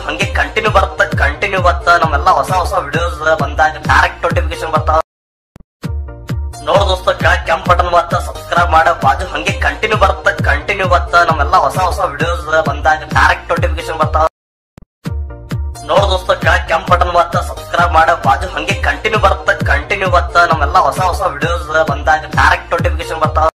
ಹಂಗೆ ಕಂಟಿನ್ಯೂ ಬರುತ್ತೆ ಕಂಟಿನ್ಯೂ ಬತ್ತ ನಮ್ಮೆಲ್ಲ ಹೊಸ ಹೊಸ ವಿಡಿಯೋಸ್ ಬಂದಾಗ ಡೈರೆಕ್ಟ್ ನೋಟಿಫಿಕೇಶನ್ ಬರ್ತಾವ ನೋಡ್ ದೋಸ್ತ ಕೆಳಗ್ ಕೆಂಪ್ ಬಟನ್ ಬತ್ತ ಸಬ್ಸ್ಕ್ರೈಬ್ ಮಾಡ ಬಾಜು ಹಂಗೆ ಕಂಟಿನ್ಯೂ ಬರುತ್ತೆ ಕಂಟಿನ್ಯೂ ಬತ್ತ ನಮ್ಮೆಲ್ಲ ಹೊಸ ಹೊಸ ವಿಡಿಯೋಸ್ ಬಂದಾಗ ಡೈರೆಕ್ಟ್ ನೋಟಿಫಿಕೇಶನ್ ಬರ್ತಾವ ನೋಡ್ ದೋಸ್ತ ಕೆಳಗ್ ಕೆಂಪ್ ಬಟನ್ ಬತ್ತ ಸಬ್ಸ್ಕ್ರೈಬ್ ಮಾಡ ಬಾಜು ಹಂಗೆ ಕಂಟಿನ್ಯೂ ಬರುತ್ತೆ ಕಂಟಿನ್ಯೂ ಬತ್ತ ನಮ್ಮೆಲ್ಲ ಹೊಸ ಹೊಸ ವಿಡಿಯೋಸ್ ಬಂದಾಗ ಡೈರೆಕ್ಟ್ ನೋಟಿಫಿಕೇಶನ್ ಬರ್ತಾವ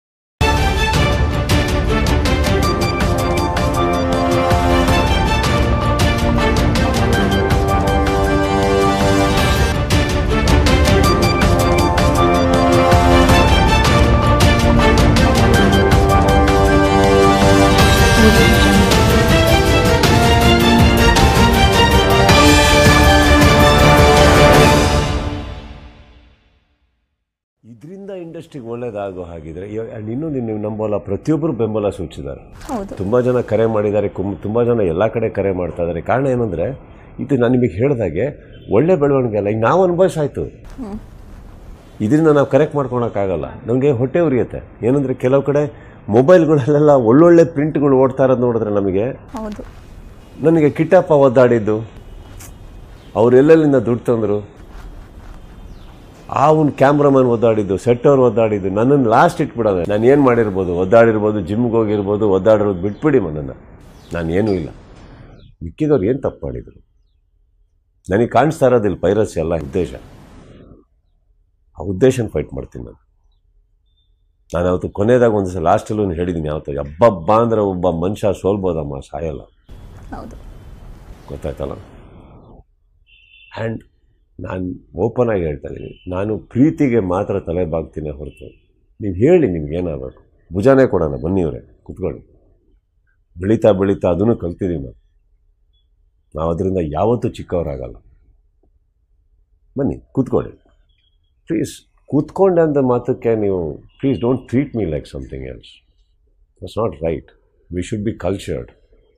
ಇದರಿಂದ ಇಂಡಸ್ಟ್ರಿಗೆ ಒಳ್ಳೇದಾಗೋ ಹಾಗಿದ್ರೆ ಆ್ಯಂಡ್ ಇನ್ನೊಂದು ನೀವು ನಂಬೋಲ್ಲ ಪ್ರತಿಯೊಬ್ಬರು ಬೆಂಬಲ ಸೂಚಿಸಿದ್ದಾರೆ ಹೌದು ತುಂಬ ಜನ ಕರೆ ಮಾಡಿದ್ದಾರೆ ಕುಮ್ ತುಂಬ ಜನ ಎಲ್ಲ ಕಡೆ ಕರೆ ಮಾಡ್ತಾ ಇದ್ದಾರೆ ಕಾರಣ ಏನಂದರೆ ಇದು ನಾನು ನಿಮಗೆ ಹೇಳಿದಾಗೆ ಒಳ್ಳೆ ಬೆಳವಣಿಗೆ ಅಲ್ಲ ಈಗ ನಾವು ಅನುಭವಿಸಾಯ್ತು ಇದರಿಂದ ನಾವು ಕರೆಕ್ಟ್ ಮಾಡ್ಕೊಳಕ್ಕಾಗಲ್ಲ ನಮಗೆ ಹೊಟ್ಟೆ ಉರಿಯುತ್ತೆ ಏನಂದರೆ ಕೆಲವು ಕಡೆ ಮೊಬೈಲ್ಗಳಲ್ಲೆಲ್ಲ ಒಳ್ಳೊಳ್ಳೆ ಪ್ರಿಂಟ್ಗಳು ಓಡ್ತಾ ಇರೋದು ನೋಡಿದ್ರೆ ನಮಗೆ ಹೌದು ನನಗೆ ಕಿಟ್ಟಪ್ಪ ಒದ್ದಾಡಿದ್ದು ಅವ್ರು ಎಲ್ಲೆಲ್ಲಿಂದ ದುಡ್ಡು ತಂದರು ಆ ಒಂದು ಕ್ಯಾಮ್ರಾಮನ್ ಒದ್ದಾಡಿದ್ದು ಸೆಟ್ ಅವ್ರು ಒದ್ದಾಡಿದ್ದು ನನ್ನನ್ನು ಲಾಸ್ಟ್ ಇಟ್ಬಿಡೋದು ನಾನು ಏನು ಮಾಡಿರ್ಬೋದು ಒದ್ದಾಡಿರ್ಬೋದು ಜಿಮ್ಗೆ ಹೋಗಿರ್ಬೋದು ಒದ್ದಾಡಿರೋದು ಬಿಟ್ಬಿಡಿ ನನ್ನನ್ನು ನಾನು ಏನೂ ಇಲ್ಲ ಮಿಕ್ಕಿದವ್ರು ಏನು ತಪ್ಪು ಮಾಡಿದರು ನನಗೆ ಕಾಣಿಸ್ತಾ ಇರೋದಿಲ್ಲ ಪೈರಸಿ ಎಲ್ಲ ಉದ್ದೇಶ ಆ ಉದ್ದೇಶನ ಫೈಟ್ ಮಾಡ್ತೀನಿ ನಾನು ನಾನು ಅವತ್ತು ಕೊನೆಯದಾಗ ಒಂದು ಸಲ ಲಾಸ್ಟಲ್ಲೂ ಹೇಳಿದ್ದೀನಿ ಯಾವತ್ತು ಹಬ್ಬಬ್ಬ ಅಂದ್ರೆ ಒಬ್ಬ ಮನುಷ್ಯ ಸೋಲ್ಬೋದಮ್ಮ ಸಾಯಲ್ಲ ಹೌದು ಗೊತ್ತಾಯ್ತಲ್ಲ ಆ್ಯಂಡ್ ನಾನು ಓಪನ್ ಆಗಿ ಹೇಳ್ತಾ ಇದ್ದೀನಿ ನಾನು ಪ್ರೀತಿಗೆ ಮಾತ್ರ ತಲೆ ಬಾಗ್ತೀನಿ ಹೊರತು ನೀವು ಹೇಳಿ ನಿಮ್ಗೆ ಏನಾಗಬೇಕು ಭುಜಾನೇ ಕೊಡೋಣ ಬನ್ನಿ ಅವರೇ ಕುತ್ಕೊಳ್ಳಿ ಬೆಳೀತಾ ಬೆಳೀತಾ ಅದನ್ನು ಕಲ್ತಿದ್ದೀವಿ ನಾವು ನಾವು ಅದರಿಂದ ಯಾವತ್ತೂ ಚಿಕ್ಕವರಾಗಲ್ಲ ಬನ್ನಿ ಕೂತ್ಕೊಳ್ಳಿ ಪ್ಲೀಸ್ ಕೂತ್ಕೊಂಡೆ ಅಂತ ಮಾತಕ್ಕೆ ನೀವು please don't treat me like something else it's not right we should be cultured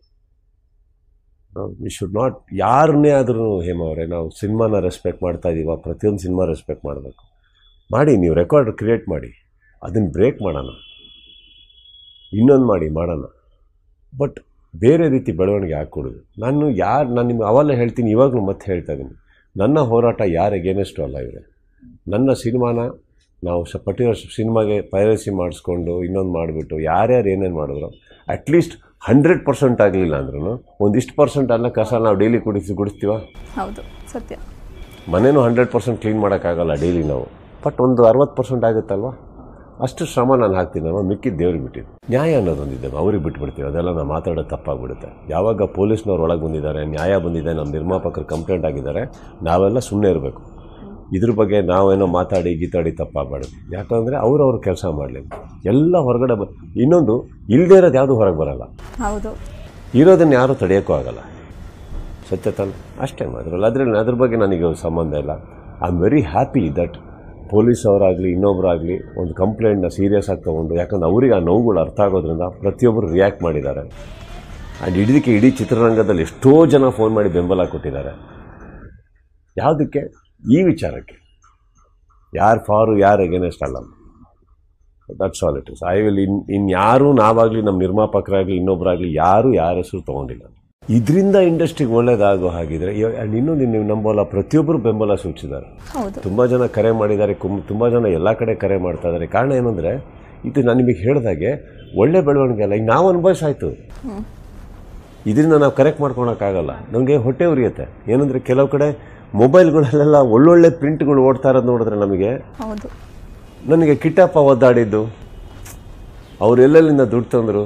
we should not ಯಾರನ್ನೇ ಆದ್ರೂ ಹೇಮ ಅವರೇ ನಾವು ಸಿನಿಮಾನ ರೆಸ್ಪೆಕ್ಟ್ ಮಾಡ್ತಾ ಇದ್ದೀವ ಪ್ರತಿಯೊಂದು ಸಿನಿಮಾ ರೆಸ್ಪೆಕ್ಟ್ ಮಾಡಬೇಕು ಮಾಡಿ ನೀವು ರೆಕಾರ್ಡ್ ಕ್ರಿಯೇಟ್ ಮಾಡಿ ಅದನ್ನು ಬ್ರೇಕ್ ಮಾಡೋಣ ಇನ್ನೊಂದು ಮಾಡಿ ಮಾಡೋಣ ಬಟ್ ಬೇರೆ ರೀತಿ ಬೆಳವಣಿಗೆ ಹಾಕ್ಕೊಡೋದು ನಾನು ಯಾರು ನಾನು ನಿಮ್ಗೆ ಅವೆಲ್ಲ ಹೇಳ್ತೀನಿ ಇವಾಗಲೂ ಮತ್ತೆ ಹೇಳ್ತಾ ಇದ್ದೀನಿ ನನ್ನ ಹೋರಾಟ ಯಾರು ಎಗೇನೆಸ್ಟು ಅಲ್ಲ ಇವರೇ ನನ್ನ ಸಿನಿಮಾನ ನಾವು ಸ ಪರ್ಟಿಕ್ಯುಲರ್ ಸಿನಿಮಾಗೆ ಪೈರಸಿ ಮಾಡಿಸ್ಕೊಂಡು ಇನ್ನೊಂದು ಮಾಡಿಬಿಟ್ಟು ಯಾರ್ಯಾರು ಏನೇನು ಮಾಡಿದ್ರು ಅಟ್ಲೀಸ್ಟ್ ಹಂಡ್ರೆಡ್ ಪರ್ಸೆಂಟ್ ಆಗಲಿಲ್ಲ ಅಂದ್ರೂ ಒಂದಿಷ್ಟು ಪರ್ಸೆಂಟ್ ಅನ್ನ ಕಸ ನಾವು ಡೈಲಿ ಕುಡಿಸಿ ಗುಡಿಸ್ತೀವ ಹೌದು ಸತ್ಯ ಮನೇನೂ ಹಂಡ್ರೆಡ್ ಪರ್ಸೆಂಟ್ ಕ್ಲೀನ್ ಮಾಡೋಕ್ಕಾಗಲ್ಲ ಡೈಲಿ ನಾವು ಬಟ್ ಒಂದು ಅರವತ್ತು ಪರ್ಸೆಂಟ್ ಆಗುತ್ತಲ್ವ ಅಷ್ಟು ಶ್ರಮ ನಾನು ಹಾಕ್ತೀನಿ ನಾವು ಮಿಕ್ಕಿದ್ದು ದೇವ್ರಿಗೆ ಬಿಟ್ಟಿದ್ದು ನ್ಯಾಯ ಅನ್ನೋದೊಂದಿದೆ ಅವ್ರಿಗೆ ಬಿಟ್ಬಿಡ್ತೀವಿ ಅದೆಲ್ಲ ನಾವು ಮಾತಾಡೋದು ತಪ್ಪಾಗ್ಬಿಡುತ್ತೆ ಯಾವಾಗ ಪೊಲೀಸ್ನವ್ರು ಒಳಗೆ ಬಂದಿದ್ದಾರೆ ನ್ಯಾಯ ಬಂದಿದೆ ನಮ್ಮ ನಿರ್ಮಾಪಕರು ಕಂಪ್ಲೇಂಟ್ ಆಗಿದ್ದಾರೆ ನಾವೆಲ್ಲ ಸುಮ್ಮನೆ ಇರಬೇಕು ಇದ್ರ ಬಗ್ಗೆ ನಾವೇನೋ ಮಾತಾಡಿ ಗೀತಾಡಿ ತಪ್ಪಾಗಬಾರ್ದು ಯಾಕಂದರೆ ಅವ್ರು ಅವ್ರ ಕೆಲಸ ಮಾಡಲಿ ಎಲ್ಲ ಹೊರಗಡೆ ಬ ಇನ್ನೊಂದು ಇಲ್ಲದೇ ಇರೋದು ಯಾವುದು ಹೊರಗೆ ಬರಲ್ಲ ಹೌದು ಇರೋದನ್ನು ಯಾರೂ ತಡೆಯೋಕ್ಕೂ ಆಗಲ್ಲ ಸತ್ಯ ತಾನೆ ಅಷ್ಟೇ ಮಾತ್ರಲ್ಲ ಅದರಲ್ಲಿ ಅದ್ರ ಬಗ್ಗೆ ನನಗೆ ಸಂಬಂಧ ಇಲ್ಲ I am very happy that police ಅವರಾಗಲಿ ಇನ್ನೊಬ್ಬರಾಗಲಿ ಒಂದು ಕಂಪ್ಲೇಂಟ್ನ ಸೀರಿಯಸ್ ಆಗಿ ತೊಗೊಂಡು ಯಾಕಂದ್ರೆ ಅವರಿಗೆ ಆ ನೋವುಗಳು ಅರ್ಥ ಆಗೋದ್ರಿಂದ ಪ್ರತಿಯೊಬ್ಬರು ರಿಯಾಕ್ಟ್ ಮಾಡಿದ್ದಾರೆ ಆ್ಯಂಡ್ ಇಡೀದಕ್ಕೆ ಇಡೀ ಚಿತ್ರರಂಗದಲ್ಲಿ ಎಷ್ಟೋ ಜನ ಫೋನ್ ಮಾಡಿ ಬೆಂಬಲ ಕೊಟ್ಟಿದ್ದಾರೆ ಯಾವುದಕ್ಕೆ ಈ ವಿಚಾರಕ್ಕೆ ಯಾರು ಫಾರು ಯಾರು ಎಗೇನೆಸ್ಟ್ ಅಲ್ಲ that's all it is I will ಇನ್ ಇನ್ಯಾರೂ ನಾವಾಗಲಿ ನಮ್ಮ ನಿರ್ಮಾಪಕರಾಗಲಿ ಇನ್ನೊಬ್ಬರಾಗಲಿ ಯಾರೂ ಯಾರ ಹೆಸರು ತೊಗೊಂಡಿಲ್ಲ ಇದರಿಂದ ಇಂಡಸ್ಟ್ರಿಗೆ ಒಳ್ಳೇದಾಗೋ ಹಾಗಿದ್ರೆ ಆ್ಯಂಡ್ ಇನ್ನೊಂದು ನೀವು ನಂಬೋಲ್ಲ ಪ್ರತಿಯೊಬ್ಬರು ಬೆಂಬಲ ಸೂಚಿಸಿದ್ದಾರೆ ಹೌದು ತುಂಬ ಜನ ಕರೆ ಮಾಡಿದ್ದಾರೆ ಕುಮ್ ತುಂಬ ಜನ ಎಲ್ಲ ಕಡೆ ಕರೆ ಮಾಡ್ತಾ ಇದ್ದಾರೆ ಕಾರಣ ಏನಂದರೆ ಇದು ನಾನು ನಿಮಗೆ ಹೇಳಿದಾಗೆ ಒಳ್ಳೆ ಬೆಳವಣಿಗೆ ಅಲ್ಲ ಈಗ ನಾವು ಅನುಭವಿಸಾಯ್ತು ಇದರಿಂದ ನಾವು ಕರೆಕ್ಟ್ ಮಾಡ್ಕೊಳಕ್ಕಾಗಲ್ಲ ನಮಗೆ ಹೊಟ್ಟೆ ಉರಿಯುತ್ತೆ ಏನಂದರೆ ಕೆಲವು ಕಡೆ ಮೊಬೈಲ್ಗಳಲ್ಲೆಲ್ಲ ಒಳ್ಳೊಳ್ಳೆ ಪ್ರಿಂಟ್ಗಳು ಓಡ್ತಾ ಇರೋದು ನೋಡಿದ್ರೆ ನಮಗೆ ಹೌದು ನನಗೆ ಕಿಟ್ಟಪ್ಪ ಒದ್ದಾಡಿದ್ದು ಅವ್ರು ಎಲ್ಲೆಲ್ಲಿಂದ ದುಡ್ಡು ತಂದರು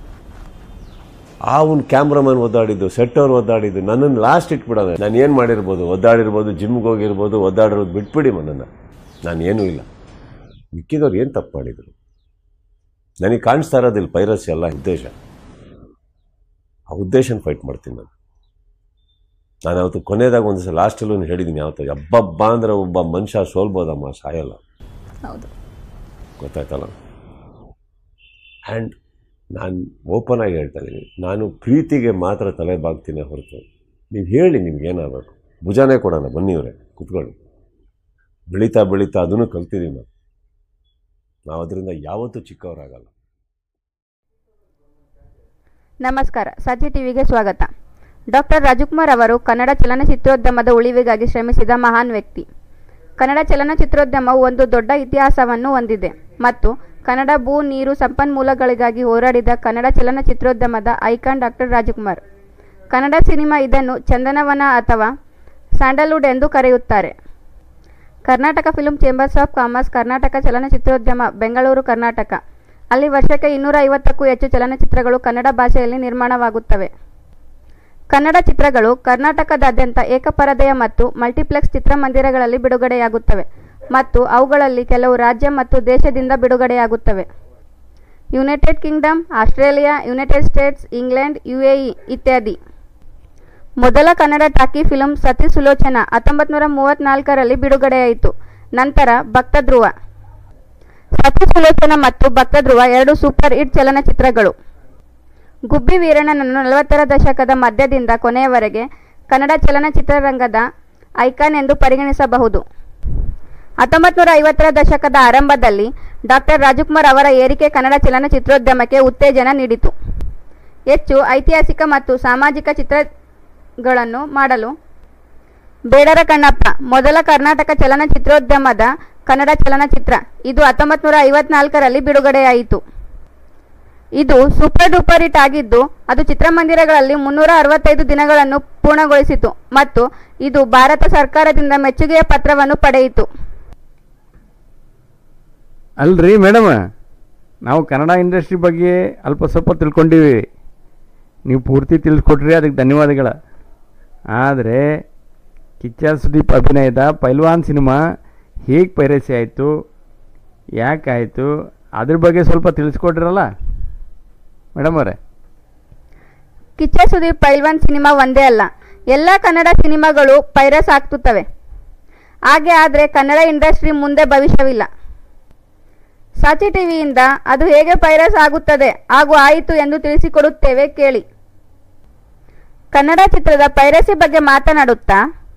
ಆ ಒಂದು ಕ್ಯಾಮ್ರಾಮನ್ ಒದ್ದಾಡಿದ್ದು ಸೆಟ್ ಅವ್ರು ಒದ್ದಾಡಿದ್ದು ನನ್ನನ್ನು ಲಾಸ್ಟ್ ಇಟ್ಬಿಡೋದು ನಾನು ಏನು ಮಾಡಿರ್ಬೋದು ಒದ್ದಾಡಿರ್ಬೋದು ಜಿಮ್ಗೆ ಹೋಗಿರ್ಬೋದು ಒದ್ದಾಡಿರೋದು ಬಿಟ್ಬಿಡಿ ನನ್ನನ್ನು ನಾನು ಏನೂ ಇಲ್ಲ ಮಿಕ್ಕಿದವ್ರು ಏನು ತಪ್ಪು ಮಾಡಿದರು ನನಗೆ ಕಾಣಿಸ್ತಾ ಇರೋದಿಲ್ಲ ಪೈರಸಿ ಎಲ್ಲ ಉದ್ದೇಶ ಆ ಉದ್ದೇಶನ ಫೈಟ್ ಮಾಡ್ತೀನಿ ನಾನು ನಾನು ಅವತ್ತು ಕೊನೆಯದಾಗ ಒಂದು ಸಲ ಲಾಸ್ಟಲ್ಲೂ ಹೇಳಿದ್ದೀನಿ ಯಾವತ್ತು ಹಬ್ಬಬ್ಬ ಅಂದ್ರೆ ಒಬ್ಬ ಮನುಷ್ಯ ಸೋಲ್ಬೋದಮ್ಮ ಸಾಯಲ್ಲ ಹೌದು ಗೊತ್ತಾಯ್ತಲ್ಲ ಆ್ಯಂಡ್ ನಾನು ಓಪನ್ ಆಗಿ ಹೇಳ್ತಾ ಇದ್ದೀನಿ ನಾನು ಪ್ರೀತಿಗೆ ಮಾತ್ರ ತಲೆ ಬಾಗ್ತೀನಿ ಹೊರತು ನೀವು ಹೇಳಿ ನಿಮ್ಗೆ ಏನಾಗಬೇಕು ಭುಜಾನೇ ಕೊಡೋಣ ಬನ್ನಿ ಅವರೇ ಕುತ್ಕೊಳ್ಳಿ ಬೆಳೀತಾ ಬೆಳೀತಾ ಅದನ್ನು ಕಲ್ತಿದ್ದೀವಿ ನಾವು ನಾವು ಅದರಿಂದ ಯಾವತ್ತೂ ಚಿಕ್ಕವರಾಗಲ್ಲ ನಮಸ್ಕಾರ ಸತ್ಯ ಟಿವಿಗೆ ಸ್ವಾಗತ ಡಾಕ್ಟರ್ ರಾಜಕುಮಾರ್ ಅವರು ಕನ್ನಡ ಚಲನಚಿತ್ರೋದ್ಯಮದ ಉಳಿವಿಗಾಗಿ ಶ್ರಮಿಸಿದ ಮಹಾನ್ ವ್ಯಕ್ತಿ ಕನ್ನಡ ಚಲನಚಿತ್ರೋದ್ಯಮವು ಒಂದು ದೊಡ್ಡ ಇತಿಹಾಸವನ್ನು ಹೊಂದಿದೆ ಮತ್ತು ಕನ್ನಡ ಭೂ ನೀರು ಸಂಪನ್ಮೂಲಗಳಿಗಾಗಿ ಹೋರಾಡಿದ ಕನ್ನಡ ಚಲನಚಿತ್ರೋದ್ಯಮದ icon doctor Rajkumar Kannada cinema ಇದನ್ನು ಚಂದನವನ ಅಥವಾ ಸ್ಯಾಂಡಲ್ವುಡ್ ಎಂದು ಕರೆಯುತ್ತಾರೆ Karnataka film chambers of commerce Karnataka ಚಲನಚಿತ್ರೋದ್ಯಮ ಬೆಂಗಳೂರು ಕರ್ನಾಟಕ ಅಲ್ಲಿ ವರ್ಷಕ್ಕೆ ಇನ್ನೂರ ಐವತ್ತಕ್ಕೂ ಹೆಚ್ಚು ಚಲನಚಿತ್ರಗಳು ಕನ್ನಡ ಭಾಷೆಯಲ್ಲಿ ನಿರ್ಮಾಣವಾಗುತ್ತವೆ ಕನ್ನಡ ಚಿತ್ರಗಳು ಕರ್ನಾಟಕದಾದ್ಯಂತ ಏಕಪರದೆಯ ಮತ್ತು ಮಲ್ಟಿಪ್ಲೆಕ್ಸ್ ಚಿತ್ರಮಂದಿರಗಳಲ್ಲಿ ಬಿಡುಗಡೆಯಾಗುತ್ತವೆ ಮತ್ತು ಅವುಗಳಲ್ಲಿ ಕೆಲವು ರಾಜ್ಯ ಮತ್ತು ದೇಶದಿಂದ ಬಿಡುಗಡೆಯಾಗುತ್ತವೆ United Kingdom Australia United States England UAE ಇತ್ಯಾದಿ ಮೊದಲ ಕನ್ನಡ ಟಾಕಿ ಫಿಲ್ಮ್ ಸತಿ ಸುಲೋಚನ ಹತ್ತೊಂಬತ್ತು ನೂರ ಮೂವತ್ತ್ನಾಲ್ಕರಲ್ಲಿ ಬಿಡುಗಡೆಯಾಯಿತು ನಂತರ ಭಕ್ತಧ್ರುವ ಸತಿ ಸುಲೋಚನ ಮತ್ತು ಭಕ್ತಧ್ರುವ ಎರಡು ಸೂಪರ್ ಹಿಟ್ ಚಲನಚಿತ್ರಗಳು ಗುಬ್ಬಿ ವೀರಣ್ಣನನ್ನು ನಲವತ್ತರ ದಶಕದ ಮಧ್ಯದಿಂದ ಕೊನೆಯವರೆಗೆ ಕನ್ನಡ ಚಲನಚಿತ್ರರಂಗದ ಐಕಾನ್ ಎಂದು ಪರಿಗಣಿಸಬಹುದು ಹತ್ತೊಂಬತ್ತು ನೂರ ಐವತ್ತರ ದಶಕದ ಆರಂಭದಲ್ಲಿ ಡಾಕ್ಟರ್ ರಾಜಕುಮಾರ್ ಅವರ ಏರಿಕೆ ಕನ್ನಡ ಚಲನಚಿತ್ರೋದ್ಯಮಕ್ಕೆ ಉತ್ತೇಜನ ನೀಡಿತು ಹೆಚ್ಚು ಐತಿಹಾಸಿಕ ಮತ್ತು ಸಾಮಾಜಿಕ ಚಿತ್ರಗಳನ್ನು ಮಾಡಲು ಬೇಡರ ಕಣ್ಣಪ್ಪ ಮೊದಲ ಕರ್ನಾಟಕ ಚಲನಚಿತ್ರೋದ್ಯಮದ ಕನ್ನಡ ಚಲನಚಿತ್ರ ಇದು ಹತ್ತೊಂಬತ್ತು ನೂರ ಐವತ್ನಾಲ್ಕರಲ್ಲಿ ಬಿಡುಗಡೆಯಾಯಿತು ಇದು ಸೂಪರ್ ಡೂಪರ್ ಹಿಟ್ ಆಗಿದ್ದು ಅದು ಚಿತ್ರಮಂದಿರಗಳಲ್ಲಿ ಮುನ್ನೂರ ಅರವತ್ತೈದು ದಿನಗಳನ್ನು ಪೂರ್ಣಗೊಳಿಸಿತು ಮತ್ತು ಇದು ಭಾರತ ಸರ್ಕಾರದಿಂದ ಮೆಚ್ಚುಗೆಯ ಪತ್ರವನ್ನು ಪಡೆಯಿತು ಅಲ್ರಿ ಮೇಡಮ್ ನಾವು ಕನ್ನಡ ಇಂಡಸ್ಟ್ರಿ ಬಗ್ಗೆ ಅಲ್ಪ ಸ್ವಲ್ಪ ತಿಳ್ಕೊಂಡಿವಿ ನೀವು ಪೂರ್ತಿ ತಿಳಿಸ್ಕೊಟ್ರಿ ಅದಕ್ಕೆ ಧನ್ಯವಾದಗಳ ಆದರೆ ಕಿಚ್ಚ ಸುದೀಪ್ ಅಭಿನಯದ ಪೈಲ್ವಾನ್ ಸಿನಿಮಾ ಹೇಗೆ ಪೈರಸಿ ಆಯಿತು ಯಾಕಾಯಿತು ಅದ್ರ ಬಗ್ಗೆ ಸ್ವಲ್ಪ ತಿಳಿಸ್ಕೊಟ್ರಲ್ಲ ಮೇಡಮ್ ಅವರೇ ಕಿಚ್ಚ ಸುದೀಪ್ ಪೈಲ್ವಾನ್ ಸಿನಿಮಾ ಒಂದೇ ಅಲ್ಲ ಎಲ್ಲ ಕನ್ನಡ ಸಿನಿಮಾಗಳು ಪೈರಸ್ ಆಗ್ತುತ್ತವೆ ಹಾಗೆ ಆದರೆ ಕನ್ನಡ ಇಂಡಸ್ಟ್ರಿ ಮುಂದೆ ಭವಿಷ್ಯವಿಲ್ಲ ಸಾಚಿ ಟಿವಿಯಿಂದ ಅದು ಹೇಗೆ ಪೈರಸ್ ಆಗುತ್ತದೆ ಹಾಗೂ ಆಯಿತು ಎಂದು ತಿಳಿಸಿಕೊಡುತ್ತೇವೆ ಕೇಳಿ ಕನ್ನಡ ಚಿತ್ರದ ಪೈರಸಿ ಬಗ್ಗೆ ಮಾತನಾಡುತ್ತಾ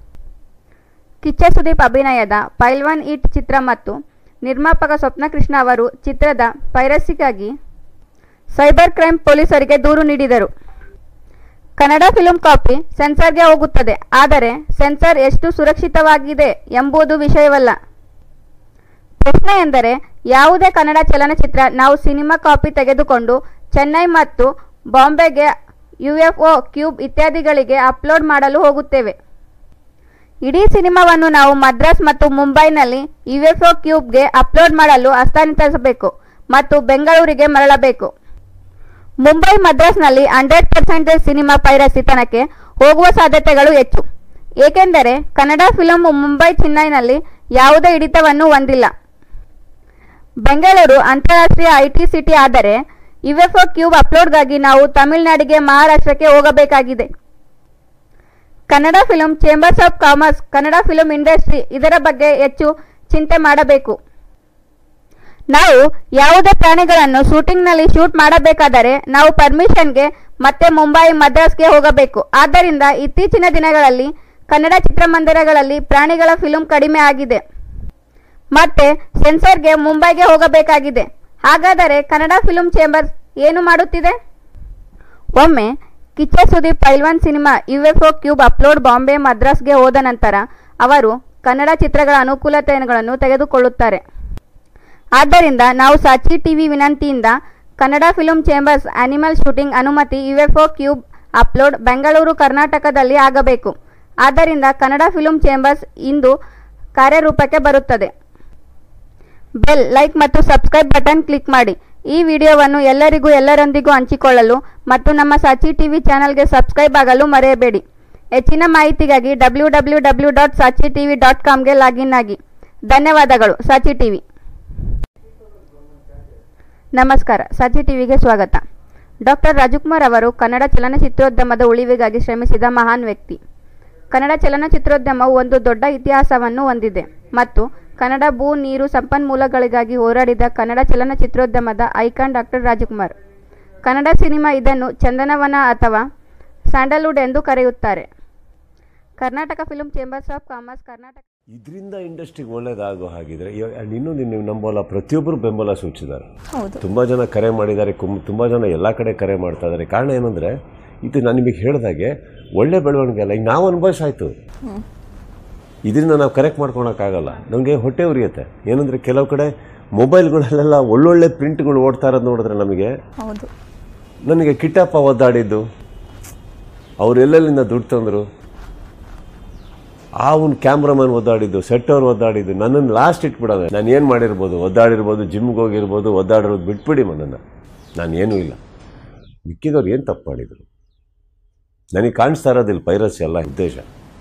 ಕಿಚ್ಚ ಸುದೀಪ್ ಅಭಿನಯದ ಪೈಲ್ವಾನ್ ಇಟ್ ಚಿತ್ರ ಮತ್ತು ನಿರ್ಮಾಪಕ ಸ್ವಪ್ನಕೃಷ್ಣ ಅವರು ಚಿತ್ರದ ಪೈರಸಿಗಾಗಿ ಸೈಬರ್ ಕ್ರೈಮ್ ಪೊಲೀಸರಿಗೆ ದೂರು ನೀಡಿದರು ಕನ್ನಡ ಫಿಲ್ಮ್ ಕಾಪಿ ಸೆನ್ಸಾರ್ಗೆ ಹೋಗುತ್ತದೆ ಆದರೆ ಸೆನ್ಸಾರ್ ಎಷ್ಟು ಸುರಕ್ಷಿತವಾಗಿದೆ ಎಂಬುದು ವಿಷಯವಲ್ಲ ಪ್ರಶ್ನೆ ಎಂದರೆ ಯಾವುದೇ ಕನ್ನಡ ಚಲನಚಿತ್ರ ನಾವು ಸಿನಿಮಾ ಕಾಪಿ ತೆಗೆದುಕೊಂಡು ಚೆನ್ನೈ ಮತ್ತು ಬಾಂಬೆಗೆ ಯು ಎಫ್ ಒ ಕ್ಯೂಬ್ ಇತ್ಯಾದಿಗಳಿಗೆ ಅಪ್ಲೋಡ್ ಮಾಡಲು ಹೋಗುತ್ತೇವೆ ಇಡೀ ಸಿನಿಮಾವನ್ನು ನಾವು ಮದ್ರಾಸ್ ಮತ್ತು ಮುಂಬೈನಲ್ಲಿ ಯು ಎಫ್ ಒ ಕ್ಯೂಬ್ಗೆ ಅಪ್ಲೋಡ್ ಮಾಡಲು ಹಸ್ತಾಂತರಿಸಬೇಕು ಮತ್ತು ಬೆಂಗಳೂರಿಗೆ ಮರಳಬೇಕು ಮುಂಬೈ ಮದ್ರಾಸ್ನಲ್ಲಿ ಹಂಡ್ರೆಡ್ ಪರ್ಸೆಂಟೇಜ್ ಸಿನಿಮಾ ಪೈರಸಿತನಕ್ಕೆ ಹೋಗುವ ಸಾಧ್ಯತೆಗಳು ಹೆಚ್ಚು ಏಕೆಂದರೆ ಕನ್ನಡ ಫಿಲಂ ಮುಂಬೈ ಚೆನ್ನೈನಲ್ಲಿ ಯಾವುದೇ ಹಿಡಿತವನ್ನು ಹೊಂದಿಲ್ಲ ಬೆಂಗಳೂರು ಅಂತಾರಾಷ್ಟ್ರೀಯ ಐಟಿ ಸಿಟಿ ಆದರೆ ಯುಎಫ್ಒ ಕ್ಯೂಬ್ ಅಪ್ಲೋಡ್ಗಾಗಿ ನಾವು ತಮಿಳುನಾಡಿಗೆ ಮಹಾರಾಷ್ಟ್ರಕ್ಕೆ ಹೋಗಬೇಕಾಗಿದೆ Kannada film chambers of commerce Kannada film industry ಇದರ ಬಗ್ಗೆ ಹೆಚ್ಚು ಚಿಂತೆ ಮಾಡಬೇಕು ನಾವು ಯಾವುದೇ ಪ್ರಾಣಿಗಳನ್ನು ಶೂಟಿಂಗ್ನಲ್ಲಿ ಶೂಟ್ ಮಾಡಬೇಕಾದರೆ ನಾವು ಪರ್ಮಿಷನ್ಗೆ ಮತ್ತೆ ಮುಂಬೈ ಮದ್ರಾಸ್ಗೆ ಹೋಗಬೇಕು ಆದ್ದರಿಂದ ಇತ್ತೀಚಿನ ದಿನಗಳಲ್ಲಿ ಕನ್ನಡ ಚಿತ್ರಮಂದಿರಗಳಲ್ಲಿ ಪ್ರಾಣಿಗಳ ಫಿಲ್ಮ್ ಕಡಿಮೆ ಆಗಿದೆ ಮತ್ತೆ ಸೆನ್ಸರ್ಗೆ ಮುಂಬೈಗೆ ಹೋಗಬೇಕಾಗಿದೆ ಹಾಗಾದರೆ ಕನ್ನಡ ಫಿಲ್ಮ್ ಚೇಂಬರ್ಸ್ ಏನು ಮಾಡುತ್ತಿದೆ ಒಮ್ಮೆ Kichcha Sudeep Pailwaan cinema UFO cube upload Bombay ಮದ್ರಾಸ್ಗೆ ಹೋದ ನಂತರ ಅವರು ಕನ್ನಡ ಚಿತ್ರಗಳ ಅನುಕೂಲತೆಗಳನ್ನು ತೆಗೆದುಕೊಳ್ಳುತ್ತಾರೆ ಆದ್ದರಿಂದ ನಾವು ಸಾಚಿ ಟಿವಿ ವಿನಂತಿಯಿಂದ Kannada film chambers animal shooting ಅನುಮತಿ ಯುಎಫ್ಒ ಕ್ಯೂಬ್ ಅಪ್ಲೋಡ್ ಬೆಂಗಳೂರು ಕರ್ನಾಟಕದಲ್ಲಿ ಆಗಬೇಕು ಆದ್ದರಿಂದ ಕನ್ನಡ ಫಿಲ್ಮ್ ಚೇಂಬರ್ಸ್ ಇಂದು ಕಾರ್ಯರೂಪಕ್ಕೆ ಬರುತ್ತದೆ ಬೆಲ್ ಲೈಕ್ ಮತ್ತು ಸಬ್ಸ್ಕ್ರೈಬ್ ಬಟನ್ ಕ್ಲಿಕ್ ಮಾಡಿ ಈ ವಿಡಿಯೋವನ್ನು ಎಲ್ಲರಿಗೂ ಎಲ್ಲರೊಂದಿಗೂ ಹಂಚಿಕೊಳ್ಳಲು ಮತ್ತು ನಮ್ಮ ಸಾಚಿ ಟಿವಿ ಚಾನಲ್ಗೆ ಸಬ್ಸ್ಕ್ರೈಬ್ ಆಗಲು ಮರೆಯಬೇಡಿ ಹೆಚ್ಚಿನ ಮಾಹಿತಿಗಾಗಿ W W W dot Saachi TV dot ಕಾಮ್ಗೆ ಲಾಗಿನ್ ಆಗಿ ಧನ್ಯವಾದಗಳು ಸಾಚಿ ಟಿವಿ ನಮಸ್ಕಾರ ಸಾಚಿ ಟಿವಿಗೆ ಸ್ವಾಗತ ಡಾಕ್ಟರ್ ರಾಜಕುಮಾರ್ ಅವರು ಕನ್ನಡ ಚಲನಚಿತ್ರೋದ್ಯಮದ ಉಳಿವಿಗಾಗಿ ಶ್ರಮಿಸಿದ ಮಹಾನ್ ವ್ಯಕ್ತಿ ಕನ್ನಡ ಚಲನಚಿತ್ರೋದ್ಯಮವು ಒಂದು ದೊಡ್ಡ ಇತಿಹಾಸವನ್ನು ಹೊಂದಿದೆ ಮತ್ತು ಕನ್ನಡ ಭೂ ನೀರು ಸಂಪನ್ಮೂಲಗಳಿಗಾಗಿ ಹೋರಾಡಿದ ಕನ್ನಡ ಚಲನಚಿತ್ರೋದ್ಯಮದ icon doctor Rajkumar Kannada cinema ಇದನ್ನು ಚಂದನವನ ಅಥವಾ ಸ್ಯಾಂಡಲ್ವುಡ್ ಎಂದು ಕರೆಯುತ್ತಾರೆ Karnataka film chambers of commerce Karnataka ಇದರಿಂದ ಇಂಡಸ್ಟ್ರಿಗೆ ಒಳ್ಳೇದಾಗೋ ಹಾಗಿದ್ರೆ ಆ್ಯಂಡ್ ಇನ್ನೊಂದು ನೀವು ನಂಬಲ್ಲ ಪ್ರತಿಯೊಬ್ಬರು ಬೆಂಬಲ ಸೂಚಿಸಿದ್ದಾರೆ ಹೌದು ತುಂಬ ಜನ ಕರೆ ಮಾಡಿದ್ದಾರೆ ಕುಂ ತುಂಬ ಜನ ಎಲ್ಲ ಕಡೆ ಕರೆ ಮಾಡ್ತಾ ಇದ್ದಾರೆ ಕಾರಣ ಏನಂದರೆ ಇದು ನಾನು ನಿಮಗೆ ಹೇಳಿದಾಗೆ ಒಳ್ಳೆ ಬೆಳವಣಿಗೆ ಅಲ್ಲ ಈಗ ನಾವು ಅನುಭವಿಸಾಯ್ತು ಇದರಿಂದ ನಾವು ಕರೆಕ್ಟ್ ಮಾಡ್ಕೊಳಕ್ಕಾಗಲ್ಲ ನಮಗೆ ಹೊಟ್ಟೆ ಉರಿಯುತ್ತೆ ಏನಂದರೆ ಕೆಲವು ಕಡೆ ಮೊಬೈಲ್ಗಳಲ್ಲೆಲ್ಲ ಒಳ್ಳೊಳ್ಳೆ ಪ್ರಿಂಟ್ಗಳು ಓಡ್ತಾ ಇರೋದು ನೋಡಿದ್ರೆ ನಮಗೆ ಹೌದು ನನಗೆ ಕಿಟ್ಟಪ್ಪ ಒದ್ದಾಡಿದ್ದು ಅವ್ರು ಎಲ್ಲೆಲ್ಲಿಂದ ದುಡ್ಡು ತಂದರು ಆ ಒಂದು ಕ್ಯಾಮ್ರಾಮನ್ ಒದ್ದಾಡಿದ್ದು ಸೆಟ್ ಅವ್ರು ಒದ್ದಾಡಿದ್ದು ನನ್ನನ್ನು ಲಾಸ್ಟ್ ಇಟ್ಬಿಡೋದೆ ನಾನು ಏನು ಮಾಡಿರ್ಬೋದು ಒದ್ದಾಡಿರ್ಬೋದು ಜಿಮ್ಗೆ ಹೋಗಿರ್ಬೋದು ಒದ್ದಾಡಿರೋದು ಬಿಟ್ಬಿಡಿ ನನ್ನನ್ನು ನಾನು ಏನೂ ಇಲ್ಲ ಮಿಕ್ಕಿದವ್ರು ಏನು ತಪ್ಪು ಮಾಡಿದರು ನನಗೆ ಕಾಣಿಸ್ತಾ ಇರೋದಿಲ್ಲ ಪೈರಸಿ ಎಲ್ಲ ಉದ್ದೇಶ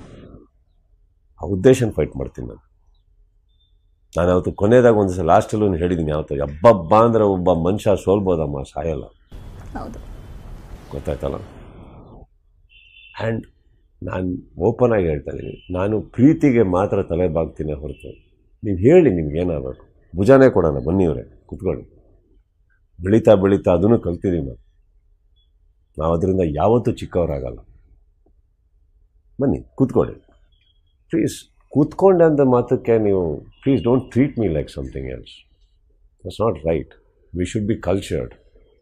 ಆ ಉದ್ದೇಶನ ಫೈಟ್ ಮಾಡ್ತೀನಿ ನಾನು ನಾನು ಅವತ್ತು ಕೊನೆಯದಾಗ ಒಂದು ಸಲ ಲಾಸ್ಟಲ್ಲೂ ಹೇಳಿದ್ದೀನಿ ಯಾವತ್ತು ಹಬ್ಬಬ್ಬ ಅಂದರೆ ಒಬ್ಬ ಮನುಷ್ಯ ಸೋಲ್ಬೋದಮ್ಮ ಸಾಯಲ್ಲ ಹೌದು ಗೊತ್ತಾಯ್ತಲ್ಲ ಆ್ಯಂಡ್ ನಾನು ಓಪನ್ ಆಗಿ ಹೇಳ್ತಾ ಇದ್ದೀನಿ ನಾನು ಪ್ರೀತಿಗೆ ಮಾತ್ರ ತಲೆ ಬಾಗ್ತೀನಿ ಹೊರತು ನೀವು ಹೇಳಿ ನಿಮ್ಗೆ ಏನಾಗಬೇಕು ಭುಜಾನೇ ಕೊಡೋಣ ಬನ್ನಿ ಇವರೇ ಕುತ್ಕೊಳ್ಳಿ ಬೆಳೀತಾ ಬೆಳೀತಾ ಅದನ್ನು ಕಲ್ತಿದ್ದೀವಿ ನಾವು ನಾವು ಅದರಿಂದ ಯಾವತ್ತೂ ಚಿಕ್ಕವರಾಗಲ್ಲ ಬನ್ನಿ ಕೂತ್ಕೊಳ್ಳಿ ಪ್ಲೀಸ್ ಕೂತ್ಕೊಂಡೆ ಅಂತ ಮಾತಕ್ಕೆ ನೀವು please don't treat me like something else that's not right we should be cultured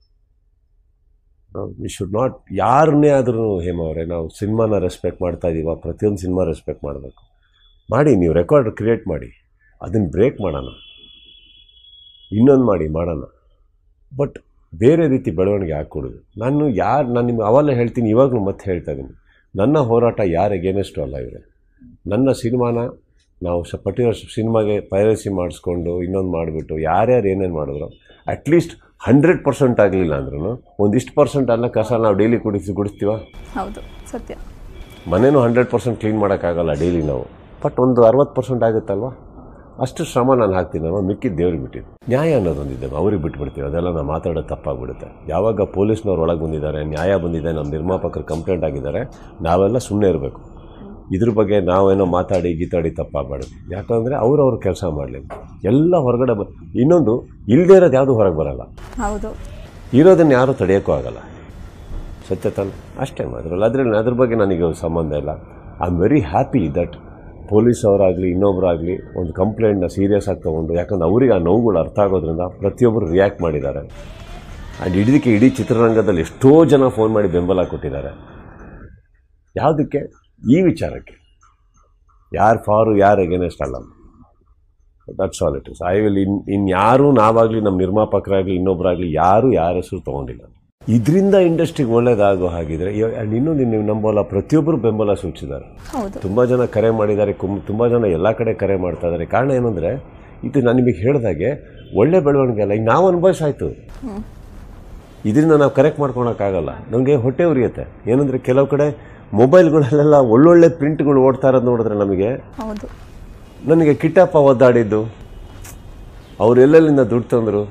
we should not ಯಾರನ್ನೇ ಆದ್ರೂ ಹೇಮ ಅವರೇ ನಾವು ಸಿನಿಮಾನ ರೆಸ್ಪೆಕ್ಟ್ ಮಾಡ್ತಾ ಇದ್ದೀವ ಪ್ರತಿಯೊಂದು ಸಿನಿಮಾ ರೆಸ್ಪೆಕ್ಟ್ ಮಾಡಬೇಕು ಮಾಡಿ ನೀವು ರೆಕಾರ್ಡ್ ಕ್ರಿಯೇಟ್ ಮಾಡಿ ಅದನ್ನು ಬ್ರೇಕ್ ಮಾಡೋಣ ಇನ್ನೊಂದು ಮಾಡಿ ಮಾಡೋಣ ಬಟ್ ಬೇರೆ ರೀತಿ ಬೆಳವಣಿಗೆ ಹಾಕ್ಕೊಡೋದು ನಾನು ಯಾರು ನಾನು ನಿಮ್ಗೆ ಅವೆಲ್ಲ ಹೇಳ್ತೀನಿ ಇವಾಗಲೂ ಮತ್ತೆ ಹೇಳ್ತಾ ಇದ್ದೀನಿ ನನ್ನ ಹೋರಾಟ ಯಾರು ಎಗೇನೆಸ್ಟು ಅಲ್ಲ ಇವರೇ ನನ್ನ ಸಿನಿಮಾನ ನಾವು ಸ ಪರ್ಟಿಕ್ಯುಲರ್ ಸಿನಿಮಾಗೆ ಪೈರಸಿ ಮಾಡಿಸ್ಕೊಂಡು ಇನ್ನೊಂದು ಮಾಡಿಬಿಟ್ಟು ಯಾರ್ಯಾರು ಏನೇನು ಮಾಡಿದ್ರು ಅಟ್ಲೀಸ್ಟ್ ಹಂಡ್ರೆಡ್ ಪರ್ಸೆಂಟ್ ಆಗಲಿಲ್ಲ ಅಂದ್ರೂ ಒಂದಿಷ್ಟು ಪರ್ಸೆಂಟ್ ಅನ್ನ ಕಸ ನಾವು ಡೈಲಿ ಕುಡಿಸಿ ಗುಡಿಸ್ತೀವ ಹೌದು ಸತ್ಯ ಮನೇನೂ ಹಂಡ್ರೆಡ್ ಪರ್ಸೆಂಟ್ ಕ್ಲೀನ್ ಮಾಡೋಕ್ಕಾಗಲ್ಲ ಡೈಲಿ ನಾವು ಬಟ್ ಒಂದು ಅರವತ್ತು ಪರ್ಸೆಂಟ್ ಆಗುತ್ತಲ್ವ ಅಷ್ಟು ಶ್ರಮ ನಾನು ಹಾಕ್ತೀನಿ ನಾವು ಮಿಕ್ಕಿದ್ದು ದೇವ್ರಿಗೆ ಬಿಟ್ಟಿದ್ದು ನ್ಯಾಯ ಅನ್ನೋದೊಂದಿದೆ ಅವ್ರಿಗೆ ಬಿಟ್ಬಿಡ್ತೀವಿ ಅದೆಲ್ಲ ನಾವು ಮಾತಾಡೋದು ತಪ್ಪಾಗ್ಬಿಡುತ್ತೆ ಯಾವಾಗ ಪೊಲೀಸ್ನವ್ರು ಒಳಗೆ ಬಂದಿದ್ದಾರೆ ನ್ಯಾಯ ಬಂದಿದೆ ನಮ್ಮ ನಿರ್ಮಾಪಕರು ಕಂಪ್ಲೇಂಟ್ ಆಗಿದ್ದಾರೆ ನಾವೆಲ್ಲ ಸುಮ್ಮನೆ ಇರಬೇಕು ಇದ್ರ ಬಗ್ಗೆ ನಾವೇನೋ ಮಾತಾಡಿ ಗೀತಾಡಿ ತಪ್ಪಾಗಬಾರ್ದು ಯಾಕಂದರೆ ಅವ್ರು ಅವ್ರ ಕೆಲಸ ಮಾಡಲಿ ಎಲ್ಲ ಹೊರಗಡೆ ಬ ಇನ್ನೊಂದು ಇಲ್ಲದೇ ಇರೋದು ಯಾವುದು ಹೊರಗೆ ಬರಲ್ಲ ಹೌದು ಇರೋದನ್ನು ಯಾರೂ ತಡೆಯೋಕ್ಕೂ ಆಗಲ್ಲ ಸತ್ಯ ತಾನೆ ಅಷ್ಟೇ ಅದರಲ್ಲಿ ಅದರಲ್ಲಿ ಅದ್ರ ಬಗ್ಗೆ ನನಗೆ ಸಂಬಂಧ ಇಲ್ಲ I am very happy that police ಅವರಾಗಲಿ ಇನ್ನೊಬ್ಬರಾಗಲಿ ಒಂದು ಕಂಪ್ಲೇಂಟ್ನ ಸೀರಿಯಸ್ ಆಗಿ ತೊಗೊಂಡು ಯಾಕಂದ್ರೆ ಅವ್ರಿಗೆ ಆ ನೋವುಗಳು ಅರ್ಥ ಆಗೋದ್ರಿಂದ ಪ್ರತಿಯೊಬ್ಬರು ರಿಯಾಕ್ಟ್ ಮಾಡಿದ್ದಾರೆ ಆ್ಯಂಡ್ ಇದಕ್ಕೆ ಇಡೀ ಚಿತ್ರರಂಗದಲ್ಲಿ ಎಷ್ಟೋ ಜನ ಫೋನ್ ಮಾಡಿ ಬೆಂಬಲ ಕೊಟ್ಟಿದ್ದಾರೆ ಯಾವುದಕ್ಕೆ ಈ ವಿಚಾರಕ್ಕೆ ಯಾರು ಫಾರು ಯಾರು ಎಗೇನೆಸ್ಟ್ ಅಲ್ಲ that's all it is I will ಇನ್ ಇನ್ಯಾರೂ ನಾವಾಗಲಿ ನಮ್ಮ ನಿರ್ಮಾಪಕರಾಗಲಿ ಇನ್ನೊಬ್ಬರಾಗಲಿ ಯಾರೂ ಯಾರ ಹೆಸರು ತೊಗೊಂಡಿಲ್ಲ ಇದರಿಂದ ಇಂಡಸ್ಟ್ರಿಗೆ ಒಳ್ಳೇದಾಗೋ ಹಾಗಿದ್ರೆ ಆ್ಯಂಡ್ ಇನ್ನೊಂದು ನೀವು ನಂಬೋಲ್ಲ ಪ್ರತಿಯೊಬ್ಬರು ಬೆಂಬಲ ಸೂಚಿಸಿದ್ದಾರೆ ಹೌದು ತುಂಬ ಜನ ಕರೆ ಮಾಡಿದ್ದಾರೆ ಕುಂ ತುಂಬ ಜನ ಎಲ್ಲ ಕಡೆ ಕರೆ ಮಾಡ್ತಾ ಇದ್ದಾರೆ ಕಾರಣ ಏನಂದರೆ ಇದು ನಾನು ನಿಮಗೆ ಹೇಳಿದಾಗೆ ಒಳ್ಳೆ ಬೆಳವಣಿಗೆ ಅಲ್ಲ ಈಗ ನಾವು ಅನುಭವಿಸಾಯ್ತು ಇದರಿಂದ ನಾವು ಕರೆಕ್ಟ್ ಮಾಡ್ಕೊಳಕ್ಕಾಗಲ್ಲ ನಮಗೆ ಹೊಟ್ಟೆ ಉರಿಯುತ್ತೆ ಏನಂದರೆ ಕೆಲವು ಕಡೆ ಮೊಬೈಲ್ಗಳಲ್ಲೆಲ್ಲ ಒಳ್ಳೊಳ್ಳೆ ಪ್ರಿಂಟ್ಗಳು ಓಡ್ತಾ ಇರೋದು ನೋಡಿದ್ರೆ ನಮಗೆ ಹೌದು ನನಗೆ ಕಿಟ್ಟಪ್ಪ ಒದ್ದಾಡಿದ್ದು ಅವ್ರು ಎಲ್ಲೆಲ್ಲಿಂದ ದುಡ್ಡು ತಂದರು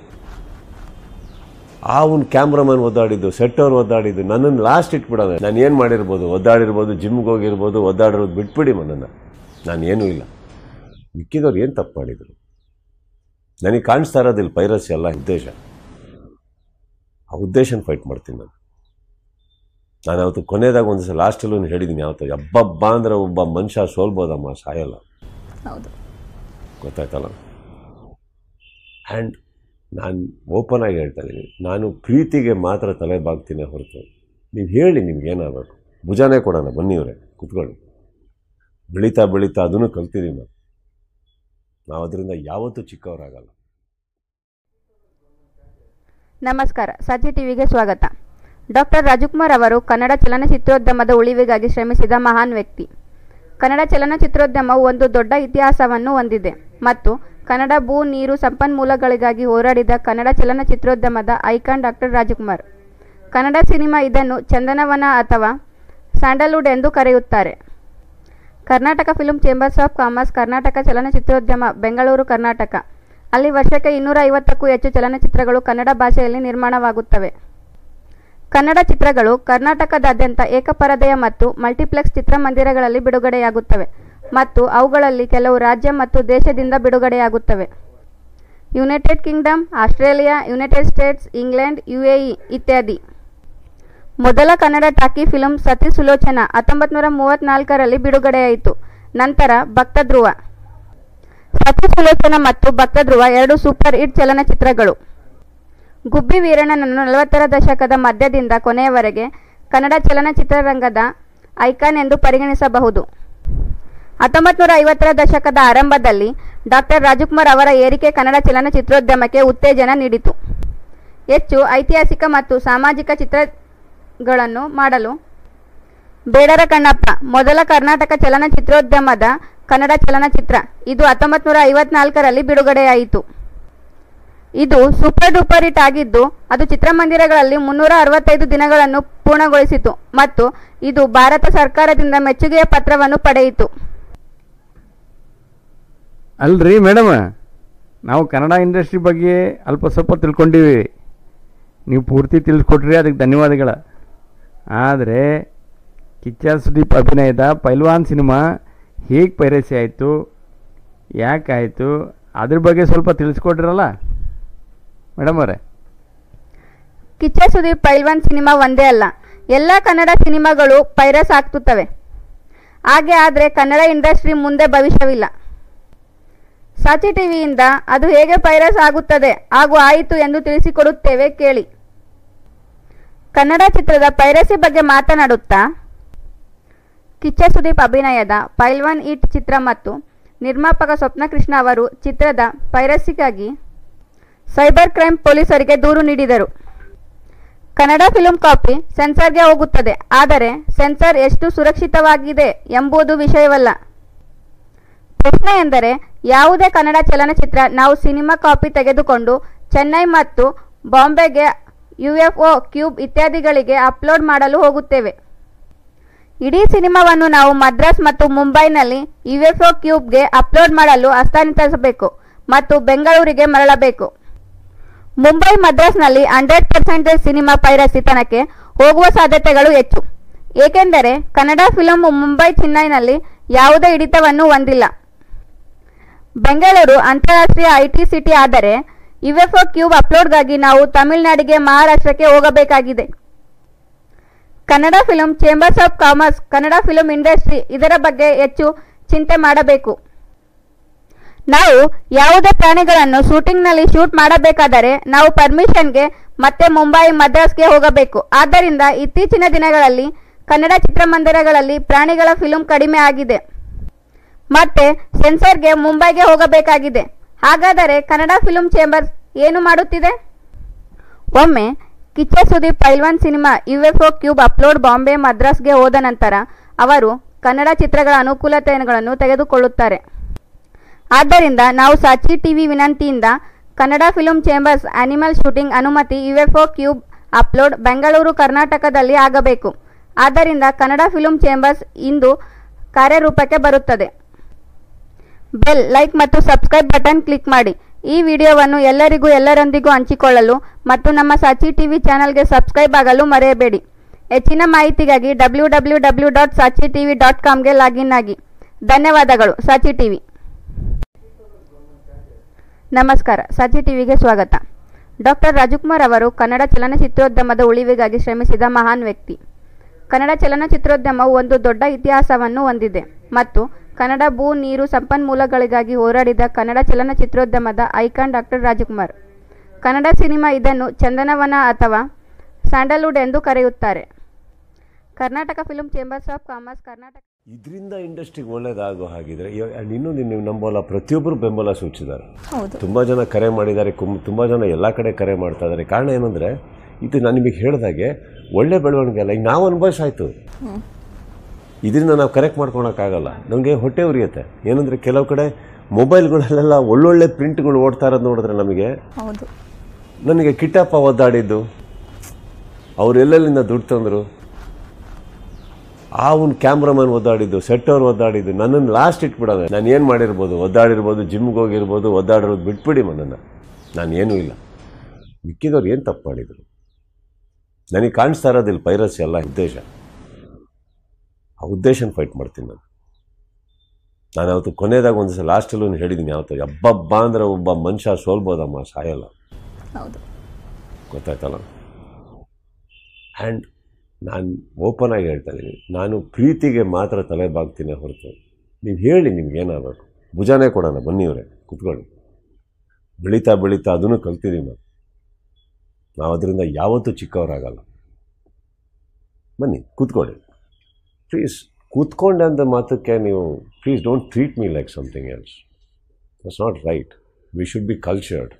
ಆ ಒಂದು ಕ್ಯಾಮ್ರಾಮನ್ ಒದ್ದಾಡಿದ್ದು ಸೆಟ್ ಅವ್ರು ಒದ್ದಾಡಿದ್ದು ನನ್ನನ್ನು ಲಾಸ್ಟ್ ಇಟ್ಬಿಡೋದೆ ನಾನು ಏನು ಮಾಡಿರ್ಬೋದು ಒದ್ದಾಡಿರ್ಬೋದು ಜಿಮ್ಗೆ ಹೋಗಿರ್ಬೋದು ಒದ್ದಾಡಿರೋದು ಬಿಟ್ಬಿಡಿ ನನ್ನನ್ನು ನಾನು ಏನೂ ಇಲ್ಲ ಮಿಕ್ಕಿದವ್ರು ಏನು ತಪ್ಪು ಮಾಡಿದರು ನನಗೆ ಕಾಣಿಸ್ತಾ ಇರೋದಿಲ್ಲ ಪೈರಸಿ ಎಲ್ಲ ಉದ್ದೇಶ ಆ ಉದ್ದೇಶನ ಫೈಟ್ ಮಾಡ್ತೀನಿ ನಾನು ನಾನು ಅವತ್ತು ಕೊನೆಯದಾಗ ಒಂದು ಸಲ ಲಾಸ್ಟಲ್ಲೂ ಹೇಳಿದ್ದೀನಿ ಯಾವತ್ತು ಹಬ್ಬಬ್ಬ ಅಂದರೆ ಒಬ್ಬ ಮನುಷ್ಯ ಸೋಲ್ಬೋದಮ್ಮ ಸಾಯಲ್ಲ ಹೌದು ಗೊತ್ತಾಯ್ತಲ್ಲ ಆ್ಯಂಡ್ ನಾನು ಓಪನ್ ಆಗಿ ಹೇಳ್ತಾ ಇದ್ದೀನಿ ನಾನು ಪ್ರೀತಿಗೆ ಮಾತ್ರ ತಲೆ ಬಾಗ್ತೀನಿ ಹೊರತು ನೀವು ಹೇಳಿ ನಿಮ್ಗೆ ಏನಾಗಬೇಕು ಭುಜಾನೇ ಕೊಡೋಣ ಬನ್ನಿ ಇವರೇ ಕುತ್ಕೊಳ್ಳಿ ಬೆಳೀತಾ ಬೆಳೀತಾ ಅದನ್ನು ಕಲ್ತಿದ್ದೀವಿ ನಾವು ನಾವು ಅದರಿಂದ ಯಾವತ್ತೂ ಚಿಕ್ಕವರಾಗಲ್ಲ ನಮಸ್ಕಾರ ಸಾಚಿ ಟಿವಿಗೆ ಸ್ವಾಗತ ಡಾಕ್ಟರ್ ರಾಜಕುಮಾರ್ ಅವರು ಕನ್ನಡ ಚಲನಚಿತ್ರೋದ್ಯಮದ ಉಳಿವಿಗಾಗಿ ಶ್ರಮಿಸಿದ ಮಹಾನ್ ವ್ಯಕ್ತಿ ಕನ್ನಡ ಚಲನಚಿತ್ರೋದ್ಯಮವು ಒಂದು ದೊಡ್ಡ ಇತಿಹಾಸವನ್ನು ಹೊಂದಿದೆ ಮತ್ತು ಕನ್ನಡ ಭೂ ನೀರು ಸಂಪನ್ಮೂಲಗಳಿಗಾಗಿ ಹೋರಾಡಿದ ಕನ್ನಡ ಚಲನಚಿತ್ರೋದ್ಯಮದ icon doctor Rajkumar Kannada cinema ಇದನ್ನು ಚಂದನವನ ಅಥವಾ ಸ್ಯಾಂಡಲ್ವುಡ್ ಎಂದು ಕರೆಯುತ್ತಾರೆ Karnataka film chambers of commerce Karnataka ಚಲನಚಿತ್ರೋದ್ಯಮ ಬೆಂಗಳೂರು ಕರ್ನಾಟಕ ಅಲ್ಲಿ ವರ್ಷಕ್ಕೆ ಇನ್ನೂರ ಐವತ್ತಕ್ಕೂ ಹೆಚ್ಚು ಚಲನಚಿತ್ರಗಳು ಕನ್ನಡ ಭಾಷೆಯಲ್ಲಿ ನಿರ್ಮಾಣವಾಗುತ್ತವೆ ಕನ್ನಡ ಚಿತ್ರಗಳು ಕರ್ನಾಟಕದಾದ್ಯಂತ ಏಕಪರದೆಯ ಮತ್ತು ಮಲ್ಟಿಪ್ಲೆಕ್ಸ್ ಚಿತ್ರಮಂದಿರಗಳಲ್ಲಿ ಬಿಡುಗಡೆಯಾಗುತ್ತವೆ ಮತ್ತು ಅವುಗಳಲ್ಲಿ ಕೆಲವು ರಾಜ್ಯ ಮತ್ತು ದೇಶದಿಂದ ಬಿಡುಗಡೆಯಾಗುತ್ತವೆ United Kingdom Australia United States England UAE ಇತ್ಯಾದಿ ಮೊದಲ ಕನ್ನಡ ಟಾಕಿ ಫಿಲ್ಮ್ ಸತಿ ಸುಲೋಚನಾ ಹತ್ತೊಂಬತ್ತು ನೂರ ಮೂವತ್ತ್ನಾಲ್ಕರಲ್ಲಿ ಬಿಡುಗಡೆಯಾಯಿತು ನಂತರ ಭಕ್ತಧ್ರುವ ಸತಿ ಸುಲೋಚನ ಮತ್ತು ಭಕ್ತಧ್ರುವ ಎರಡು ಸೂಪರ್ ಹಿಟ್ ಚಲನಚಿತ್ರಗಳು ಗುಬ್ಬಿ ವೀರಣ್ಣನನ್ನು ನಲವತ್ತರ ದಶಕದ ಮಧ್ಯದಿಂದ ಕೊನೆಯವರೆಗೆ ಕನ್ನಡ ಚಲನಚಿತ್ರರಂಗದ ಐಕಾನ್ ಎಂದು ಪರಿಗಣಿಸಬಹುದು ಹತ್ತೊಂಬತ್ತು ನೂರ ಐವತ್ತರ ದಶಕದ ಆರಂಭದಲ್ಲಿ ಡಾಕ್ಟರ್ ರಾಜಕುಮಾರ್ ಅವರ ಏರಿಕೆ ಕನ್ನಡ ಚಲನಚಿತ್ರೋದ್ಯಮಕ್ಕೆ ಉತ್ತೇಜನ ನೀಡಿತು ಹೆಚ್ಚು ಐತಿಹಾಸಿಕ ಮತ್ತು ಸಾಮಾಜಿಕ ಚಿತ್ರಗಳನ್ನು ಮಾಡಲು ಬೇಡರ ಕಣ್ಣಪ್ಪ ಮೊದಲ ಕರ್ನಾಟಕ ಚಲನಚಿತ್ರೋದ್ಯಮದ ಕನ್ನಡ ಚಲನಚಿತ್ರ ಇದು ಹತ್ತೊಂಬತ್ತು ನೂರ ಐವತ್ನಾಲ್ಕರಲ್ಲಿ ಬಿಡುಗಡೆಯಾಯಿತು ಇದು ಸೂಪರ್ ಡೂಪರ್ ಹಿಟ್ ಆಗಿದ್ದು ಅದು ಚಿತ್ರಮಂದಿರಗಳಲ್ಲಿ ಮುನ್ನೂರ ಅರವತ್ತೈದು ದಿನಗಳನ್ನು ಪೂರ್ಣಗೊಳಿಸಿತು ಮತ್ತು ಇದು ಭಾರತ ಸರ್ಕಾರದಿಂದ ಮೆಚ್ಚುಗೆಯ ಪತ್ರವನ್ನು ಪಡೆಯಿತು ಅಲ್ರಿ ಮೇಡಮ್ ನಾವು ಕನ್ನಡ ಇಂಡಸ್ಟ್ರಿ ಬಗ್ಗೆ ಅಲ್ಪ ಸ್ವಲ್ಪ ತಿಳ್ಕೊಂಡಿವಿ ನೀವು ಪೂರ್ತಿ ತಿಳಿಸ್ಕೊಟ್ರಿ ಅದಕ್ಕೆ ಧನ್ಯವಾದಗಳ ಆದರೆ ಕಿಚ್ಚ ಸುದೀಪ್ ಅಭಿನಯದ ಪೈಲ್ವಾನ್ ಸಿನಿಮಾ ಹೇಗೆ ಪೈರಸಿ ಆಯಿತು ಯಾಕಾಯಿತು ಅದ್ರ ಬಗ್ಗೆ ಸ್ವಲ್ಪ ತಿಳಿಸ್ಕೊಟ್ರಲ್ಲ ಮೇಡಮ್ ಅವರೇ ಕಿಚ್ಚ ಸುದೀಪ್ ಪೈಲ್ವಾನ್ ಸಿನಿಮಾ ಒಂದೇ ಅಲ್ಲ ಎಲ್ಲ ಕನ್ನಡ ಸಿನಿಮಾಗಳು ಪೈರಸ್ ಆಗ್ತುತ್ತವೆ ಹಾಗೆ ಆದರೆ ಕನ್ನಡ ಇಂಡಸ್ಟ್ರಿ ಮುಂದೆ ಭವಿಷ್ಯವಿಲ್ಲ ಸಾಚಿ ಟಿವಿಯಿಂದ ಅದು ಹೇಗೆ ಪೈರಸ್ ಆಗುತ್ತದೆ ಹಾಗೂ ಆಯಿತು ಎಂದು ತಿಳಿಸಿಕೊಡುತ್ತೇವೆ ಕೇಳಿ ಕನ್ನಡ ಚಿತ್ರದ ಪೈರಸಿ ಬಗ್ಗೆ ಮಾತನಾಡುತ್ತಾ ಕಿಚ್ಚ ಸುದೀಪ್ ಅಭಿನಯದ ಪೈಲ್ವಾನ್ ಈಟ್ ಚಿತ್ರ ಮತ್ತು ನಿರ್ಮಾಪಕ ಸ್ವಪ್ನಕೃಷ್ಣ ಅವರು ಚಿತ್ರದ ಪೈರಸಿಗಾಗಿ ಸೈಬರ್ ಕ್ರೈಮ್ ಪೊಲೀಸರಿಗೆ ದೂರು ನೀಡಿದರು ಕನ್ನಡ ಫಿಲ್ಮ್ ಕಾಪಿ ಸೆನ್ಸಾರ್ಗೆ ಹೋಗುತ್ತದೆ ಆದರೆ ಸೆನ್ಸಾರ್ ಎಷ್ಟು ಸುರಕ್ಷಿತವಾಗಿದೆ ಎಂಬುದು ವಿಷಯವಲ್ಲ ಪ್ರಶ್ನೆ ಎಂದರೆ ಯಾವುದೇ ಕನ್ನಡ ಚಲನಚಿತ್ರ ನಾವು ಸಿನಿಮಾ ಕಾಪಿ ತೆಗೆದುಕೊಂಡು ಚೆನ್ನೈ ಮತ್ತು ಬಾಂಬೆಗೆ ಯುಎಫ್ಒ ಕ್ಯೂಬ್ ಇತ್ಯಾದಿಗಳಿಗೆ ಅಪ್ಲೋಡ್ ಮಾಡಲು ಹೋಗುತ್ತೇವೆ ಇಡೀ ಸಿನಿಮಾವನ್ನು ನಾವು ಮದ್ರಾಸ್ ಮತ್ತು ಮುಂಬೈನಲ್ಲಿ ಯುಎಫ್ಒ ಕ್ಯೂಬ್ಗೆ ಅಪ್ಲೋಡ್ ಮಾಡಲು ಹಸ್ತಾಂತರಿಸಬೇಕು ಮತ್ತು ಬೆಂಗಳೂರಿಗೆ ಮರಳಬೇಕು ಮುಂಬೈ ಮದ್ರಾಸ್ನಲ್ಲಿ ಹಂಡ್ರೆಡ್ ಪರ್ಸೆಂಟೇಜ್ ಸಿನಿಮಾ ಪೈರಸಿತನಕ್ಕೆ ಹೋಗುವ ಸಾಧ್ಯತೆಗಳು ಹೆಚ್ಚು ಏಕೆಂದರೆ ಕನ್ನಡ ಫಿಲಂ ಮುಂಬೈ ಚೆನ್ನೈನಲ್ಲಿ ಯಾವುದೇ ಹಿಡಿತವನ್ನು ಹೊಂದಿಲ್ಲ ಬೆಂಗಳೂರು ಅಂತಾರಾಷ್ಟ್ರೀಯ ಐಟಿ ಸಿಟಿ ಆದರೆ ಯುಎಫ್ಒ ಕ್ಯೂಬ್ ಅಪ್ಲೋಡ್ಗಾಗಿ ನಾವು ತಮಿಳುನಾಡಿಗೆ ಮಹಾರಾಷ್ಟ್ರಕ್ಕೆ ಹೋಗಬೇಕಾಗಿದೆ Kannada film chambers of commerce Kannada film industry ಇದರ ಬಗ್ಗೆ ಹೆಚ್ಚು ಚಿಂತೆ ಮಾಡಬೇಕು ನಾವು ಯಾವುದೇ ಪ್ರಾಣಿಗಳನ್ನು ಶೂಟಿಂಗ್ನಲ್ಲಿ ಶೂಟ್ ಮಾಡಬೇಕಾದರೆ ನಾವು ಪರ್ಮಿಷನ್ಗೆ ಮತ್ತೆ ಮುಂಬೈ ಮದ್ರಾಸ್ಗೆ ಹೋಗಬೇಕು ಆದ್ದರಿಂದ ಇತ್ತೀಚಿನ ದಿನಗಳಲ್ಲಿ ಕನ್ನಡ ಚಿತ್ರಮಂದಿರಗಳಲ್ಲಿ ಪ್ರಾಣಿಗಳ ಫಿಲ್ಮ್ ಕಡಿಮೆ ಆಗಿದೆ ಮತ್ತೆ ಸೆನ್ಸರ್ಗೆ ಮುಂಬೈಗೆ ಹೋಗಬೇಕಾಗಿದೆ ಹಾಗಾದರೆ ಕನ್ನಡ ಫಿಲ್ಮ್ ಚೇಂಬರ್ಸ್ ಏನು ಮಾಡುತ್ತಿದೆ ಒಮ್ಮೆ Kichcha Sudeep Pailwaan cinema UFO cube upload Bombay ಮದ್ರಾಸ್ಗೆ ಹೋದ ನಂತರ ಅವರು ಕನ್ನಡ ಚಿತ್ರಗಳ ಅನುಕೂಲತೆಗಳನ್ನು ತೆಗೆದುಕೊಳ್ಳುತ್ತಾರೆ ಆದ್ದರಿಂದ ನಾವು ಸಾಚಿ ಟಿವಿ ವಿನಂತಿಯಿಂದ Kannada film chambers animal shooting ಅನುಮತಿ ಯುಎಫ್ಒ ಕ್ಯೂಬ್ ಅಪ್ಲೋಡ್ ಬೆಂಗಳೂರು ಕರ್ನಾಟಕದಲ್ಲಿ ಆಗಬೇಕು ಆದ್ದರಿಂದ ಕನ್ನಡ ಫಿಲ್ಮ್ ಚೇಂಬರ್ಸ್ ಇಂದು ಕಾರ್ಯರೂಪಕ್ಕೆ ಬರುತ್ತದೆ ಬೆಲ್ ಲೈಕ್ ಮತ್ತು ಸಬ್ಸ್ಕ್ರೈಬ್ ಬಟನ್ ಕ್ಲಿಕ್ ಮಾಡಿ ಈ ವಿಡಿಯೋವನ್ನು ಎಲ್ಲರಿಗೂ ಎಲ್ಲರೊಂದಿಗೂ ಹಂಚಿಕೊಳ್ಳಲು ಮತ್ತು ನಮ್ಮ ಸಾಚಿ ಟಿವಿ ಚಾನಲ್ಗೆ ಸಬ್ಸ್ಕ್ರೈಬ್ ಆಗಲು ಮರೆಯಬೇಡಿ ಹೆಚ್ಚಿನ ಮಾಹಿತಿಗಾಗಿ W W W dot Saachi TV dot ಕಾಮ್ಗೆ ಲಾಗಿನ್ ಆಗಿ ಧನ್ಯವಾದಗಳು ಸಾಚಿ ಟಿವಿ ನಮಸ್ಕಾರ ಸಾಚಿ ಟಿವಿಗೆ ಸ್ವಾಗತ ಡಾಕ್ಟರ್ ರಾಜಕುಮಾರ್ ಅವರು ಕನ್ನಡ ಚಲನಚಿತ್ರೋದ್ಯಮದ ಉಳಿವಿಗಾಗಿ ಶ್ರಮಿಸಿದ ಮಹಾನ್ ವ್ಯಕ್ತಿ ಕನ್ನಡ ಚಲನಚಿತ್ರೋದ್ಯಮವು ಒಂದು ದೊಡ್ಡ ಇತಿಹಾಸವನ್ನು ಹೊಂದಿದೆ ಮತ್ತು ಕನ್ನಡ ಭೂ ನೀರು ಸಂಪನ್ಮೂಲಗಳಿಗಾಗಿ ಹೋರಾಡಿದ ಕನ್ನಡ ಚಲನಚಿತ್ರೋದ್ಯಮದ icon doctor Rajkumar Kannada cinema ಇದನ್ನು ಚಂದನವನ ಅಥವಾ ಸ್ಯಾಂಡಲ್ವುಡ್ ಎಂದು ಕರೆಯುತ್ತಾರೆ Karnataka film chambers of commerce Karnataka ಇದರಿಂದ ಇಂಡಸ್ಟ್ರಿಗೆ ಒಳ್ಳೇದಾಗೋ ಹಾಗಿದ್ರೆ ಆ್ಯಂಡ್ ಇನ್ನೊಂದು ನೀವು ನಂಬೋಲ್ಲ ಪ್ರತಿಯೊಬ್ಬರು ಬೆಂಬಲ ಸೂಚಿಸಿದ್ದಾರೆ ಹೌದು ತುಂಬ ಜನ ಕರೆ ಮಾಡಿದ್ದಾರೆ ಕುಮ್ ತುಂಬ ಜನ ಎಲ್ಲ ಕಡೆ ಕರೆ ಮಾಡ್ತಾ ಇದ್ದಾರೆ ಕಾರಣ ಏನಂದರೆ ಇದು ನಾನು ನಿಮಗೆ ಹೇಳಿದಾಗೆ ಒಳ್ಳೆ ಬೆಳವಣಿಗೆ ಅಲ್ಲ ಈಗ ನಾವು ಅನುಭವಿಸಾಯ್ತು ಇದರಿಂದ ನಾವು ಕರೆಕ್ಟ್ ಮಾಡ್ಕೊಳಕ್ಕಾಗಲ್ಲ ನಮಗೆ ಹೊಟ್ಟೆ ಉರಿಯುತ್ತೆ ಏನಂದರೆ ಕೆಲವು ಕಡೆ ಮೊಬೈಲ್ಗಳಲ್ಲೆಲ್ಲ ಒಳ್ಳೊಳ್ಳೆ ಪ್ರಿಂಟ್ಗಳು ಓಡ್ತಾ ಇರೋದು ನೋಡಿದ್ರೆ ನಮಗೆ ಹೌದು ನನಗೆ ಕಿಟ್ಟಪ್ಪ ಒದ್ದಾಡಿದ್ದು ಅವ್ರು ಎಲ್ಲೆಲ್ಲಿಂದ ದುಡ್ಡು ತಂದರು ಆ ಒಂದು ಕ್ಯಾಮ್ರಾಮನ್ ಒದ್ದಾಡಿದ್ದು ಸೆಟ್ ಅವ್ರು ಒದ್ದಾಡಿದ್ದು ನನ್ನನ್ನು ಲಾಸ್ಟ್ ಇಟ್ಬಿಡೋದು ನಾನು ಏನು ಮಾಡಿರ್ಬೋದು ಒದ್ದಾಡಿರ್ಬೋದು ಜಿಮ್ಗೆ ಹೋಗಿರ್ಬೋದು ಒದ್ದಾಡಿರೋದು ಬಿಟ್ಬಿಡಿ ನನ್ನನ್ನು ನಾನು ಏನೂ ಇಲ್ಲ ಮಿಕ್ಕಿದವ್ರು ಏನು ತಪ್ಪು ಮಾಡಿದರು ನನಗೆ ಕಾಣಿಸ್ತಾ ಇರೋದಿಲ್ಲ ಪೈರಸಿ ಎಲ್ಲ ಉದ್ದೇಶ ಆ ಉದ್ದೇಶನ ಫೈಟ್ ಮಾಡ್ತೀನಿ ನಾನು ನಾನು ಅವತ್ತು ಕೊನೆಯದಾಗ ಒಂದು ಸಲ ಲಾಸ್ಟಲ್ಲೂ ಹೇಳಿದ್ದೀನಿ ಯಾವತ್ತು ಹಬ್ಬಬ್ಬ ಅಂದರೆ ಒಬ್ಬ ಮನುಷ್ಯ ಸೋಲ್ಬೋದಮ್ಮ ಸಾಯಲ್ಲ ಹೌದು ಗೊತ್ತಾಯ್ತಲ್ಲ ಆ್ಯಂಡ್ ನಾನು ಓಪನ್ ಆಗಿ ಹೇಳ್ತಾ ಇದ್ದೀನಿ ನಾನು ಪ್ರೀತಿಗೆ ಮಾತ್ರ ತಲೆ ಬಾಗ್ತೀನಿ ಹೊರತು ನೀವು ಹೇಳಿ ನಿಮ್ಗೆ ಏನಾಗಬೇಕು ಭುಜಾನೇ ಕೊಡೋಣ ಬನ್ನಿ ಅವರೇ ಕುತ್ಕೊಳ್ಳಿ ಬೆಳೀತಾ ಬೆಳೀತಾ ಅದನ್ನು ಕಲ್ತಿದ್ದೀವಿ ನಾವು ನಾವು ಅದರಿಂದ ಯಾವತ್ತೂ ಚಿಕ್ಕವರಾಗಲ್ಲ ಬನ್ನಿ ಕೂತ್ಕೊಳ್ಳಿ ಪ್ಲೀಸ್ ಕೂತ್ಕೊಂಡೆ ಅಂತ ಮಾತಕ್ಕೆ ನೀವು please don't treat me like something else that's not right we should be cultured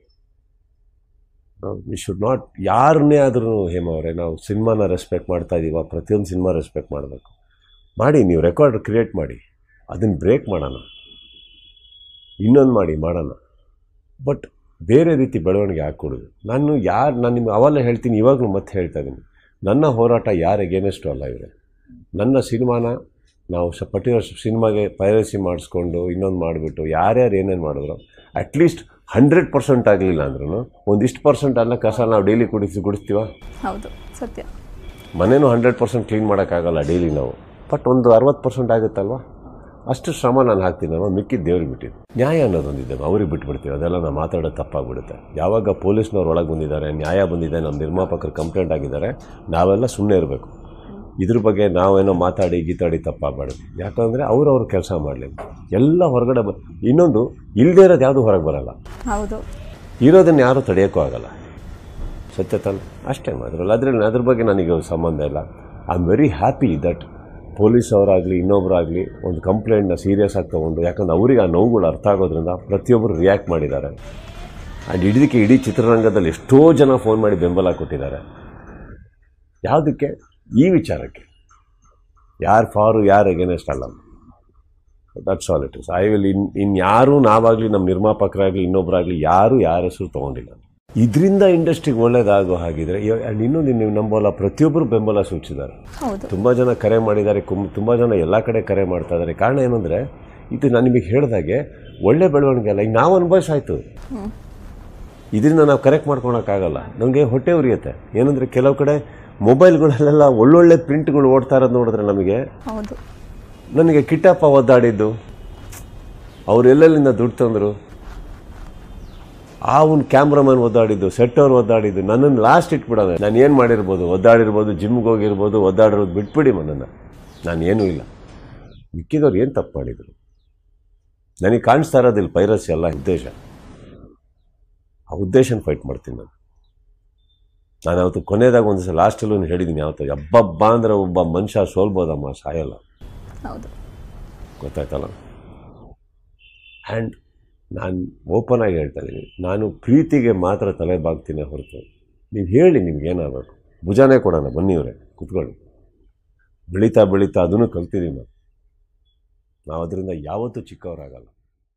we should not ಯಾರನ್ನೇ ಆದ್ರೂ ಹೇಮ ಅವರೇ ನಾವು ಸಿನಿಮಾನ ರೆಸ್ಪೆಕ್ಟ್ ಮಾಡ್ತಾ ಇದ್ದೀವ ಪ್ರತಿಯೊಂದು ಸಿನಿಮಾ ರೆಸ್ಪೆಕ್ಟ್ ಮಾಡಬೇಕು ಮಾಡಿ ನೀವು ರೆಕಾರ್ಡ್ ಕ್ರಿಯೇಟ್ ಮಾಡಿ ಅದನ್ನು ಬ್ರೇಕ್ ಮಾಡೋಣ ಇನ್ನೊಂದು ಮಾಡಿ ಮಾಡೋಣ ಬಟ್ ಬೇರೆ ರೀತಿ ಬೆಳವಣಿಗೆ ಹಾಕ್ಕೊಡೋದು ನಾನು ಯಾರು ನಾನು ನಿಮ್ಗೆ ಅವೆಲ್ಲ ಹೇಳ್ತೀನಿ ಇವಾಗಲೂ ಮತ್ತೆ ಹೇಳ್ತಾ ಇದ್ದೀನಿ ನನ್ನ ಹೋರಾಟ ಯಾರು ಎಗೇನೆಸ್ಟು ಅಲ್ಲ ಇವರೇ ನನ್ನ ಸಿನಿಮಾನ ನಾವು ಸ ಪರ್ಟಿಕ್ಯುಲರ್ ಸಿನಿಮಾಗೆ ಪೈರಸಿ ಮಾಡಿಸ್ಕೊಂಡು ಇನ್ನೊಂದು ಮಾಡಿಬಿಟ್ಟು ಯಾರ್ಯಾರು ಏನೇನು ಮಾಡಿದ್ರು ಅಟ್ಲೀಸ್ಟ್ ಹಂಡ್ರೆಡ್ ಪರ್ಸೆಂಟ್ ಆಗಲಿಲ್ಲ ಅಂದ್ರೂ ಒಂದಿಷ್ಟು ಪರ್ಸೆಂಟ್ ಅಲ್ಲ ಕಸ ನಾವು ಡೈಲಿ ಕುಡಿಸಿ ಕುಡಿಸ್ತೀವ ಹೌದು ಸತ್ಯ ಮನೇನೂ ಹಂಡ್ರೆಡ್ ಪರ್ಸೆಂಟ್ ಕ್ಲೀನ್ ಮಾಡೋಕ್ಕಾಗಲ್ಲ ಡೈಲಿ ನಾವು ಬಟ್ ಒಂದು ಅರವತ್ತು ಪರ್ಸೆಂಟ್ ಆಗುತ್ತಲ್ವಾ ಅಷ್ಟು ಶ್ರಮ ನಾನು ಹಾಕ್ತೀನಲ್ವ ಮಿಕ್ಕಿದ್ದು ದೇವ್ರಿಗೆ ಬಿಟ್ಟಿದ್ದು ನ್ಯಾಯ ಅನ್ನೋದೊಂದಿದೆ ಅವ್ರಿಗೆ ಬಿಟ್ಬಿಡ್ತೀವಿ ಅದೆಲ್ಲ ನಾವು ಮಾತಾಡೋದು ತಪ್ಪಾಗ್ಬಿಡುತ್ತೆ ಯಾವಾಗ ಪೊಲೀಸ್ನವ್ರು ಒಳಗೆ ಬಂದಿದ್ದಾರೆ ನ್ಯಾಯ ಬಂದಿದೆ ನಮ್ಮ ನಿರ್ಮಾಪಕರು ಕಂಪ್ಲೇಂಟ್ ಆಗಿದ್ದಾರೆ ನಾವೆಲ್ಲ ಸುಮ್ಮನೆ ಇರಬೇಕು ಇದ್ರ ಬಗ್ಗೆ ನಾವೇನೋ ಮಾತಾಡಿ ಗೀತಾಡಿ ತಪ್ಪಾಗಬಾರ್ದು ಯಾಕಂದರೆ ಅವ್ರು ಅವ್ರ ಕೆಲಸ ಮಾಡಲಿ ಎಲ್ಲ ಹೊರಗಡೆ ಬ ಇನ್ನೊಂದು ಇಲ್ಲದೇ ಇರೋದು ಯಾವುದು ಹೊರಗೆ ಬರಲ್ಲ ಹೌದು ಇರೋದನ್ನು ಯಾರೂ ತಡೆಯೋಕ್ಕೂ ಆಗಲ್ಲ ಸತ್ಯ ತಾನೆ ಅಷ್ಟೇ ಮಾತ್ರಲ್ಲ ಅದರಲ್ಲಿ ಅದ್ರ ಬಗ್ಗೆ ನನಗೆ ಸಂಬಂಧ ಇಲ್ಲ I am very happy that police ಅವರಾಗಲಿ ಇನ್ನೊಬ್ಬರಾಗಲಿ ಒಂದು ಕಂಪ್ಲೇಂಟ್ನ ಸೀರಿಯಸ್ ಆಗಿ ತೊಗೊಂಡು ಯಾಕಂದ್ರೆ ಅವ್ರಿಗೆ ಆ ನೋವುಗಳು ಅರ್ಥ ಆಗೋದ್ರಿಂದ ಪ್ರತಿಯೊಬ್ಬರು ರಿಯಾಕ್ಟ್ ಮಾಡಿದ್ದಾರೆ ಆ್ಯಂಡ್ ಇದಕ್ಕೆ ಇಡೀ ಚಿತ್ರರಂಗದಲ್ಲಿ ಎಷ್ಟೋ ಜನ ಫೋನ್ ಮಾಡಿ ಬೆಂಬಲ ಕೊಟ್ಟಿದ್ದಾರೆ ಯಾವುದಕ್ಕೆ ಈ ವಿಚಾರಕ್ಕೆ ಯಾರು ಫಾರು ಯಾರು ಎಗೇನೆಸ್ಟ್ ಅಲ್ಲ that's all it is I will ಇನ್ ಇನ್ಯಾರೂ ನಾವಾಗಲಿ ನಮ್ಮ ನಿರ್ಮಾಪಕರಾಗಲಿ ಇನ್ನೊಬ್ಬರಾಗಲಿ ಯಾರೂ ಯಾರ ಹೆಸರು ತೊಗೊಂಡಿಲ್ಲ ಇದರಿಂದ ಇಂಡಸ್ಟ್ರಿಗೆ ಒಳ್ಳೇದಾಗೋ ಹಾಗಿದ್ರೆ ಆ್ಯಂಡ್ ಇನ್ನೊಂದು ನೀವು ನಂಬೋಲ್ಲ ಪ್ರತಿಯೊಬ್ಬರು ಬೆಂಬಲ ಸೂಚಿಸಿದ್ದಾರೆ ಹೌದು ತುಂಬ ಜನ ಕರೆ ಮಾಡಿದ್ದಾರೆ ಕುಮ್ ತುಂಬ ಜನ ಎಲ್ಲ ಕಡೆ ಕರೆ ಮಾಡ್ತಾ ಇದ್ದಾರೆ ಕಾರಣ ಏನಂದರೆ ಇದು ನಾನು ನಿಮಗೆ ಹೇಳಿದಾಗೆ ಒಳ್ಳೆ ಬೆಳವಣಿಗೆ ಅಲ್ಲ ಈಗ ನಾವು ಅನುಭವಿಸಾಯ್ತು ಇದರಿಂದ ನಾವು ಕರೆಕ್ಟ್ ಮಾಡ್ಕೊಳಕ್ಕಾಗಲ್ಲ ನಮಗೆ ಹೊಟ್ಟೆ ಉರಿಯುತ್ತೆ ಏನಂದರೆ ಕೆಲವು ಕಡೆ ಮೊಬೈಲ್ಗಳಲ್ಲೆಲ್ಲ ಒಳ್ಳೊಳ್ಳೆ ಪ್ರಿಂಟ್ಗಳು ಓಡ್ತಾ ಇರೋದು ನೋಡಿದ್ರೆ ನಮಗೆ ಹೌದು ನನಗೆ ಕಿಟ್ಟಪ್ಪ ಒದ್ದಾಡಿದ್ದು ಅವ್ರು ಎಲ್ಲೆಲ್ಲಿಂದ ದುಡ್ಡು ತಂದರು ಆ ಒಂದು ಕ್ಯಾಮ್ರಾಮನ್ ಒದ್ದಾಡಿದ್ದು ಸೆಟ್ ಅವ್ರು ಒದ್ದಾಡಿದ್ದು ನನ್ನನ್ನು ಲಾಸ್ಟ್ ಇಟ್ಬಿಡೋಣ ನಾನು ಏನು ಮಾಡಿರ್ಬೋದು ಒದ್ದಾಡಿರ್ಬೋದು ಜಿಮ್ಗೆ ಹೋಗಿರ್ಬೋದು ಒದ್ದಾಡಿರೋದು ಬಿಟ್ಬಿಡಿ ನನ್ನನ್ನು ನಾನು ಏನೂ ಇಲ್ಲ ಮಿಕ್ಕಿದವ್ರು ಏನು ತಪ್ಪು ಮಾಡಿದರು ನನಗೆ ಕಾಣಿಸ್ತಾ ಇರೋದಿಲ್ಲ ಪೈರಸಿ ಎಲ್ಲ ಉದ್ದೇಶ ಆ ಉದ್ದೇಶನ ಫೈಟ್ ಮಾಡ್ತೀನಿ ನಾನು ನಾನು ಅವತ್ತು ಕೊನೆಯದಾಗ ಒಂದು ಸಲ ಲಾಸ್ಟಲ್ಲೂ ಹೇಳಿದ್ದೀನಿ ಯಾವತ್ತು ಹಬ್ಬಬ್ಬ ಅಂದ್ರೆ ಒಬ್ಬ ಮನುಷ್ಯ ಸೋಲ್ಬೋದಮ್ಮ ಸಾಯಲ್ಲ ಹೌದು ಗೊತ್ತಾಯ್ತಲ್ಲ ಆ್ಯಂಡ್ ನಾನು ಓಪನ್ ಆಗಿ ಹೇಳ್ತಾ ಇದ್ದೀನಿ ನಾನು ಪ್ರೀತಿಗೆ ಮಾತ್ರ ತಲೆ ಬಾಗ್ತೀನಿ ಹೊರತು ನೀವು ಹೇಳಿ ನಿಮ್ಗೆ ಏನಾಗಬೇಕು ಭುಜಾನೇ ಕೊಡೋಣ ಬನ್ನಿವ್ರೆ ಕುತ್ಕೊಳ್ಳಿ ಬೆಳೀತಾ ಬೆಳೀತಾ ಅದನ್ನು ಕಲ್ತಿದ್ದೀವಿ ನಾವು ನಾವು ಅದರಿಂದ ಯಾವತ್ತೂ ಚಿಕ್ಕವರಾಗಲ್ಲ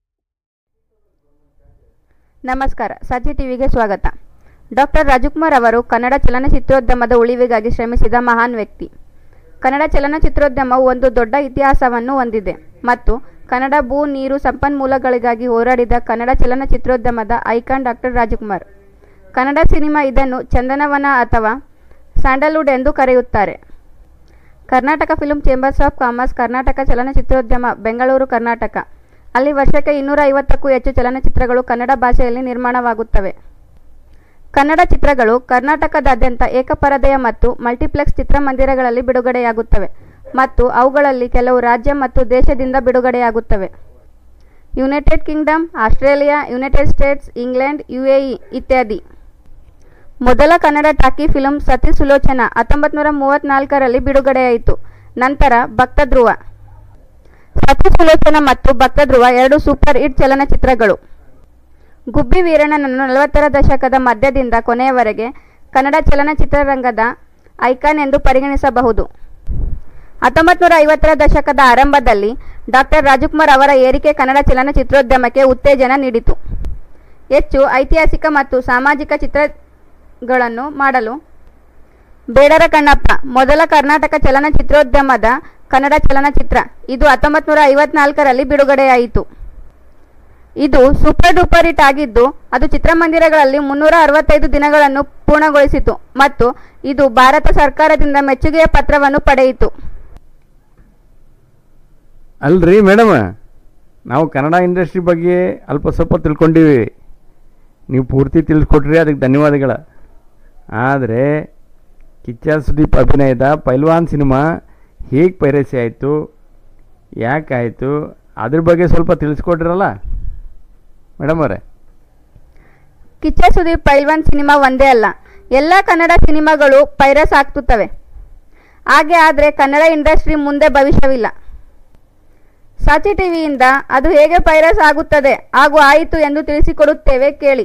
ನಮಸ್ಕಾರ ಸತ್ಯ ಟಿವಿಗೆ ಸ್ವಾಗತ ಡಾಕ್ಟರ್ ರಾಜಕುಮಾರ್ ಅವರು ಕನ್ನಡ ಚಲನಚಿತ್ರೋದ್ಯಮದ ಉಳಿವಿಗಾಗಿ ಶ್ರಮಿಸಿದ ಮಹಾನ್ ವ್ಯಕ್ತಿ ಕನ್ನಡ ಚಲನಚಿತ್ರೋದ್ಯಮವು ಒಂದು ದೊಡ್ಡ ಇತಿಹಾಸವನ್ನು ಹೊಂದಿದೆ ಮತ್ತು ಕನ್ನಡ ಭೂ ನೀರು ಸಂಪನ್ಮೂಲಗಳಿಗಾಗಿ ಹೋರಾಡಿದ ಕನ್ನಡ ಚಲನಚಿತ್ರೋದ್ಯಮದ icon doctor Rajkumar Kannada cinema ಇದನ್ನು ಚಂದನವನ ಅಥವಾ ಸ್ಯಾಂಡಲ್ವುಡ್ ಎಂದು ಕರೆಯುತ್ತಾರೆ Karnataka film chambers of commerce Karnataka ಚಲನಚಿತ್ರೋದ್ಯಮ ಬೆಂಗಳೂರು ಕರ್ನಾಟಕ ಅಲ್ಲಿ ವರ್ಷಕ್ಕೆ ಇನ್ನೂರ ಐವತ್ತಕ್ಕೂ ಹೆಚ್ಚು ಚಲನಚಿತ್ರಗಳು ಕನ್ನಡ ಭಾಷೆಯಲ್ಲಿ ನಿರ್ಮಾಣವಾಗುತ್ತವೆ ಕನ್ನಡ ಚಿತ್ರಗಳು ಕರ್ನಾಟಕದಾದ್ಯಂತ ಏಕಪರದೆಯ ಮತ್ತು ಮಲ್ಟಿಪ್ಲೆಕ್ಸ್ ಚಿತ್ರಮಂದಿರಗಳಲ್ಲಿ ಬಿಡುಗಡೆಯಾಗುತ್ತವೆ ಮತ್ತು ಅವುಗಳಲ್ಲಿ ಕೆಲವು ರಾಜ್ಯ ಮತ್ತು ದೇಶದಿಂದ ಬಿಡುಗಡೆಯಾಗುತ್ತವೆ United Kingdom Australia United States England UAE ಇತ್ಯಾದಿ ಮೊದಲ ಕನ್ನಡ ಟಾಕಿ ಫಿಲ್ಮ್ ಸತಿ ಸುಲೋಚನಾ ಹತ್ತೊಂಬತ್ತು ನೂರ ಮೂವತ್ತ್ನಾಲ್ಕರಲ್ಲಿ ಬಿಡುಗಡೆಯಾಯಿತು ನಂತರ ಭಕ್ತಧ್ರುವ ಸತಿ ಸುಲೋಚನಾ ಮತ್ತು ಭಕ್ತಧ್ರುವ ಎರಡು ಸೂಪರ್ ಹಿಟ್ ಚಲನಚಿತ್ರಗಳು ಗುಬ್ಬಿ ವೀರಣ್ಣನನ್ನು ನಲವತ್ತರ ದಶಕದ ಮಧ್ಯದಿಂದ ಕೊನೆಯವರೆಗೆ ಕನ್ನಡ ಚಲನಚಿತ್ರರಂಗದ ಐಕಾನ್ ಎಂದು ಪರಿಗಣಿಸಬಹುದು ಹತ್ತೊಂಬತ್ತು ನೂರ ಐವತ್ತರ ದಶಕದ ಆರಂಭದಲ್ಲಿ ಡಾಕ್ಟರ್ ರಾಜಕುಮಾರ್ ಅವರ ಏರಿಕೆ ಕನ್ನಡ ಚಲನಚಿತ್ರೋದ್ಯಮಕ್ಕೆ ಉತ್ತೇಜನ ನೀಡಿತು ಹೆಚ್ಚು ಐತಿಹಾಸಿಕ ಮತ್ತು ಸಾಮಾಜಿಕ ಚಿತ್ರಗಳನ್ನು ಮಾಡಲು ಬೇಡರ ಕಣ್ಣಪ್ಪ ಮೊದಲ ಕರ್ನಾಟಕ ಚಲನಚಿತ್ರೋದ್ಯಮದ ಕನ್ನಡ ಚಲನಚಿತ್ರ ಇದು ಹತ್ತೊಂಬತ್ತು ನೂರ ಐವತ್ನಾಲ್ಕರಲ್ಲಿ ಬಿಡುಗಡೆಯಾಯಿತು ಇದು ಸೂಪರ್ ಡೂಪರ್ ಹಿಟ್ ಆಗಿದ್ದು ಅದು ಚಿತ್ರಮಂದಿರಗಳಲ್ಲಿ ಮುನ್ನೂರ ಅರವತ್ತೈದು ದಿನಗಳನ್ನು ಪೂರ್ಣಗೊಳಿಸಿತು ಮತ್ತು ಇದು ಭಾರತ ಸರ್ಕಾರದಿಂದ ಮೆಚ್ಚುಗೆಯ ಪತ್ರವನ್ನು ಪಡೆಯಿತು ಅಲ್ರಿ ಮೇಡಮ್ ನಾವು ಕನ್ನಡ ಇಂಡಸ್ಟ್ರಿ ಬಗ್ಗೆ ಅಲ್ಪ ಸ್ವಲ್ಪ ತಿಳ್ಕೊಂಡಿವಿ ನೀವು ಪೂರ್ತಿ ತಿಳಿಸ್ಕೊಟ್ರಿ ಅದಕ್ಕೆ ಧನ್ಯವಾದಗಳ ಆದರೆ ಕಿಚ್ಚ ಸುದೀಪ್ ಅಭಿನಯದ ಪೈಲ್ವಾನ್ ಸಿನಿಮಾ ಹೇಗೆ ಪೈರಸಿ ಆಯಿತು ಯಾಕಾಯಿತು ಅದ್ರ ಬಗ್ಗೆ ಸ್ವಲ್ಪ ತಿಳಿಸ್ಕೊಟ್ರಲ್ಲ ಮೇಡಮ್ ಅವರೇ ಕಿಚ್ಚ ಸುದೀಪ್ ಪೈಲ್ವಾನ್ ಸಿನಿಮಾ ಒಂದೇ ಅಲ್ಲ ಎಲ್ಲ ಕನ್ನಡ ಸಿನಿಮಾಗಳು ಪೈರಸ್ ಆಗ್ತುತ್ತವೆ ಹಾಗೆ ಆದರೆ ಕನ್ನಡ ಇಂಡಸ್ಟ್ರಿ ಮುಂದೆ ಭವಿಷ್ಯವಿಲ್ಲ ಸಾಚಿ ಟಿವಿಯಿಂದ ಅದು ಹೇಗೆ ಪೈರಸ್ ಆಗುತ್ತದೆ ಹಾಗೂ ಆಯಿತು ಎಂದು ತಿಳಿಸಿಕೊಡುತ್ತೇವೆ ಕೇಳಿ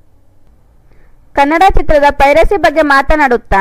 ಕನ್ನಡ ಚಿತ್ರದ ಪೈರಸಿ ಬಗ್ಗೆ ಮಾತನಾಡುತ್ತಾ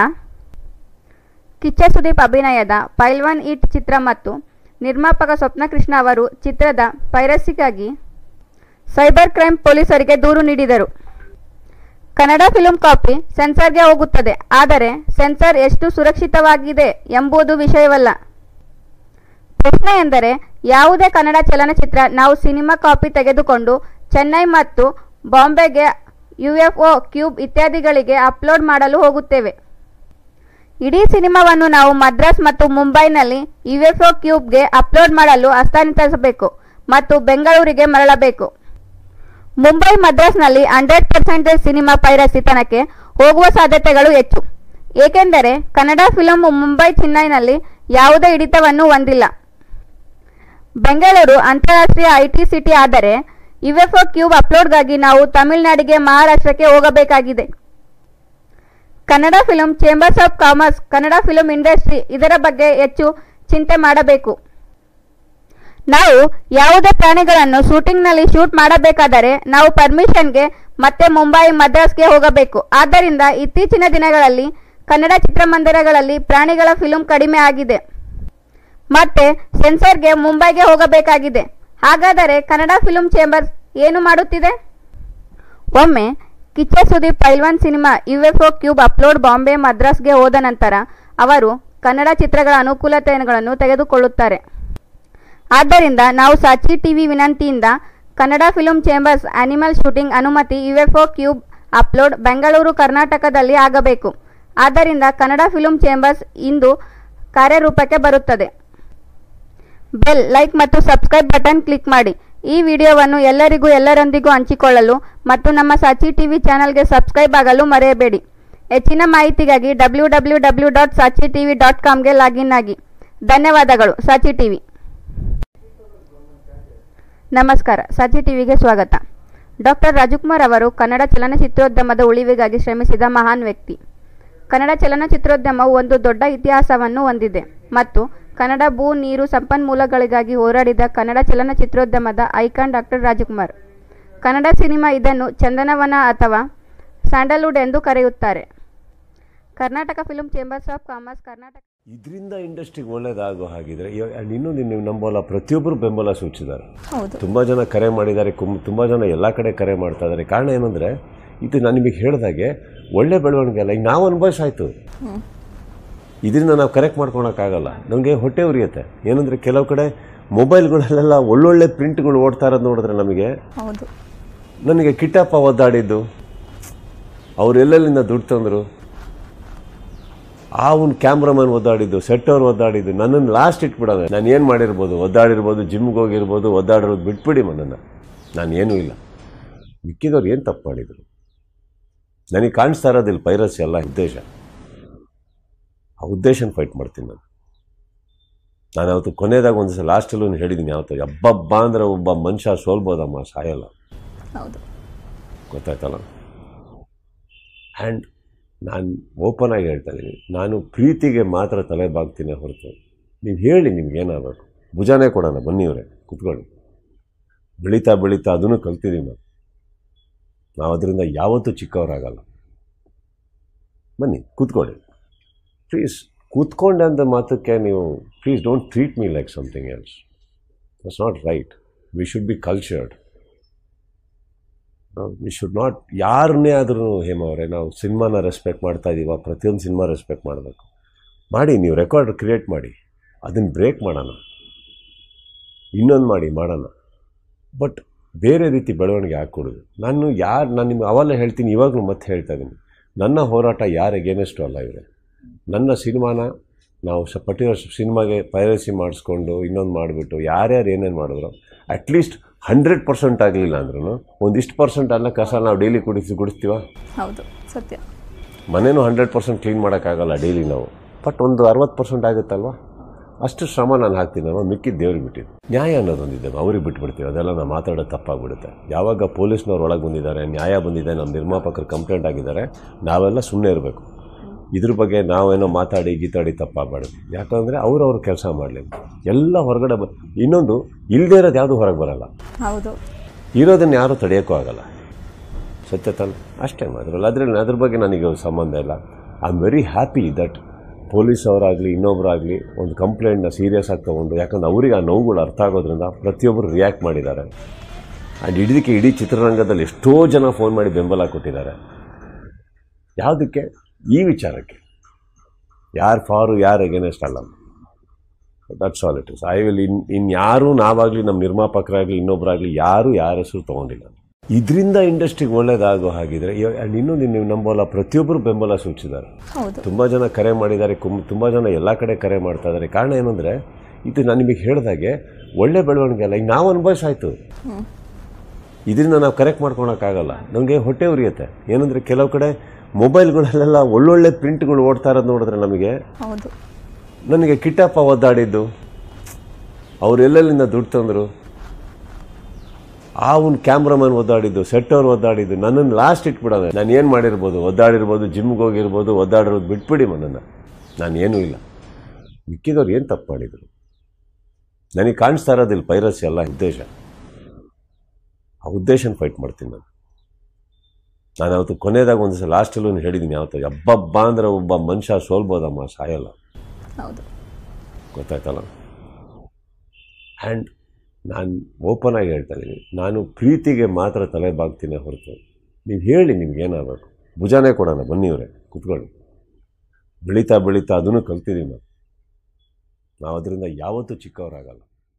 ಕಿಚ್ಚ ಸುದೀಪ್ ಅಭಿನಯದ ಪೈಲ್ವಾನ್ ಈಟ್ ಚಿತ್ರ ಮತ್ತು ನಿರ್ಮಾಪಕ ಸ್ವಪ್ನಕೃಷ್ಣ ಅವರು ಚಿತ್ರದ ಪೈರಸಿಗಾಗಿ ಸೈಬರ್ ಕ್ರೈಮ್ ಪೊಲೀಸರಿಗೆ ದೂರು ನೀಡಿದರು ಕನ್ನಡ ಫಿಲ್ಮ್ ಕಾಪಿ ಸೆನ್ಸಾರ್ಗೆ ಹೋಗುತ್ತದೆ ಆದರೆ ಸೆನ್ಸಾರ್ ಎಷ್ಟು ಸುರಕ್ಷಿತವಾಗಿದೆ ಎಂಬುದು ವಿಷಯವಲ್ಲ ಪ್ರಶ್ನೆ ಎಂದರೆ ಯಾವುದೇ ಕನ್ನಡ ಚಲನಚಿತ್ರ ನಾವು ಸಿನಿಮಾ ಕಾಪಿ ತೆಗೆದುಕೊಂಡು ಚೆನ್ನೈ ಮತ್ತು ಬಾಂಬೆಗೆ ಯುಎಫ್ಒ ಕ್ಯೂಬ್ ಇತ್ಯಾದಿಗಳಿಗೆ ಅಪ್ಲೋಡ್ ಮಾಡಲು ಹೋಗುತ್ತೇವೆ ಇಡೀ ಸಿನಿಮಾವನ್ನು ನಾವು ಮದ್ರಾಸ್ ಮತ್ತು ಮುಂಬೈನಲ್ಲಿ ಯುಎಫ್ಒ ಕ್ಯೂಬ್ಗೆ ಅಪ್ಲೋಡ್ ಮಾಡಲು ಹಸ್ತಾಂತರಿಸಬೇಕು ಮತ್ತು ಬೆಂಗಳೂರಿಗೆ ಮರಳಬೇಕು ಮುಂಬೈ ಮದ್ರಾಸ್ನಲ್ಲಿ ಹಂಡ್ರೆಡ್ ಪರ್ಸೆಂಟೇಜ್ ಸಿನಿಮಾ ಪೈರಸಿತನಕ್ಕೆ ಹೋಗುವ ಸಾಧ್ಯತೆಗಳು ಹೆಚ್ಚು ಏಕೆಂದರೆ ಕನ್ನಡ ಫಿಲಂ ಮುಂಬೈ ಚೆನ್ನೈನಲ್ಲಿ ಯಾವುದೇ ಹಿಡಿತವನ್ನು ಹೊಂದಿಲ್ಲ ಬೆಂಗಳೂರು ಅಂತಾರಾಷ್ಟ್ರೀಯ ಐಟಿ ಸಿಟಿ ಆದರೆ ಯುಎಫ್ಒ ಕ್ಯೂಬ್ ಅಪ್ಲೋಡ್ಗಾಗಿ ನಾವು ತಮಿಳುನಾಡಿಗೆ ಮಹಾರಾಷ್ಟ್ರಕ್ಕೆ ಹೋಗಬೇಕಾಗಿದೆ Kannada film chambers of commerce Kannada film industry ಇದರ ಬಗ್ಗೆ ಹೆಚ್ಚು ಚಿಂತೆ ಮಾಡಬೇಕು ನಾವು ಯಾವುದೇ ಪ್ರಾಣಿಗಳನ್ನು ಶೂಟಿಂಗ್ನಲ್ಲಿ ಶೂಟ್ ಮಾಡಬೇಕಾದರೆ ನಾವು ಪರ್ಮಿಷನ್ಗೆ ಮತ್ತೆ ಮುಂಬೈ ಮದ್ರಾಸ್ಗೆ ಹೋಗಬೇಕು ಆದ್ದರಿಂದ ಇತ್ತೀಚಿನ ದಿನಗಳಲ್ಲಿ ಕನ್ನಡ ಚಿತ್ರಮಂದಿರಗಳಲ್ಲಿ ಪ್ರಾಣಿಗಳ ಫಿಲ್ಮ್ ಕಡಿಮೆ ಆಗಿದೆ ಮತ್ತೆ ಸೆನ್ಸರ್ಗೆ ಮುಂಬೈಗೆ ಹೋಗಬೇಕಾಗಿದೆ ಹಾಗಾದರೆ ಕನ್ನಡ ಫಿಲ್ಮ್ ಚೇಂಬರ್ಸ್ ಏನು ಮಾಡುತ್ತಿದೆ ಒಮ್ಮೆ Kichcha Sudeep Pailwaan cinema UFO cube upload Bombay ಮದ್ರಾಸ್ಗೆ ಹೋದ ನಂತರ ಅವರು ಕನ್ನಡ ಚಿತ್ರಗಳ ಅನುಕೂಲತೆಗಳನ್ನು ತೆಗೆದುಕೊಳ್ಳುತ್ತಾರೆ ಆದ್ದರಿಂದ ನಾವು ಸಾಚಿ ಟಿವಿ ವಿನಂತಿಯಿಂದ Kannada film chambers animal shooting ಅನುಮತಿ ಯುಎಫ್ಒ ಕ್ಯೂಬ್ ಅಪ್ಲೋಡ್ ಬೆಂಗಳೂರು ಕರ್ನಾಟಕದಲ್ಲಿ ಆಗಬೇಕು ಆದ್ದರಿಂದ ಕನ್ನಡ ಫಿಲ್ಮ್ ಚೇಂಬರ್ಸ್ ಇಂದು ಕಾರ್ಯರೂಪಕ್ಕೆ ಬರುತ್ತದೆ ಬೆಲ್ ಲೈಕ್ ಮತ್ತು ಸಬ್ಸ್ಕ್ರೈಬ್ ಬಟನ್ ಕ್ಲಿಕ್ ಮಾಡಿ ಈ ವಿಡಿಯೋವನ್ನು ಎಲ್ಲರಿಗೂ ಎಲ್ಲರೊಂದಿಗೂ ಹಂಚಿಕೊಳ್ಳಲು ಮತ್ತು ನಮ್ಮ ಸಾಚಿ ಟಿವಿ ಚಾನಲ್ಗೆ ಸಬ್ಸ್ಕ್ರೈಬ್ ಆಗಲು ಮರೆಯಬೇಡಿ ಹೆಚ್ಚಿನ ಮಾಹಿತಿಗಾಗಿ W W W dot Saachi TV dot ಕಾಮ್ಗೆ ಲಾಗಿನ್ ಆಗಿ ಧನ್ಯವಾದಗಳು ಸಾಚಿ ಟಿವಿ ನಮಸ್ಕಾರ ಸಾಚಿ ಟಿವಿಗೆ ಸ್ವಾಗತ ಡಾಕ್ಟರ್ ರಾಜಕುಮಾರ್ ಅವರು ಕನ್ನಡ ಚಲನಚಿತ್ರೋದ್ಯಮದ ಉಳಿವಿಗಾಗಿ ಶ್ರಮಿಸಿದ ಮಹಾನ್ ವ್ಯಕ್ತಿ ಕನ್ನಡ ಚಲನಚಿತ್ರೋದ್ಯಮವು ಒಂದು ದೊಡ್ಡ ಇತಿಹಾಸವನ್ನು ಹೊಂದಿದೆ ಮತ್ತು ಕನ್ನಡ ಭೂ ನೀರು ಸಂಪನ್ಮೂಲಗಳಿಗಾಗಿ ಹೋರಾಡಿದ ಕನ್ನಡ ಚಲನಚಿತ್ರೋದ್ಯಮದ icon doctor Rajkumar Kannada cinema ಇದನ್ನು ಚಂದನವನ ಅಥವಾ ಸ್ಯಾಂಡಲ್ವುಡ್ ಎಂದು ಕರೆಯುತ್ತಾರೆ Karnataka film chambers of commerce Karnataka ಇದರಿಂದ ಇಂಡಸ್ಟ್ರಿಗೆ ಒಳ್ಳೇದಾಗೋ ಹಾಗಿದ್ರೆ ಆ್ಯಂಡ್ ಇನ್ನೊಂದು ನೀವು ನಂಬೋಲ್ಲ ಪ್ರತಿಯೊಬ್ಬರು ಬೆಂಬಲ ಸೂಚಿಸಿದ್ದಾರೆ ಹೌದು ತುಂಬ ಜನ ಕರೆ ಮಾಡಿದ್ದಾರೆ ಕುಮ್ ತುಂಬ ಜನ ಎಲ್ಲ ಕಡೆ ಕರೆ ಮಾಡ್ತಾ ಇದ್ದಾರೆ ಕಾರಣ ಏನಂದರೆ ಇದು ನಾನು ನಿಮಗೆ ಹೇಳಿದಾಗೆ ಒಳ್ಳೆ ಬೆಳವಣಿಗೆ ಅಲ್ಲ ಈಗ ನಾವು ಅನುಭವಿಸಾಯ್ತು ಇದರಿಂದ ನಾವು ಕರೆಕ್ಟ್ ಮಾಡ್ಕೊಳಕ್ಕಾಗಲ್ಲ ನಮಗೆ ಹೊಟ್ಟೆ ಉರಿಯುತ್ತೆ ಏನಂದರೆ ಕೆಲವು ಕಡೆ ಮೊಬೈಲ್ಗಳಲ್ಲೆಲ್ಲ ಒಳ್ಳೊಳ್ಳೆ ಪ್ರಿಂಟ್ಗಳು ಓಡ್ತಾ ಇರೋದು ನೋಡಿದ್ರೆ ನಮಗೆ ಹೌದು ನನಗೆ ಕಿಟ್ಟಪ್ಪ ಒದ್ದಾಡಿದ್ದು ಅವ್ರು ಎಲ್ಲೆಲ್ಲಿಂದ ದುಡ್ಡು ತಂದರು ಆ ಒಂದು ಕ್ಯಾಮ್ರಾಮನ್ ಒದ್ದಾಡಿದ್ದು ಸೆಟ್ ಅವ್ರು ಒದ್ದಾಡಿದ್ದು ನನ್ನನ್ನು ಲಾಸ್ಟ್ ಇಟ್ಬಿಡೋದು ನಾನು ಏನು ಮಾಡಿರ್ಬೋದು ಒದ್ದಾಡಿರ್ಬೋದು ಜಿಮ್ಗೆ ಹೋಗಿರ್ಬೋದು ಒದ್ದಾಡಿರೋದು ಬಿಟ್ಬಿಡಿ ನನ್ನನ್ನು ನಾನು ಏನೂ ಇಲ್ಲ ಮಿಕ್ಕಿದವ್ರು ಏನು ತಪ್ಪು ಮಾಡಿದರು ನನಗೆ ಕಾಣಿಸ್ತಾ ಇರೋದಿಲ್ಲ ಪೈರಸಿ ಎಲ್ಲ ಉದ್ದೇಶ ಆ ಉದ್ದೇಶನ ಫೈಟ್ ಮಾಡ್ತೀನಿ ನಾನು ನಾನು ಅವತ್ತು ಕೊನೆಯದಾಗ ಒಂದು ಸಲ ಲಾಸ್ಟಲ್ಲೂ ಹೇಳಿದ್ದೀನಿ ಯಾವತ್ತು ಹಬ್ಬಬ್ಬ ಅಂದ್ರೆ ಒಬ್ಬ ಮನುಷ್ಯ ಸೋಲ್ಬೋದಮ್ಮ ಸಾಯಲ್ಲ ಹೌದು ಗೊತ್ತಾಯ್ತಲ್ಲ ಆ್ಯಂಡ್ ನಾನು ಓಪನ್ ಆಗಿ ಹೇಳ್ತಾ ಇದ್ದೀನಿ ನಾನು ಪ್ರೀತಿಗೆ ಮಾತ್ರ ತಲೆ ಬಾಗ್ತೀನಿ ಹೊರತು ನೀವು ಹೇಳಿ ನಿಮ್ಗೆ ಏನಾಗಬೇಕು ಭುಜಾನೇ ಕೊಡೋಣ ಬನ್ನಿವ್ರೆ ಕುತ್ಕೊಳ್ಳಿ ಬೆಳೀತಾ ಬೆಳೀತಾ ಅದನ್ನು ಕಲ್ತಿದ್ದೀವಿ ನಾವು ನಾವು ಅದರಿಂದ ಯಾವತ್ತೂ ಚಿಕ್ಕವರಾಗಲ್ಲ ಬನ್ನಿ ಕೂತ್ಕೊಳ್ಳಿ ಪ್ಲೀಸ್ ಕೂತ್ಕೊಂಡಂಥ ಮಾತಕ್ಕೆ ನೀವು please don't treat me like something else it's not right we should be cultured we should not ಯಾರನ್ನೇ ಆದ್ರೂ ಹೇಮ ಅವರೇ ನಾವು ಸಿನಿಮಾನ ರೆಸ್ಪೆಕ್ಟ್ ಮಾಡ್ತಾ ಇದ್ದೀವ ಪ್ರತಿಯೊಂದು ಸಿನಿಮಾ ರೆಸ್ಪೆಕ್ಟ್ ಮಾಡಬೇಕು ಮಾಡಿ ನೀವು ರೆಕಾರ್ಡ್ ಕ್ರಿಯೇಟ್ ಮಾಡಿ ಅದನ್ನು ಬ್ರೇಕ್ ಮಾಡೋಣ ಇನ್ನೊಂದು ಮಾಡಿ ಮಾಡೋಣ ಬಟ್ ಬೇರೆ ರೀತಿ ಬೆಳವಣಿಗೆ ಹಾಕ್ಕೊಡೋದು ನಾನು ಯಾರು ನಾನು ನಿಮ್ಗೆ ಅವೆಲ್ಲ ಹೇಳ್ತೀನಿ ಇವಾಗಲೂ ಮತ್ತೆ ಹೇಳ್ತಾ ಇದ್ದೀನಿ ನನ್ನ ಹೋರಾಟ ಯಾರ ಎಗೇನೆಸ್ಟು ಅಲ್ಲ ಇವರೇ ನನ್ನ ಸಿನಿಮಾನ ನಾವು ಸ ಪರ್ಟಿಕ್ಯುಲರ್ ಸಿನಿಮಾಗೆ ಪೈರಸಿ ಮಾಡಿಸ್ಕೊಂಡು ಇನ್ನೊಂದು ಮಾಡಿಬಿಟ್ಟು ಯಾರ್ಯಾರು ಏನೇನು ಮಾಡಿದ್ರು ಅಟ್ಲೀಸ್ಟ್ ಹಂಡ್ರೆಡ್ ಪರ್ಸೆಂಟ್ ಆಗಲಿಲ್ಲ ಅಂದ್ರೂ ಒಂದಿಷ್ಟು ಪರ್ಸೆಂಟ್ ಅನ್ನ ಕಸ ನಾವು ಡೈಲಿ ಕುಡಿಸಿ ಗುಡಿಸ್ತೀವ ಹೌದು ಸತ್ಯ ಮನೇನೂ ಹಂಡ್ರೆಡ್ ಪರ್ಸೆಂಟ್ ಕ್ಲೀನ್ ಮಾಡೋಕ್ಕಾಗಲ್ಲ ಡೈಲಿ ನಾವು ಬಟ್ ಒಂದು ಅರವತ್ತು ಪರ್ಸೆಂಟ್ ಆಗುತ್ತಲ್ವ ಅಷ್ಟು ಶ್ರಮ ನಾನು ಹಾಕ್ತೀನಲ್ವ ಮಿಕ್ಕಿದ್ದು ದೇವ್ರಿಗೆ ಬಿಟ್ಟಿದ್ದು ನ್ಯಾಯ ಅನ್ನೋದೊಂದಿದೆ ಅವ್ರಿಗೆ ಬಿಟ್ಬಿಡ್ತೀವಿ ಅದೆಲ್ಲ ನಾವು ಮಾತಾಡೋದು ತಪ್ಪಾಗ್ಬಿಡುತ್ತೆ ಯಾವಾಗ ಪೊಲೀಸ್ನವ್ರು ಒಳಗೆ ಬಂದಿದ್ದಾರೆ ನ್ಯಾಯ ಬಂದಿದೆ ನಮ್ಮ ನಿರ್ಮಾಪಕರು ಕಂಪ್ಲೇಂಟ್ ಆಗಿದ್ದಾರೆ ನಾವೆಲ್ಲ ಸುಮ್ಮನೆ ಇರಬೇಕು ಇದ್ರ ಬಗ್ಗೆ ನಾವೇನೋ ಮಾತಾಡಿ ಗೀತಾಡಿ ತಪ್ಪಾಗಬಾರ್ದು ಯಾಕಂದರೆ ಅವ್ರವ್ರ ಕೆಲಸ ಮಾಡಲಿ ಎಲ್ಲ ಹೊರಗಡೆ ಬ ಇನ್ನೊಂದು ಇಲ್ಲದೇ ಇರೋದು ಯಾವುದು ಹೊರಗೆ ಬರಲ್ಲ ಹೌದು ಇರೋದನ್ನು ಯಾರೂ ತಡೆಯೋಕ್ಕೂ ಆಗಲ್ಲ ಸತ್ಯ ತಾನೆ ಅಷ್ಟೇ ಮಾತ್ರಲ್ಲ ಅದರಲ್ಲಿ ಅದ್ರ ಬಗ್ಗೆ ನನಗೆ ಸಂಬಂಧ ಇಲ್ಲ I am very happy that police ಅವರಾಗಲಿ ಇನ್ನೊಬ್ಬರಾಗಲಿ ಒಂದು ಕಂಪ್ಲೇಂಟ್ನ ಸೀರಿಯಸ್ ಆಗಿ ತೊಗೊಂಡು ಯಾಕಂದ್ರೆ ಅವರಿಗೆ ಆ ನೋವುಗಳು ಅರ್ಥ ಆಗೋದ್ರಿಂದ ಪ್ರತಿಯೊಬ್ಬರು ರಿಯಾಕ್ಟ್ ಮಾಡಿದ್ದಾರೆ ಆ್ಯಂಡ್ ಇದಕ್ಕೆ ಇಡೀ ಚಿತ್ರರಂಗದಲ್ಲಿ ಎಷ್ಟೋ ಜನ ಫೋನ್ ಮಾಡಿ ಬೆಂಬಲ ಕೊಟ್ಟಿದ್ದಾರೆ ಯಾವುದಕ್ಕೆ ಈ ವಿಚಾರಕ್ಕೆ ಯಾರು ಫಾರು ಯಾರು ಎಗೇನೆಸ್ಟ್ ಅಲ್ಲ that's all it is I will ಇನ್ ಇನ್ಯಾರೂ ನಾವಾಗಲಿ ನಮ್ಮ ನಿರ್ಮಾಪಕರಾಗಲಿ ಇನ್ನೊಬ್ಬರಾಗಲಿ ಯಾರೂ ಯಾರ ಹೆಸರು ತೊಗೊಂಡಿಲ್ಲ ಇದರಿಂದ ಇಂಡಸ್ಟ್ರಿಗೆ ಒಳ್ಳೇದಾಗೋ ಹಾಗಿದ್ರೆ ಆ್ಯಂಡ್ ಇನ್ನೊಂದು ನೀವು ನಂಬೋಲ್ಲ ಪ್ರತಿಯೊಬ್ಬರು ಬೆಂಬಲ ಸೂಚಿಸಿದ್ದಾರೆ ಹೌದು ತುಂಬ ಜನ ಕರೆ ಮಾಡಿದ್ದಾರೆ ಕುಮ್ ತುಂಬ ಜನ ಎಲ್ಲ ಕಡೆ ಕರೆ ಮಾಡ್ತಾ ಇದ್ದಾರೆ ಕಾರಣ ಏನಂದರೆ ಇದು ನಾನು ನಿಮಗೆ ಹೇಳಿದಾಗೆ ಒಳ್ಳೆ ಬೆಳವಣಿಗೆ ಅಲ್ಲ ಈಗ ನಾವು ಅನುಭವಿಸಾಯ್ತು ಇದರಿಂದ ನಾವು ಕರೆಕ್ಟ್ ಮಾಡ್ಕೊಳಕ್ಕಾಗಲ್ಲ ನಮಗೆ ಹೊಟ್ಟೆ ಉರಿಯುತ್ತೆ ಏನಂದರೆ ಕೆಲವು ಕಡೆ ಮೊಬೈಲ್ಗಳಲ್ಲೆಲ್ಲ ಒಳ್ಳೊಳ್ಳೆ ಪ್ರಿಂಟ್ಗಳು ಓಡ್ತಾ ಇರೋದು ನೋಡಿದ್ರೆ ನಮಗೆ ಹೌದು ನನಗೆ ಕಿಟ್ಟಪ್ಪ ಒದ್ದಾಡಿದ್ದು ಅವ್ರು ಎಲ್ಲೆಲ್ಲಿಂದ ದುಡ್ಡು ತಂದರು ಆ ಒಂದು ಕ್ಯಾಮ್ರಾಮನ್ ಒದ್ದಾಡಿದ್ದು ಸೆಟ್ ಅವ್ರು ಒದ್ದಾಡಿದ್ದು ನನ್ನನ್ನು ಲಾಸ್ಟ್ ಇಟ್ಬಿಡೋದೆ ನಾನು ಏನು ಮಾಡಿರ್ಬೋದು ಒದ್ದಾಡಿರ್ಬೋದು ಜಿಮ್ಗೆ ಹೋಗಿರ್ಬೋದು ಒದ್ದಾಡಿರೋದು ಬಿಟ್ಬಿಡಿ ನನ್ನನ್ನು ನಾನು ಏನೂ ಇಲ್ಲ ಮಿಕ್ಕಿದವ್ರು ಏನು ತಪ್ಪು ಮಾಡಿದರು ನನಗೆ ಕಾಣಿಸ್ತಾ ಇರೋದಿಲ್ಲ ಪೈರಸಿ ಅಲ್ಲ ಉದ್ದೇಶ ಆ ಉದ್ದೇಶನ ಫೈಟ್ ಮಾಡ್ತೀನಿ ನಾನು ನಾನು ಅವತ್ತು ಕೊನೆಯದಾಗ ಒಂದು ಸಲ ಲಾಸ್ಟಲ್ಲೂ ಹೇಳಿದ್ದೀನಿ ಯಾವತ್ತು ಹಬ್ಬಬ್ಬ ಅಂದರೆ ಒಬ್ಬ ಮನುಷ್ಯ ಸೋಲ್ಬೋದಮ್ಮ ಸಾಯಲ್ಲ ಹೌದು ಗೊತ್ತಾಯ್ತಲ್ಲ ಆ್ಯಂಡ್ ನಾನು ಓಪನ್ ಆಗಿ ಹೇಳ್ತಾ ಇದ್ದೀನಿ ನಾನು ಪ್ರೀತಿಗೆ ಮಾತ್ರ ತಲೆ ಬಾಗ್ತೀನಿ ಹೊರತು ನೀವು ಹೇಳಿ ನಿಮ್ಗೆ ಏನಾಗಬೇಕು ಭುಜಾನೇ ಕೊಡೋಣ ಬನ್ನಿ ಇವರೇ ಕುತ್ಕೊಳ್ಳಿ ಬೆಳೀತಾ ಬೆಳೀತಾ ಅದನ್ನು ಕಲ್ತಿದ್ದೀವಿ ನಾವು ನಾವು ಅದರಿಂದ ಯಾವತ್ತೂ ಚಿಕ್ಕವರಾಗಲ್ಲ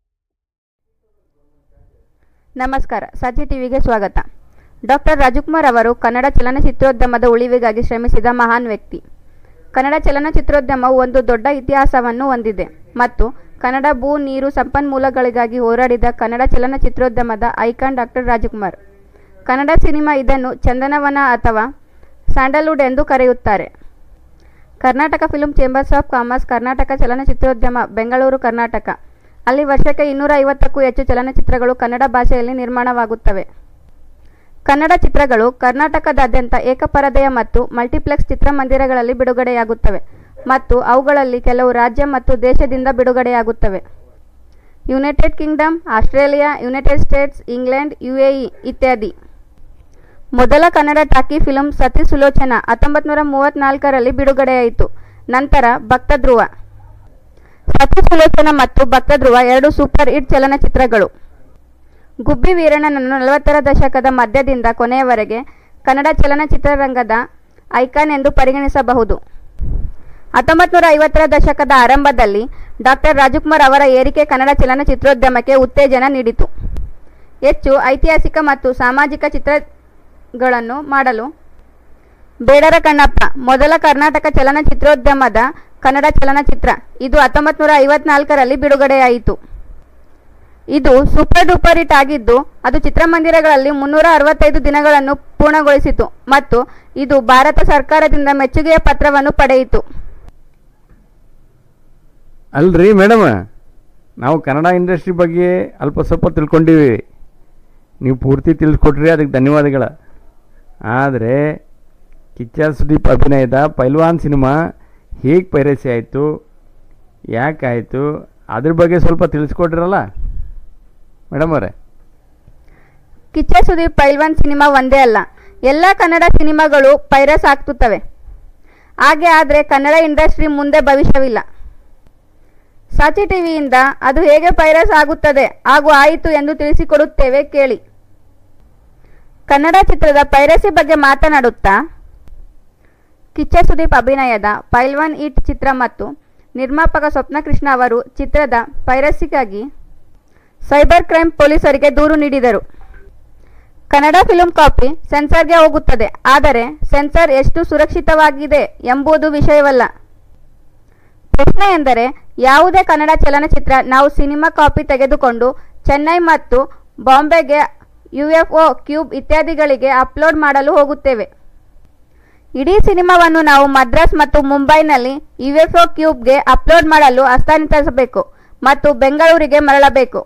ನಮಸ್ಕಾರ ಸಾಚಿ ಟಿವಿಗೆ ಸ್ವಾಗತ ಡಾಕ್ಟರ್ ರಾಜಕುಮಾರ್ ಅವರು ಕನ್ನಡ ಚಲನಚಿತ್ರೋದ್ಯಮದ ಉಳಿವಿಗಾಗಿ ಶ್ರಮಿಸಿದ ಮಹಾನ್ ವ್ಯಕ್ತಿ ಕನ್ನಡ ಚಲನಚಿತ್ರೋದ್ಯಮವು ಒಂದು ದೊಡ್ಡ ಇತಿಹಾಸವನ್ನು ಹೊಂದಿದೆ ಮತ್ತು ಕನ್ನಡ ಭೂ ನೀರು ಸಂಪನ್ಮೂಲಗಳಿಗಾಗಿ ಹೋರಾಡಿದ ಕನ್ನಡ ಚಲನಚಿತ್ರೋದ್ಯಮದ icon doctor Rajkumar Kannada cinema ಇದನ್ನು ಚಂದನವನ ಅಥವಾ ಸ್ಯಾಂಡಲ್ವುಡ್ ಎಂದು ಕರೆಯುತ್ತಾರೆ Karnataka film chambers of commerce Karnataka ಚಲನಚಿತ್ರೋದ್ಯಮ ಬೆಂಗಳೂರು ಕರ್ನಾಟಕ ಅಲ್ಲಿ ವರ್ಷಕ್ಕೆ ಇನ್ನೂರ ಐವತ್ತಕ್ಕೂ ಹೆಚ್ಚು ಚಲನಚಿತ್ರಗಳು ಕನ್ನಡ ಭಾಷೆಯಲ್ಲಿ ನಿರ್ಮಾಣವಾಗುತ್ತವೆ ಕನ್ನಡ ಚಿತ್ರಗಳು ಕರ್ನಾಟಕದಾದ್ಯಂತ ಏಕಪರದೆಯ ಮತ್ತು ಮಲ್ಟಿಪ್ಲೆಕ್ಸ್ ಚಿತ್ರಮಂದಿರಗಳಲ್ಲಿ ಬಿಡುಗಡೆಯಾಗುತ್ತವೆ ಮತ್ತು ಅವುಗಳಲ್ಲಿ ಕೆಲವು ರಾಜ್ಯ ಮತ್ತು ದೇಶದಿಂದ ಬಿಡುಗಡೆಯಾಗುತ್ತವೆ United Kingdom Australia United States England UAE ಇತ್ಯಾದಿ ಮೊದಲ ಕನ್ನಡ ಟಾಕಿ ಫಿಲ್ಮ್ ಸತಿ ಸುಲೋಚನ ಹತ್ತೊಂಬತ್ತು ನೂರ ಮೂವತ್ತ್ನಾಲ್ಕರಲ್ಲಿ ಬಿಡುಗಡೆಯಾಯಿತು ನಂತರ ಭಕ್ತಧ್ರುವ ಸತಿ ಸುಲೋಚನ ಮತ್ತು ಭಕ್ತಧ್ರುವ ಎರಡು ಸೂಪರ್ ಹಿಟ್ ಚಲನಚಿತ್ರಗಳು ಗುಬ್ಬಿ ವೀರಣ್ಣನನ್ನು ನಲವತ್ತರ ದಶಕದ ಮಧ್ಯದಿಂದ ಕೊನೆಯವರೆಗೆ ಕನ್ನಡ ಚಲನಚಿತ್ರರಂಗದ ಐಕಾನ್ ಎಂದು ಪರಿಗಣಿಸಬಹುದು ಹತ್ತೊಂಬತ್ತು ನೂರ ಐವತ್ತರ ದಶಕದ ಆರಂಭದಲ್ಲಿ ಡಾಕ್ಟರ್ ರಾಜಕುಮಾರ್ ಅವರ ಏರಿಕೆ ಕನ್ನಡ ಚಲನಚಿತ್ರೋದ್ಯಮಕ್ಕೆ ಉತ್ತೇಜನ ನೀಡಿತು ಹೆಚ್ಚು ಐತಿಹಾಸಿಕ ಮತ್ತು ಸಾಮಾಜಿಕ ಚಿತ್ರಗಳನ್ನು ಮಾಡಲು ಬೇಡರ ಕಣ್ಣಪ್ಪ ಮೊದಲ ಕರ್ನಾಟಕ ಚಲನಚಿತ್ರೋದ್ಯಮದ ಕನ್ನಡ ಚಲನಚಿತ್ರ ಇದು ಹತ್ತೊಂಬತ್ತು ನೂರ ಐವತ್ನಾಲ್ಕರಲ್ಲಿ ಬಿಡುಗಡೆಯಾಯಿತು ಇದು ಸೂಪರ್ ಡೂಪರ್ ಹಿಟ್ ಆಗಿದ್ದು ಅದು ಚಿತ್ರಮಂದಿರಗಳಲ್ಲಿ ಮುನ್ನೂರ ಅರವತ್ತೈದು ದಿನಗಳನ್ನು ಪೂರ್ಣಗೊಳಿಸಿತು ಮತ್ತು ಇದು ಭಾರತ ಸರ್ಕಾರದಿಂದ ಮೆಚ್ಚುಗೆಯ ಪತ್ರವನ್ನು ಪಡೆಯಿತು ಅಲ್ರಿ ಮೇಡಮ್ ನಾವು ಕನ್ನಡ ಇಂಡಸ್ಟ್ರಿ ಬಗ್ಗೆ ಅಲ್ಪ ಸ್ವಲ್ಪ ತಿಳ್ಕೊಂಡಿವಿ ನೀವು ಪೂರ್ತಿ ತಿಳಿಸ್ಕೊಟ್ರಿ ಅದಕ್ಕೆ ಧನ್ಯವಾದಗಳ ಆದರೆ ಕಿಚ್ಚ ಸುದೀಪ್ ಅಭಿನಯದ ಪೈಲ್ವಾನ್ ಸಿನಿಮಾ ಹೇಗೆ ಪೈರಸಿ ಆಯಿತು ಯಾಕಾಯಿತು ಅದ್ರ ಬಗ್ಗೆ ಸ್ವಲ್ಪ ತಿಳಿಸ್ಕೊಟ್ರಲ್ಲ ಮೇಡಮ್ ಅವರೇ ಕಿಚ್ಚ ಸುದೀಪ್ ಪೈಲ್ವಾನ್ ಸಿನಿಮಾ ಒಂದೇ ಅಲ್ಲ ಎಲ್ಲ ಕನ್ನಡ ಸಿನಿಮಾಗಳು ಪೈರಸ್ ಆಗ್ತುತ್ತವೆ ಹಾಗೆ ಆದರೆ ಕನ್ನಡ ಇಂಡಸ್ಟ್ರಿ ಮುಂದೆ ಭವಿಷ್ಯವಿಲ್ಲ ಸಾಚಿ ಟಿವಿಯಿಂದ ಅದು ಹೇಗೆ ಪೈರಸ್ ಆಗುತ್ತದೆ ಹಾಗೂ ಆಯಿತು ಎಂದು ತಿಳಿಸಿಕೊಡುತ್ತೇವೆ ಕೇಳಿ ಕನ್ನಡ ಚಿತ್ರದ ಪೈರಸಿ ಬಗ್ಗೆ ಮಾತನಾಡುತ್ತಾ ಕಿಚ್ಚ ಸುದೀಪ್ ಅಭಿನಯದ ಪೈಲ್ವಾನ್ ಇಟ್ ಚಿತ್ರ ಮತ್ತು ನಿರ್ಮಾಪಕ ಸ್ವಪ್ನಕೃಷ್ಣ ಅವರು ಚಿತ್ರದ ಪೈರಸಿಗಾಗಿ ಸೈಬರ್ ಕ್ರೈಮ್ ಪೊಲೀಸರಿಗೆ ದೂರು ನೀಡಿದರು ಕನ್ನಡ ಫಿಲ್ಮ್ ಕಾಪಿ ಸೆನ್ಸಾರ್ಗೆ ಹೋಗುತ್ತದೆ ಆದರೆ ಸೆನ್ಸಾರ್ ಎಷ್ಟು ಸುರಕ್ಷಿತವಾಗಿದೆ ಎಂಬುದು ವಿಷಯವಲ್ಲ ಪ್ರಶ್ನೆ ಎಂದರೆ ಯಾವುದೇ ಕನ್ನಡ ಚಲನಚಿತ್ರ ನಾವು ಸಿನಿಮಾ ಕಾಪಿ ತೆಗೆದುಕೊಂಡು ಚೆನ್ನೈ ಮತ್ತು ಬಾಂಬೆಗೆ ಯುಎಫ್ಒ ಕ್ಯೂಬ್ ಇತ್ಯಾದಿಗಳಿಗೆ ಅಪ್ಲೋಡ್ ಮಾಡಲು ಹೋಗುತ್ತೇವೆ ಇಡೀ ಸಿನಿಮಾವನ್ನು ನಾವು ಮದ್ರಾಸ್ ಮತ್ತು ಮುಂಬೈನಲ್ಲಿ ಯುಎಫ್ಒ ಕ್ಯೂಬ್ಗೆ ಅಪ್ಲೋಡ್ ಮಾಡಲು ಹಸ್ತಾಂತರಿಸಬೇಕು ಮತ್ತು ಬೆಂಗಳೂರಿಗೆ ಮರಳಬೇಕು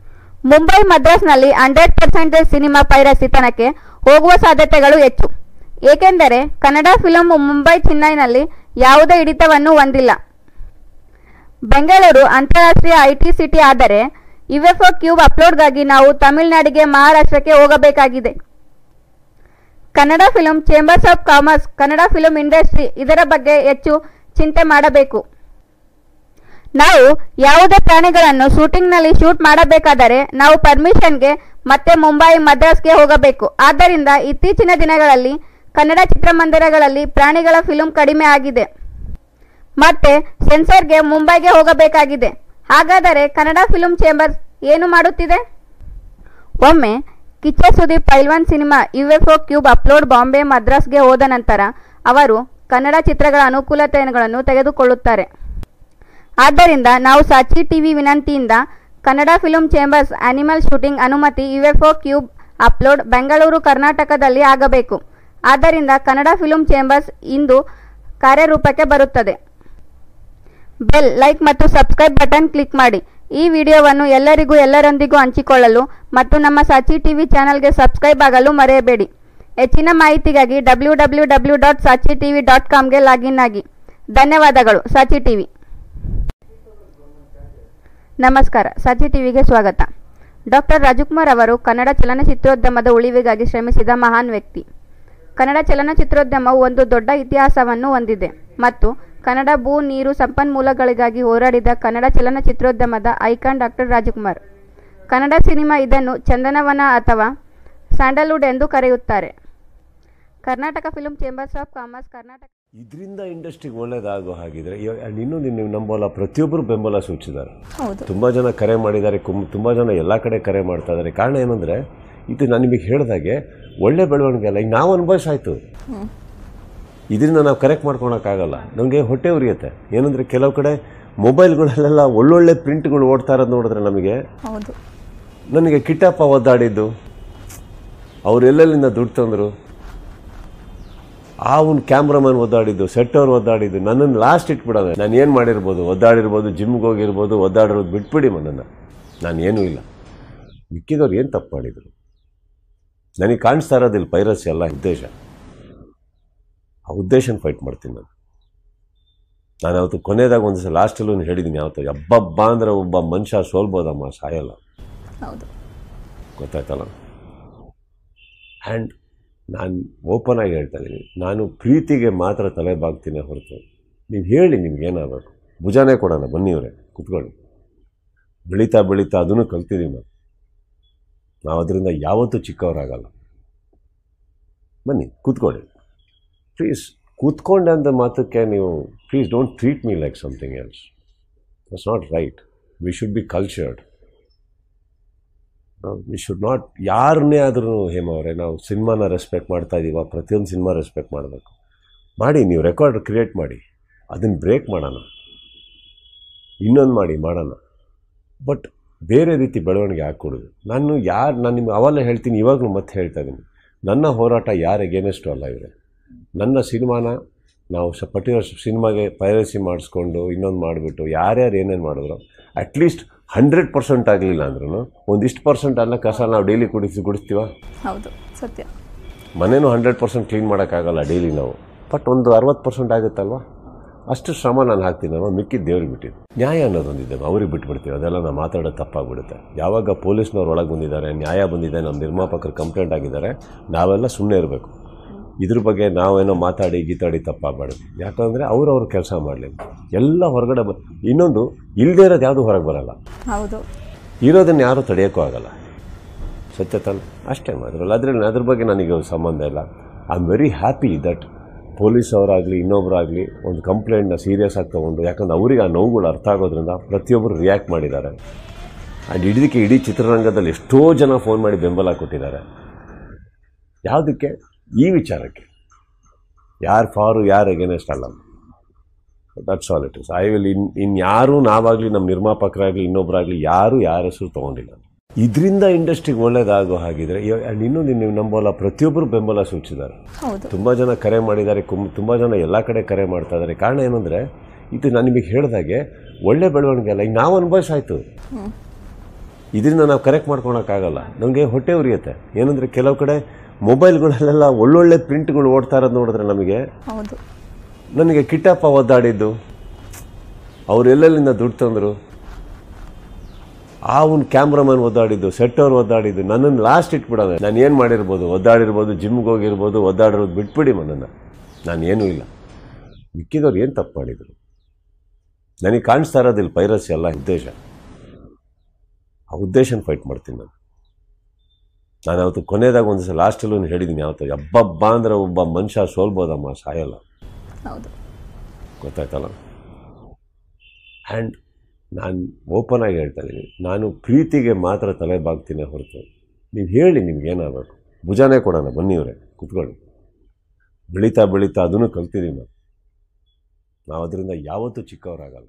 ಮುಂಬೈ ಮದ್ರಾಸ್ನಲ್ಲಿ ಹಂಡ್ರೆಡ್ ಪರ್ಸೆಂಟೇಜ್ ಸಿನಿಮಾ ಪೈರಸಿತನಕ್ಕೆ ಹೋಗುವ ಸಾಧ್ಯತೆಗಳು ಹೆಚ್ಚು ಏಕೆಂದರೆ ಕನ್ನಡ ಫಿಲಂ ಮುಂಬೈ ಚೆನ್ನೈನಲ್ಲಿ ಯಾವುದೇ ಹಿಡಿತವನ್ನು ಹೊಂದಿಲ್ಲ ಬೆಂಗಳೂರು ಅಂತಾರಾಷ್ಟ್ರೀಯ ಐಟಿ ಸಿಟಿ ಆದರೆ ಯುಎಫ್ಒ ಕ್ಯೂಬ್ ಅಪ್ಲೋಡ್ಗಾಗಿ ನಾವು ತಮಿಳುನಾಡಿಗೆ ಮಹಾರಾಷ್ಟ್ರಕ್ಕೆ ಹೋಗಬೇಕಾಗಿದೆ Kannada film chambers of commerce Kannada film industry ಇದರ ಬಗ್ಗೆ ಹೆಚ್ಚು ಚಿಂತೆ ಮಾಡಬೇಕು ನಾವು ಯಾವುದೇ ಪ್ರಾಣಿಗಳನ್ನು ಶೂಟಿಂಗ್ನಲ್ಲಿ ಶೂಟ್ ಮಾಡಬೇಕಾದರೆ ನಾವು ಪರ್ಮಿಷನ್ಗೆ ಮತ್ತೆ ಮುಂಬೈ ಮದ್ರಾಸ್ಗೆ ಹೋಗಬೇಕು ಆದ್ದರಿಂದ ಇತ್ತೀಚಿನ ದಿನಗಳಲ್ಲಿ ಕನ್ನಡ ಚಿತ್ರಮಂದಿರಗಳಲ್ಲಿ ಪ್ರಾಣಿಗಳ ಫಿಲ್ಮ್ ಕಡಿಮೆ ಆಗಿದೆ ಮತ್ತೆ ಸೆನ್ಸರ್ಗೆ ಮುಂಬೈಗೆ ಹೋಗಬೇಕಾಗಿದೆ ಹಾಗಾದರೆ ಕನ್ನಡ ಫಿಲ್ಮ್ ಚೇಂಬರ್ಸ್ ಏನು ಮಾಡುತ್ತಿದೆ ಒಮ್ಮೆ Kichcha Sudeep Pailwaan cinema UFO cube upload Bombay ಮದ್ರಾಸ್ಗೆ ಹೋದ ನಂತರ ಅವರು ಕನ್ನಡ ಚಿತ್ರಗಳ ಅನುಕೂಲತೆಗಳನ್ನು ತೆಗೆದುಕೊಳ್ಳುತ್ತಾರೆ ಆದ್ದರಿಂದ ನಾವು ಸಾಚಿ ಟಿವಿ ವಿನಂತಿಯಿಂದ Kannada film chambers animal shooting ಅನುಮತಿ ಯುಎಫ್ಒ ಕ್ಯೂಬ್ ಅಪ್ಲೋಡ್ ಬೆಂಗಳೂರು ಕರ್ನಾಟಕದಲ್ಲಿ ಆಗಬೇಕು ಆದ್ದರಿಂದ ಕನ್ನಡ ಫಿಲ್ಮ್ ಚೇಂಬರ್ಸ್ ಇಂದು ಕಾರ್ಯರೂಪಕ್ಕೆ ಬರುತ್ತದೆ ಬೆಲ್ ಲೈಕ್ ಮತ್ತು ಸಬ್ಸ್ಕ್ರೈಬ್ ಬಟನ್ ಕ್ಲಿಕ್ ಮಾಡಿ ಈ ವಿಡಿಯೋವನ್ನು ಎಲ್ಲರಿಗೂ ಎಲ್ಲರೊಂದಿಗೂ ಹಂಚಿಕೊಳ್ಳಲು ಮತ್ತು ನಮ್ಮ ಸಾಚಿ ಟಿವಿ ಚಾನಲ್ಗೆ ಸಬ್ಸ್ಕ್ರೈಬ್ ಆಗಲು ಮರೆಯಬೇಡಿ ಹೆಚ್ಚಿನ ಮಾಹಿತಿಗಾಗಿ W W W dot Saachi TV dot ಕಾಮ್ಗೆ ಲಾಗಿನ್ ಆಗಿ ಧನ್ಯವಾದಗಳು ಸಾಚಿ ಟಿವಿ ನಮಸ್ಕಾರ ಸಾಚಿ ಟಿವಿಗೆ ಸ್ವಾಗತ ಡಾಕ್ಟರ್ ರಾಜಕುಮಾರ್ ಅವರು ಕನ್ನಡ ಚಲನಚಿತ್ರೋದ್ಯಮದ ಉಳಿವಿಗಾಗಿ ಶ್ರಮಿಸಿದ ಮಹಾನ್ ವ್ಯಕ್ತಿ ಕನ್ನಡ ಚಲನಚಿತ್ರೋದ್ಯಮವು ಒಂದು ದೊಡ್ಡ ಇತಿಹಾಸವನ್ನು ಹೊಂದಿದೆ ಮತ್ತು ಕನ್ನಡ ಭೂ ನೀರು ಸಂಪನ್ಮೂಲಗಳಿಗಾಗಿ ಹೋರಾಡಿದ ಕನ್ನಡ ಚಲನಚಿತ್ರೋದ್ಯಮದ icon doctor Rajkumar Kannada cinema ಇದನ್ನು ಚಂದನವನ ಅಥವಾ ಸ್ಯಾಂಡಲ್ವುಡ್ ಎಂದು ಕರೆಯುತ್ತಾರೆ Karnataka film chambers of commerce Karnataka ಇದರಿಂದ ಇಂಡಸ್ಟ್ರಿಗೆ ಒಳ್ಳೇದಾಗೋ ಹಾಗಿದ್ರೆ ಆ್ಯಂಡ್ ಇನ್ನೊಂದು ನೀವು ನಂಬಲ್ಲ ಪ್ರತಿಯೊಬ್ಬರು ಬೆಂಬಲ ಸೂಚಿಸಿದ್ದಾರೆ ಹೌದು ತುಂಬ ಜನ ಕರೆ ಮಾಡಿದ್ದಾರೆ ಕುಮ್ ತುಂಬ ಜನ ಎಲ್ಲ ಕಡೆ ಕರೆ ಮಾಡ್ತಾ ಇದ್ದಾರೆ ಕಾರಣ ಏನಂದರೆ ಇದು ನಾನು ನಿಮಗೆ ಹೇಳಿದಾಗೆ ಒಳ್ಳೆ ಬೆಳವಣಿಗೆ ಅಲ್ಲ ಈಗ ನಾವು ಅನುಭವಿಸಾಯ್ತು ಇದರಿಂದ ನಾವು ಕರೆಕ್ಟ್ ಮಾಡ್ಕೊಳಕ್ಕಾಗಲ್ಲ ನಮಗೆ ಹೊಟ್ಟೆ ಉರಿಯುತ್ತೆ ಏನಂದರೆ ಕೆಲವು ಕಡೆ ಮೊಬೈಲ್ಗಳಲ್ಲೆಲ್ಲ ಒಳ್ಳೊಳ್ಳೆ ಪ್ರಿಂಟ್ಗಳು ಓಡ್ತಾ ಇರೋದು ನೋಡಿದ್ರೆ ನಮಗೆ ಹೌದು ನನಗೆ ಕಿಟ್ಟಪ್ಪ ಒದ್ದಾಡಿದ್ದು ಅವ್ರು ಎಲ್ಲೆಲ್ಲಿಂದ ದುಡ್ಡು ತಂದರು ಆ ಒಂದು ಕ್ಯಾಮ್ರಾಮನ್ ಒದ್ದಾಡಿದ್ದು ಸೆಟ್ ಅವ್ರು ಒದ್ದಾಡಿದ್ದು ನನ್ನನ್ನು ಲಾಸ್ಟ್ ಇಟ್ಬಿಡೋದು ನಾನು ಏನು ಮಾಡಿರ್ಬೋದು ಒದ್ದಾಡಿರ್ಬೋದು ಜಿಮ್ಗೆ ಹೋಗಿರ್ಬೋದು ಒದ್ದಾಡಿರೋದು ಬಿಟ್ಬಿಡಿ ನನ್ನನ್ನು ನಾನು ಏನೂ ಇಲ್ಲ ಮಿಕ್ಕಿದವ್ರು ಏನು ತಪ್ಪು ಮಾಡಿದರು ನನಗೆ ಕಾಣಿಸ್ತಾ ಇರೋದಿಲ್ಲ ಪೈರಸಿ ಎಲ್ಲ ಉದ್ದೇಶ ಆ ಉದ್ದೇಶನ ಫೈಟ್ ಮಾಡ್ತೀನಿ ನಾನು ನಾನು ಅವತ್ತು ಕೊನೆಯದಾಗ ಒಂದು ಸಲ ಲಾಸ್ಟಲ್ಲೂ ಹೇಳಿದ್ದೀನಿ ಯಾವತ್ತು ಹಬ್ಬಬ್ಬ ಅಂದರೆ ಒಬ್ಬ ಮನುಷ್ಯ ಸೋಲ್ಬೋದಮ್ಮ ಸಾಯಲ್ಲ ಹೌದು ಗೊತ್ತಾಯ್ತಲ್ಲ ಆ್ಯಂಡ್ ನಾನು ಓಪನ್ ಆಗಿ ಹೇಳ್ತಾ ಇದ್ದೀನಿ ನಾನು ಪ್ರೀತಿಗೆ ಮಾತ್ರ ತಲೆ ಬಾಗ್ತೀನಿ ಹೊರತು ನೀವು ಹೇಳಿ ನಿಮ್ಗೆ ಏನಾಗಬೇಕು ಭುಜಾನೇ ಕೊಡೋಣ ಬನ್ನಿ ಅವರೇ ಕುತ್ಕೊಳ್ಳಿ ಬೆಳೀತಾ ಬೆಳೀತಾ ಅದನ್ನು ಕಲ್ತಿದ್ದೀವಿ ನಾವು ನಾವು ಅದರಿಂದ ಯಾವತ್ತೂ ಚಿಕ್ಕವರಾಗಲ್ಲ ಬನ್ನಿ ಕೂತ್ಕೊಳ್ಳಿ ಪ್ಲೀಸ್ ಕೂತ್ಕೊಂಡೆ ಅಂತ ಮಾತಕ್ಕೆ ನೀವು please don't treat me like something else that's not right we should be cultured we should not ಯಾರನ್ನೇ ಆದ್ರೂ ಹೇಮ ಅವರೇ ನಾವು ಸಿನಿಮಾನ ರೆಸ್ಪೆಕ್ಟ್ ಮಾಡ್ತಾ ಇದ್ದೀವ ಪ್ರತಿಯೊಂದು ಸಿನಿಮಾ ರೆಸ್ಪೆಕ್ಟ್ ಮಾಡಬೇಕು ಮಾಡಿ ನೀವು ರೆಕಾರ್ಡ್ ಕ್ರಿಯೇಟ್ ಮಾಡಿ ಅದನ್ನು ಬ್ರೇಕ್ ಮಾಡೋಣ ಇನ್ನೊಂದು ಮಾಡಿ ಮಾಡೋಣ ಬಟ್ ಬೇರೆ ರೀತಿ ಬೆಳವಣಿಗೆ ಹಾಕ್ಕೊಡೋದು ನಾನು ಯಾರು ನಾನು ನಿಮ್ಗೆ ಅವೆಲ್ಲ ಹೇಳ್ತೀನಿ ಇವಾಗಲೂ ಮತ್ತೆ ಹೇಳ್ತಾ ಇದ್ದೀನಿ ನನ್ನ ಹೋರಾಟ ಯಾರು ಎಗೇನೆಸ್ಟು ಅಲ್ಲ ಇವರೇ ನನ್ನ ಸಿನಿಮಾನ ನಾವು ಸ ಪರ್ಟಿಕ್ಯುಲರ್ ಸಿನಿಮಾಗೆ ಪೈರಸಿ ಮಾಡಿಸ್ಕೊಂಡು ಇನ್ನೊಂದು ಮಾಡಿಬಿಟ್ಟು ಯಾರ್ಯಾರು ಏನೇನು ಮಾಡಿದ್ರು ಅಟ್ಲೀಸ್ಟ್ ಹಂಡ್ರೆಡ್ ಪರ್ಸೆಂಟ್ ಆಗಲಿಲ್ಲ ಅಂದ್ರೂ ಒಂದಿಷ್ಟು ಪರ್ಸೆಂಟ್ ಅನ್ನ ಕಸ ನಾವು ಡೈಲಿ ಕುಡಿಸಿ ಕುಡಿಸ್ತೀವ ಹೌದು ಸತ್ಯ ಮನೇನೂ ಹಂಡ್ರೆಡ್ ಪರ್ಸೆಂಟ್ ಕ್ಲೀನ್ ಮಾಡೋಕ್ಕಾಗಲ್ಲ ಡೈಲಿ ನಾವು ಬಟ್ ಒಂದು ಅರವತ್ತು ಪರ್ಸೆಂಟ್ ಆಗುತ್ತಲ್ವಾ ಅಷ್ಟು ಶ್ರಮ ನಾನು ಹಾಕ್ತೀನಿ ನಾನು ಮಿಕ್ಕಿದ್ದು ದೇವ್ರಿಗೆ ಬಿಟ್ಟಿದ್ದು ನ್ಯಾಯ ಅನ್ನೋದೊಂದಿದೆ ಅವ್ರಿಗೆ ಬಿಟ್ಬಿಡ್ತೀವಿ ಅದೆಲ್ಲ ನಾವು ಮಾತಾಡೋದು ತಪ್ಪಾಗ್ಬಿಡುತ್ತೆ ಯಾವಾಗ ಪೊಲೀಸ್ನವ್ರು ಒಳಗೆ ಬಂದಿದ್ದಾರೆ ನ್ಯಾಯ ಬಂದಿದೆ ನಮ್ಮ ನಿರ್ಮಾಪಕರು ಕಂಪ್ಲೇಂಟ್ ಆಗಿದ್ದಾರೆ ನಾವೆಲ್ಲ ಸುಮ್ಮನೆ ಇರಬೇಕು ಇದ್ರ ಬಗ್ಗೆ ನಾವೇನೋ ಮಾತಾಡಿ ಗೀತಾಡಿ ತಪ್ಪಾಗಬಾರ್ದು ಯಾಕಂದರೆ ಅವ್ರು ಅವ್ರ ಕೆಲಸ ಮಾಡಲಿ ಎಲ್ಲ ಹೊರಗಡೆ ಬ ಇನ್ನೊಂದು ಇಲ್ಲದೇ ಇರೋದು ಯಾವುದೂ ಹೊರಗೆ ಬರಲ್ಲ ಹೌದು ಇರೋದನ್ನು ಯಾರೂ ತಡೆಯೋಕ್ಕೂ ಆಗಲ್ಲ ಸತ್ಯ ತಾನೆ ಅಷ್ಟೇ ಮಾತ್ರಲ್ಲ ಅದರಲ್ಲಿ ಅದ್ರ ಬಗ್ಗೆ ನನಗೆ ಸಂಬಂಧ ಇಲ್ಲ I am very happy that police ಅವರಾಗಲಿ ಇನ್ನೊಬ್ಬರಾಗಲಿ ಒಂದು ಕಂಪ್ಲೇಂಟ್ನ ಸೀರಿಯಸ್ ಆಗಿ ತೊಗೊಂಡು ಯಾಕಂದ್ರೆ ಅವ್ರಿಗೆ ಆ ನೋವುಗಳು ಅರ್ಥ ಆಗೋದ್ರಿಂದ ಪ್ರತಿಯೊಬ್ಬರು ರಿಯಾಕ್ಟ್ ಮಾಡಿದ್ದಾರೆ ಆ್ಯಂಡ್ ಇಡೀದಕ್ಕೆ ಇಡೀ ಚಿತ್ರರಂಗದಲ್ಲಿ ಎಷ್ಟೋ ಜನ ಫೋನ್ ಮಾಡಿ ಬೆಂಬಲ ಕೊಟ್ಟಿದ್ದಾರೆ ಯಾವುದಕ್ಕೆ ಈ ವಿಚಾರಕ್ಕೆ ಯಾರು ಫಾರು ಯಾರು ಎಗೇನೆಸ್ಟ್ ಅಲ್ಲ that's all it is I will ಇನ್ ಇನ್ಯಾರೂ ನಾವಾಗಲಿ ನಮ್ಮ ನಿರ್ಮಾಪಕರಾಗಲಿ ಇನ್ನೊಬ್ಬರಾಗಲಿ ಯಾರೂ ಯಾರ ಹೆಸರು ತೊಗೊಂಡಿಲ್ಲ ಇದರಿಂದ ಇಂಡಸ್ಟ್ರಿಗೆ ಒಳ್ಳೇದಾಗೋ ಹಾಗಿದ್ರೆ ಆ್ಯಂಡ್ ಇನ್ನೊಂದು ನೀವು ನಂಬಲ್ಲ ಪ್ರತಿಯೊಬ್ಬರು ಬೆಂಬಲ ಸೂಚಿಸಿದ್ದಾರೆ ಹೌದು ತುಂಬ ಜನ ಕರೆ ಮಾಡಿದ್ದಾರೆ ಕುಮ್ ತುಂಬ ಜನ ಎಲ್ಲ ಕಡೆ ಕರೆ ಮಾಡ್ತಾ ಇದ್ದಾರೆ ಕಾರಣ ಏನಂದರೆ ಇದು ನಾನು ನಿಮಗೆ ಹೇಳಿದಾಗೆ ಒಳ್ಳೆ ಬೆಳವಣಿಗೆ ಅಲ್ಲ ಈಗ ನಾವು ಅನುಭವಿಸಾಯ್ತು ಇದರಿಂದ ನಾವು ಕರೆಕ್ಟ್ ಮಾಡ್ಕೊಳಕ್ಕಾಗಲ್ಲ ನಮಗೆ ಹೊಟ್ಟೆ ಉರಿಯುತ್ತೆ ಏನಂದರೆ ಕೆಲವು ಕಡೆ ಮೊಬೈಲ್ಗಳಲ್ಲೆಲ್ಲ ಒಳ್ಳೊಳ್ಳೆ ಪ್ರಿಂಟ್ಗಳು ಓಡ್ತಾ ಇರೋದು ನೋಡಿದ್ರೆ ನಮಗೆ ಹೌದು ನನಗೆ ಕಿಟ್ಟಪ್ಪ ಒದ್ದಾಡಿದ್ದು ಅವ್ರು ಎಲ್ಲೆಲ್ಲಿಂದ ದುಡ್ಡು ತಂದರು ಆ ಒಂದು ಕ್ಯಾಮ್ರಾಮನ್ ಒದ್ದಾಡಿದ್ದು ಸೆಟ್ ಅವ್ರು ಒದ್ದಾಡಿದ್ದು ನನ್ನನ್ನು ಲಾಸ್ಟ್ ಇಟ್ಬಿಡೋದು ನಾನು ಏನು ಮಾಡಿರ್ಬೋದು ಒದ್ದಾಡಿರ್ಬೋದು ಜಿಮ್ಗೆ ಹೋಗಿರ್ಬೋದು ಒದ್ದಾಡಿರೋದು ಬಿಟ್ಬಿಡಿ ನನ್ನನ್ನು ನಾನು ಏನೂ ಇಲ್ಲ ಮಿಕ್ಕಿದವ್ರು ಏನು ತಪ್ಪು ಮಾಡಿದರು ನನಗೆ ಕಾಣಿಸ್ತಾ ಇರೋದಿಲ್ಲ ಪೈರಸಿ ಎಲ್ಲ ಉದ್ದೇಶ ಆ ಉದ್ದೇಶನ ಫೈಟ್ ಮಾಡ್ತೀನಿ ನಾನು ನಾನು ಅವತ್ತು ಕೊನೆಯದಾಗ ಒಂದು ಸಲ ಲಾಸ್ಟಲ್ಲೂ ಹೇಳಿದ್ದೀನಿ ಯಾವತ್ತು ಹಬ್ಬಬ್ಬ ಅಂದರೆ ಒಬ್ಬ ಮನುಷ್ಯ ಸೋಲ್ಬೋದಮ್ಮ ಸಾಯಲ್ಲ ಹೌದು ಗೊತ್ತಾಯ್ತಲ್ಲ ಆ್ಯಂಡ್ ನಾನು ಓಪನ್ ಆಗಿ ಹೇಳ್ತಾ ಇದ್ದೀನಿ ನಾನು ಪ್ರೀತಿಗೆ ಮಾತ್ರ ತಲೆ ಬಾಗ್ತೀನಿ ಹೊರತು ನೀವು ಹೇಳಿ ನಿಮ್ಗೆ ಏನಾಗಬೇಕು ಭುಜಾನೇ ಕೊಡೋಣ ಬನ್ನಿ ಇವರೇ ಕುತ್ಕೊಳ್ಳಿ ಬೆಳೀತಾ ಬೆಳೀತಾ ಅದನ್ನು ಕಲ್ತಿದ್ದೀವಿ ನಾವು ನಾವು ಅದರಿಂದ ಯಾವತ್ತೂ ಚಿಕ್ಕವರಾಗಲ್ಲ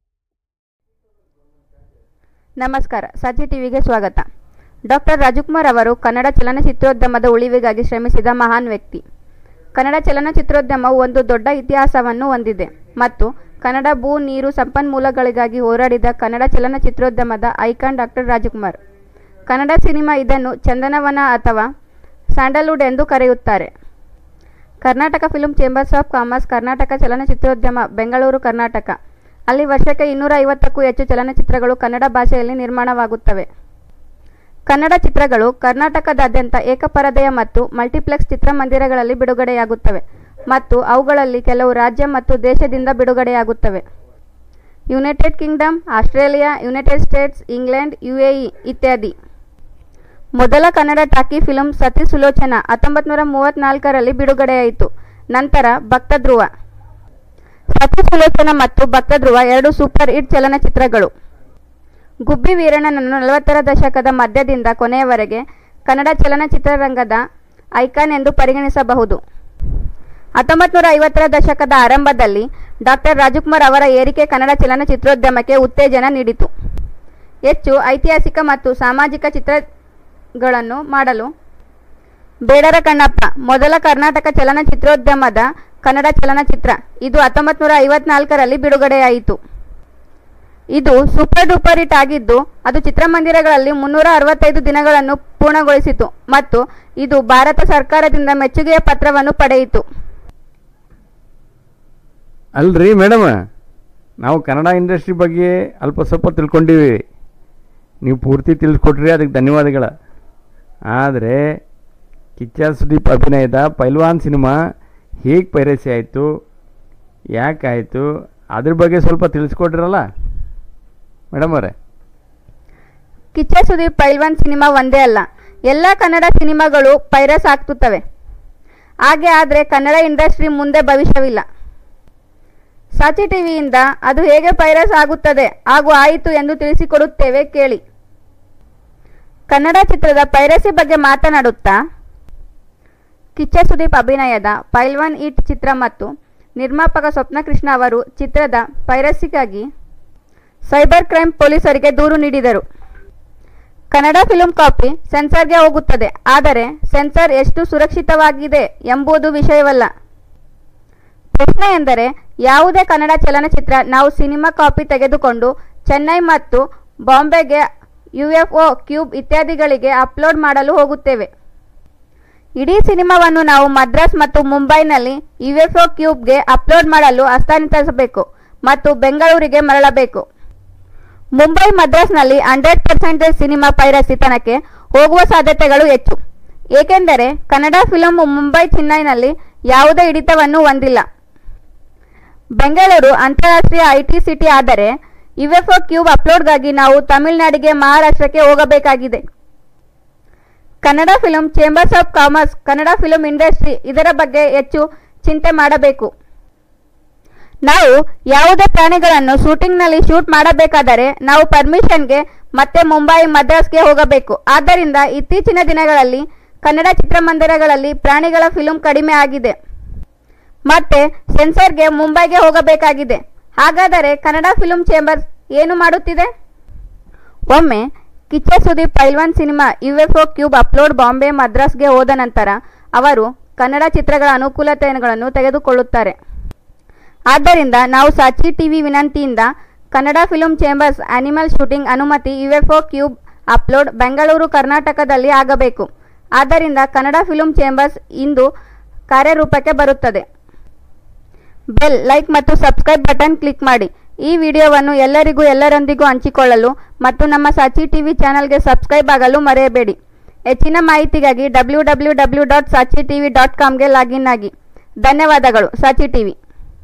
ನಮಸ್ಕಾರ ಸಾಚಿ ಟಿವಿಗೆ ಸ್ವಾಗತ ಡಾಕ್ಟರ್ ರಾಜಕುಮಾರ್ ಅವರು ಕನ್ನಡ ಚಲನಚಿತ್ರೋದ್ಯಮದ ಉಳಿವಿಗಾಗಿ ಶ್ರಮಿಸಿದ ಮಹಾನ್ ವ್ಯಕ್ತಿ ಕನ್ನಡ ಚಲನಚಿತ್ರೋದ್ಯಮವು ಒಂದು ದೊಡ್ಡ ಇತಿಹಾಸವನ್ನು ಹೊಂದಿದೆ ಮತ್ತು ಕನ್ನಡ ಭೂ ನೀರು ಸಂಪನ್ಮೂಲಗಳಿಗಾಗಿ ಹೋರಾಡಿದ ಕನ್ನಡ ಚಲನಚಿತ್ರೋದ್ಯಮದ icon doctor Rajkumar Kannada cinema ಇದನ್ನು ಚಂದನವನ ಅಥವಾ ಸ್ಯಾಂಡಲ್ವುಡ್ ಎಂದು ಕರೆಯುತ್ತಾರೆ Karnataka film chambers of commerce Karnataka ಚಲನಚಿತ್ರೋದ್ಯಮ ಬೆಂಗಳೂರು ಕರ್ನಾಟಕ ಅಲ್ಲಿ ವರ್ಷಕ್ಕೆ ಇನ್ನೂರ ಐವತ್ತಕ್ಕೂ ಹೆಚ್ಚು ಚಲನಚಿತ್ರಗಳು ಕನ್ನಡ ಭಾಷೆಯಲ್ಲಿ ನಿರ್ಮಾಣವಾಗುತ್ತವೆ ಕನ್ನಡ ಚಿತ್ರಗಳು ಕರ್ನಾಟಕದಾದ್ಯಂತ ಏಕಪರದೆಯ ಮತ್ತು ಮಲ್ಟಿಪ್ಲೆಕ್ಸ್ ಚಿತ್ರಮಂದಿರಗಳಲ್ಲಿ ಬಿಡುಗಡೆಯಾಗುತ್ತವೆ ಮತ್ತು ಅವುಗಳಲ್ಲಿ ಕೆಲವು ರಾಜ್ಯ ಮತ್ತು ದೇಶದಿಂದ ಬಿಡುಗಡೆಯಾಗುತ್ತವೆ United Kingdom Australia United States England UAE ಇತ್ಯಾದಿ ಮೊದಲ ಕನ್ನಡ ಟಾಕಿ ಫಿಲ್ಮ್ ಸತಿ ಸುಲೋಚನಾ ಹತ್ತೊಂಬತ್ತು ನೂರ ಮೂವತ್ತ್ನಾಲ್ಕರಲ್ಲಿ ಬಿಡುಗಡೆಯಾಯಿತು ನಂತರ ಭಕ್ತಧ್ರುವ ಸತಿ ಸುಲೋಚನಾ ಮತ್ತು ಭಕ್ತಧ್ರುವ ಎರಡು ಸೂಪರ್ ಹಿಟ್ ಚಲನಚಿತ್ರಗಳು ಗುಬ್ಬಿ ವೀರಣ್ಣನನ್ನು ನಲವತ್ತರ ದಶಕದ ಮಧ್ಯದಿಂದ ಕೊನೆಯವರೆಗೆ ಕನ್ನಡ ಚಲನಚಿತ್ರರಂಗದ ಐಕಾನ್ ಎಂದು ಪರಿಗಣಿಸಬಹುದು ಹತ್ತೊಂಬತ್ತು ನೂರ ಐವತ್ತರ ದಶಕದ ಆರಂಭದಲ್ಲಿ ಡಾಕ್ಟರ್ ರಾಜಕುಮಾರ್ ಅವರ ಏರಿಕೆ ಕನ್ನಡ ಚಲನಚಿತ್ರೋದ್ಯಮಕ್ಕೆ ಉತ್ತೇಜನ ನೀಡಿತು ಹೆಚ್ಚು ಐತಿಹಾಸಿಕ ಮತ್ತು ಸಾಮಾಜಿಕ ಚಿತ್ರಗಳನ್ನು ಮಾಡಲು ಬೇಡರ ಕಣ್ಣಪ್ಪ ಮೊದಲ ಕರ್ನಾಟಕ ಚಲನಚಿತ್ರೋದ್ಯಮದ ಕನ್ನಡ ಚಲನಚಿತ್ರ ಇದು ಹತ್ತೊಂಬತ್ತು ನೂರ ಐವತ್ನಾಲ್ಕರಲ್ಲಿ ಬಿಡುಗಡೆಯಾಯಿತು ಇದು ಸೂಪರ್ ಡೂಪರ್ ಹಿಟ್ ಆಗಿದ್ದು ಅದು ಚಿತ್ರಮಂದಿರಗಳಲ್ಲಿ ಮುನ್ನೂರ ಅರವತ್ತೈದು ದಿನಗಳನ್ನು ಪೂರ್ಣಗೊಳಿಸಿತು ಮತ್ತು ಇದು ಭಾರತ ಸರ್ಕಾರದಿಂದ ಮೆಚ್ಚುಗೆಯ ಪತ್ರವನ್ನು ಪಡೆಯಿತು ಅಲ್ರಿ ಮೇಡಮ್ ನಾವು ಕನ್ನಡ ಇಂಡಸ್ಟ್ರಿ ಬಗ್ಗೆ ಅಲ್ಪ ಸ್ವಲ್ಪ ತಿಳ್ಕೊಂಡಿವಿ ನೀವು ಪೂರ್ತಿ ತಿಳಿಸ್ಕೊಟ್ರಿ ಅದಕ್ಕೆ ಧನ್ಯವಾದಗಳು ಆದರೆ ಕಿಚ್ಚ ಸುದೀಪ್ ಅಭಿನಯದ ಪೈಲ್ವಾನ್ ಸಿನಿಮಾ ಹೇಗೆ ಪೈರಸಿ ಆಯಿತು ಯಾಕಾಯಿತು ಅದ್ರ ಬಗ್ಗೆ ಸ್ವಲ್ಪ ತಿಳಿಸ್ಕೊಟ್ರಲ್ಲ ಮೇಡಮ್ ಅವರೇ ಕಿಚ್ಚ ಸುದೀಪ್ ಪೈಲ್ವಾನ್ ಸಿನಿಮಾ ಒಂದೇ ಅಲ್ಲ ಎಲ್ಲ ಕನ್ನಡ ಸಿನಿಮಾಗಳು ಪೈರಸ್ ಆಗ್ತುತ್ತವೆ ಹಾಗೆ ಆದರೆ ಕನ್ನಡ ಇಂಡಸ್ಟ್ರಿ ಮುಂದೆ ಭವಿಷ್ಯವಿಲ್ಲ ಸಾಚಿ ಟಿವಿಯಿಂದ ಅದು ಹೇಗೆ ಪೈರಸ್ ಆಗುತ್ತದೆ ಹಾಗೂ ಆಯಿತು ಎಂದು ತಿಳಿಸಿಕೊಡುತ್ತೇವೆ ಕೇಳಿ ಕನ್ನಡ ಚಿತ್ರದ ಪೈರಸಿ ಬಗ್ಗೆ ಮಾತನಾಡುತ್ತಾ ಕಿಚ್ಚ ಸುದೀಪ್ ಅಭಿನಯದ ಪೈಲ್ವಾನ್ ಇಟ್ ಚಿತ್ರ ಮತ್ತು ನಿರ್ಮಾಪಕ ಸ್ವಪ್ನಕೃಷ್ಣ ಅವರು ಚಿತ್ರದ ಪೈರಸಿಗಾಗಿ ಸೈಬರ್ ಕ್ರೈಮ್ ಪೊಲೀಸರಿಗೆ ದೂರು ನೀಡಿದರು ಕನ್ನಡ ಫಿಲ್ಮ್ ಕಾಪಿ ಸೆನ್ಸಾರ್ಗೆ ಹೋಗುತ್ತದೆ ಆದರೆ ಸೆನ್ಸಾರ್ ಎಷ್ಟು ಸುರಕ್ಷಿತವಾಗಿದೆ ಎಂಬುದು ವಿಷಯವಲ್ಲ ಪ್ರಶ್ನೆ ಎಂದರೆ ಯಾವುದೇ ಕನ್ನಡ ಚಲನಚಿತ್ರ ನಾವು ಸಿನಿಮಾ ಕಾಪಿ ತೆಗೆದುಕೊಂಡು ಚೆನ್ನೈ ಮತ್ತು ಬಾಂಬೆಗೆ ಯುಎಫ್ಒ ಕ್ಯೂಬ್ ಇತ್ಯಾದಿಗಳಿಗೆ ಅಪ್ಲೋಡ್ ಮಾಡಲು ಹೋಗುತ್ತೇವೆ ಇಡೀ ಸಿನಿಮಾವನ್ನು ನಾವು ಮದ್ರಾಸ್ ಮತ್ತು ಮುಂಬೈನಲ್ಲಿ ಯುಎಫ್ಒ ಕ್ಯೂಬ್ಗೆ ಅಪ್ಲೋಡ್ ಮಾಡಲು ಹಸ್ತಾಂತರಿಸಬೇಕು ಮತ್ತು ಬೆಂಗಳೂರಿಗೆ ಮರಳಬೇಕು ಮುಂಬೈ ಮದ್ರಾಸ್ನಲ್ಲಿ ಹಂಡ್ರೆಡ್ ಪರ್ಸೆಂಟೇಜ್ ಸಿನಿಮಾ ಪೈರಸಿತನಕ್ಕೆ ಹೋಗುವ ಸಾಧ್ಯತೆಗಳು ಹೆಚ್ಚು ಏಕೆಂದರೆ ಕನ್ನಡ ಫಿಲಂ ಮುಂಬೈ ಚೆನ್ನೈನಲ್ಲಿ ಯಾವುದೇ ಹಿಡಿತವನ್ನು ಹೊಂದಿಲ್ಲ ಬೆಂಗಳೂರು ಅಂತಾರಾಷ್ಟ್ರೀಯ ಐಟಿ ಸಿಟಿ ಆದರೆ ಯುಎಫ್ಒ ಕ್ಯೂಬ್ ಅಪ್ಲೋಡ್ಗಾಗಿ ನಾವು ತಮಿಳುನಾಡಿಗೆ ಮಹಾರಾಷ್ಟ್ರಕ್ಕೆ ಹೋಗಬೇಕಾಗಿದೆ Kannada film chambers of commerce Kannada film industry ಇದರ ಬಗ್ಗೆ ಹೆಚ್ಚು ಚಿಂತೆ ಮಾಡಬೇಕು ನಾವು ಯಾವುದೇ ಪ್ರಾಣಿಗಳನ್ನು ಶೂಟಿಂಗ್ನಲ್ಲಿ ಶೂಟ್ ಮಾಡಬೇಕಾದರೆ ನಾವು ಪರ್ಮಿಷನ್ಗೆ ಮತ್ತೆ ಮುಂಬೈ ಮದ್ರಾಸ್ಗೆ ಹೋಗಬೇಕು ಆದ್ದರಿಂದ ಇತ್ತೀಚಿನ ದಿನಗಳಲ್ಲಿ ಕನ್ನಡ ಚಿತ್ರಮಂದಿರಗಳಲ್ಲಿ ಪ್ರಾಣಿಗಳ ಫಿಲ್ಮ್ ಕಡಿಮೆ ಆಗಿದೆ ಮತ್ತೆ ಸೆನ್ಸರ್ಗೆ ಮುಂಬೈಗೆ ಹೋಗಬೇಕಾಗಿದೆ ಹಾಗಾದರೆ ಕನ್ನಡ ಫಿಲ್ಮ್ ಚೇಂಬರ್ಸ್ ಏನು ಮಾಡುತ್ತಿದೆ ಒಮ್ಮೆ Kichcha Sudeep Pailwaan cinema UFO cube upload Bombay ಮದ್ರಾಸ್ಗೆ ಹೋದ ನಂತರ ಅವರು ಕನ್ನಡ ಚಿತ್ರಗಳ ಅನುಕೂಲತೆಗಳನ್ನು ತೆಗೆದುಕೊಳ್ಳುತ್ತಾರೆ ಆದ್ದರಿಂದ ನಾವು ಸಾಚಿ ಟಿವಿ ವಿನಂತಿಯಿಂದ Kannada film chambers animal shooting ಅನುಮತಿ ಯುಎಫ್ಒ ಕ್ಯೂಬ್ ಅಪ್ಲೋಡ್ ಬೆಂಗಳೂರು ಕರ್ನಾಟಕದಲ್ಲಿ ಆಗಬೇಕು ಆದ್ದರಿಂದ ಕನ್ನಡ ಫಿಲ್ಮ್ ಚೇಂಬರ್ಸ್ ಇಂದು ಕಾರ್ಯರೂಪಕ್ಕೆ ಬರುತ್ತದೆ ಬೆಲ್ ಲೈಕ್ ಮತ್ತು ಸಬ್ಸ್ಕ್ರೈಬ್ ಬಟನ್ ಕ್ಲಿಕ್ ಮಾಡಿ ಈ ವಿಡಿಯೋವನ್ನು ಎಲ್ಲರಿಗೂ ಎಲ್ಲರೊಂದಿಗೂ ಹಂಚಿಕೊಳ್ಳಲು ಮತ್ತು ನಮ್ಮ ಸಾಚಿ ಟಿವಿ ಚಾನಲ್ಗೆ ಸಬ್ಸ್ಕ್ರೈಬ್ ಆಗಲು ಮರೆಯಬೇಡಿ ಹೆಚ್ಚಿನ ಮಾಹಿತಿಗಾಗಿ W W W dot Saachi TV dot ಕಾಮ್ಗೆ ಲಾಗಿನ್ ಆಗಿ ಧನ್ಯವಾದಗಳು ಸಾಚಿ ಟಿವಿ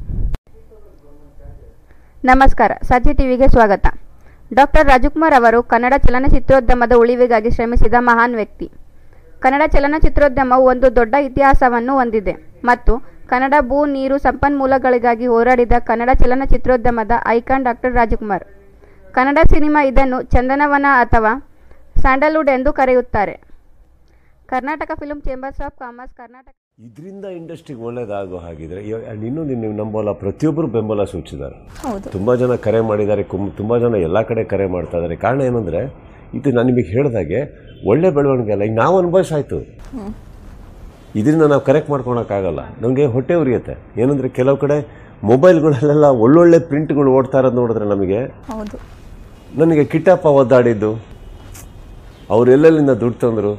ನಮಸ್ಕಾರ ಸಾಚಿ ಟಿವಿಗೆ ಸ್ವಾಗತ ಡಾಕ್ಟರ್ ರಾಜಕುಮಾರ್ ಅವರು ಕನ್ನಡ ಚಲನಚಿತ್ರೋದ್ಯಮದ ಉಳಿವಿಗಾಗಿ ಶ್ರಮಿಸಿದ ಮಹಾನ್ ವ್ಯಕ್ತಿ ಕನ್ನಡ ಚಲನಚಿತ್ರೋದ್ಯಮವು ಒಂದು ದೊಡ್ಡ ಇತಿಹಾಸವನ್ನು ಹೊಂದಿದೆ ಮತ್ತು ಕನ್ನಡ ಭೂ ನೀರು ಸಂಪನ್ಮೂಲಗಳಿಗಾಗಿ ಹೋರಾಡಿದ ಕನ್ನಡ ಚಲನಚಿತ್ರೋದ್ಯಮದ icon doctor Rajkumar Kannada cinema ಇದನ್ನು ಚಂದನವನ ಅಥವಾ ಸ್ಯಾಂಡಲ್ವುಡ್ ಎಂದು ಕರೆಯುತ್ತಾರೆ Karnataka film chambers of commerce Karnataka ಇದರಿಂದ ಇಂಡಸ್ಟ್ರಿಗೆ ಒಳ್ಳೇದಾಗೋ ಹಾಗಿದ್ರೆ ಇವ- and ಇನ್ನೊಂದು ನೀವು ನಂಬೋಲ್ಲ ಪ್ರತಿಯೊಬ್ಬರು ಬೆಂಬಲ ಸೂಚಿಸಿದ್ದಾರೆ ಹೌದು ತುಂಬ ಜನ ಕರೆ ಮಾಡಿದ್ದಾರೆ ಕುಂ ತುಂಬ ಜನ ಎಲ್ಲ ಕಡೆ ಕರೆ ಮಾಡ್ತಾ ಇದ್ದಾರೆ ಕಾರಣ ಏನಂದರೆ ಇದು ನಾನು ನಿಮಗೆ ಹೇಳಿದಾಗೆ ಒಳ್ಳೆ ಬೆಳವಣಿಗೆ ಅಲ್ಲ ಈಗ ನಾವು ಅನುಭವಿಸಾಯ್ತು ಇದರಿಂದ ನಾವು ಕರೆಕ್ಟ್ ಮಾಡ್ಕೊಳಕ್ಕಾಗಲ್ಲ ನಮಗೆ ಹೊಟ್ಟೆ ಉರಿಯುತ್ತೆ ಏನಂದರೆ ಕೆಲವು ಕಡೆ ಮೊಬೈಲ್ಗಳಲ್ಲೆಲ್ಲ ಒಳ್ಳೊಳ್ಳೆ ಪ್ರಿಂಟ್ಗಳು ಓಡ್ತಾ ಇರೋದು ನೋಡಿದ್ರೆ ನಮಗೆ ಹೌದು ನನಗೆ ಕಿಟ್ಟಪ್ಪ ಒದ್ದಾಡಿದ್ದು ಅವ್ರು ಎಲ್ಲೆಲ್ಲಿಂದ ದುಡ್ಡು ತಂದರು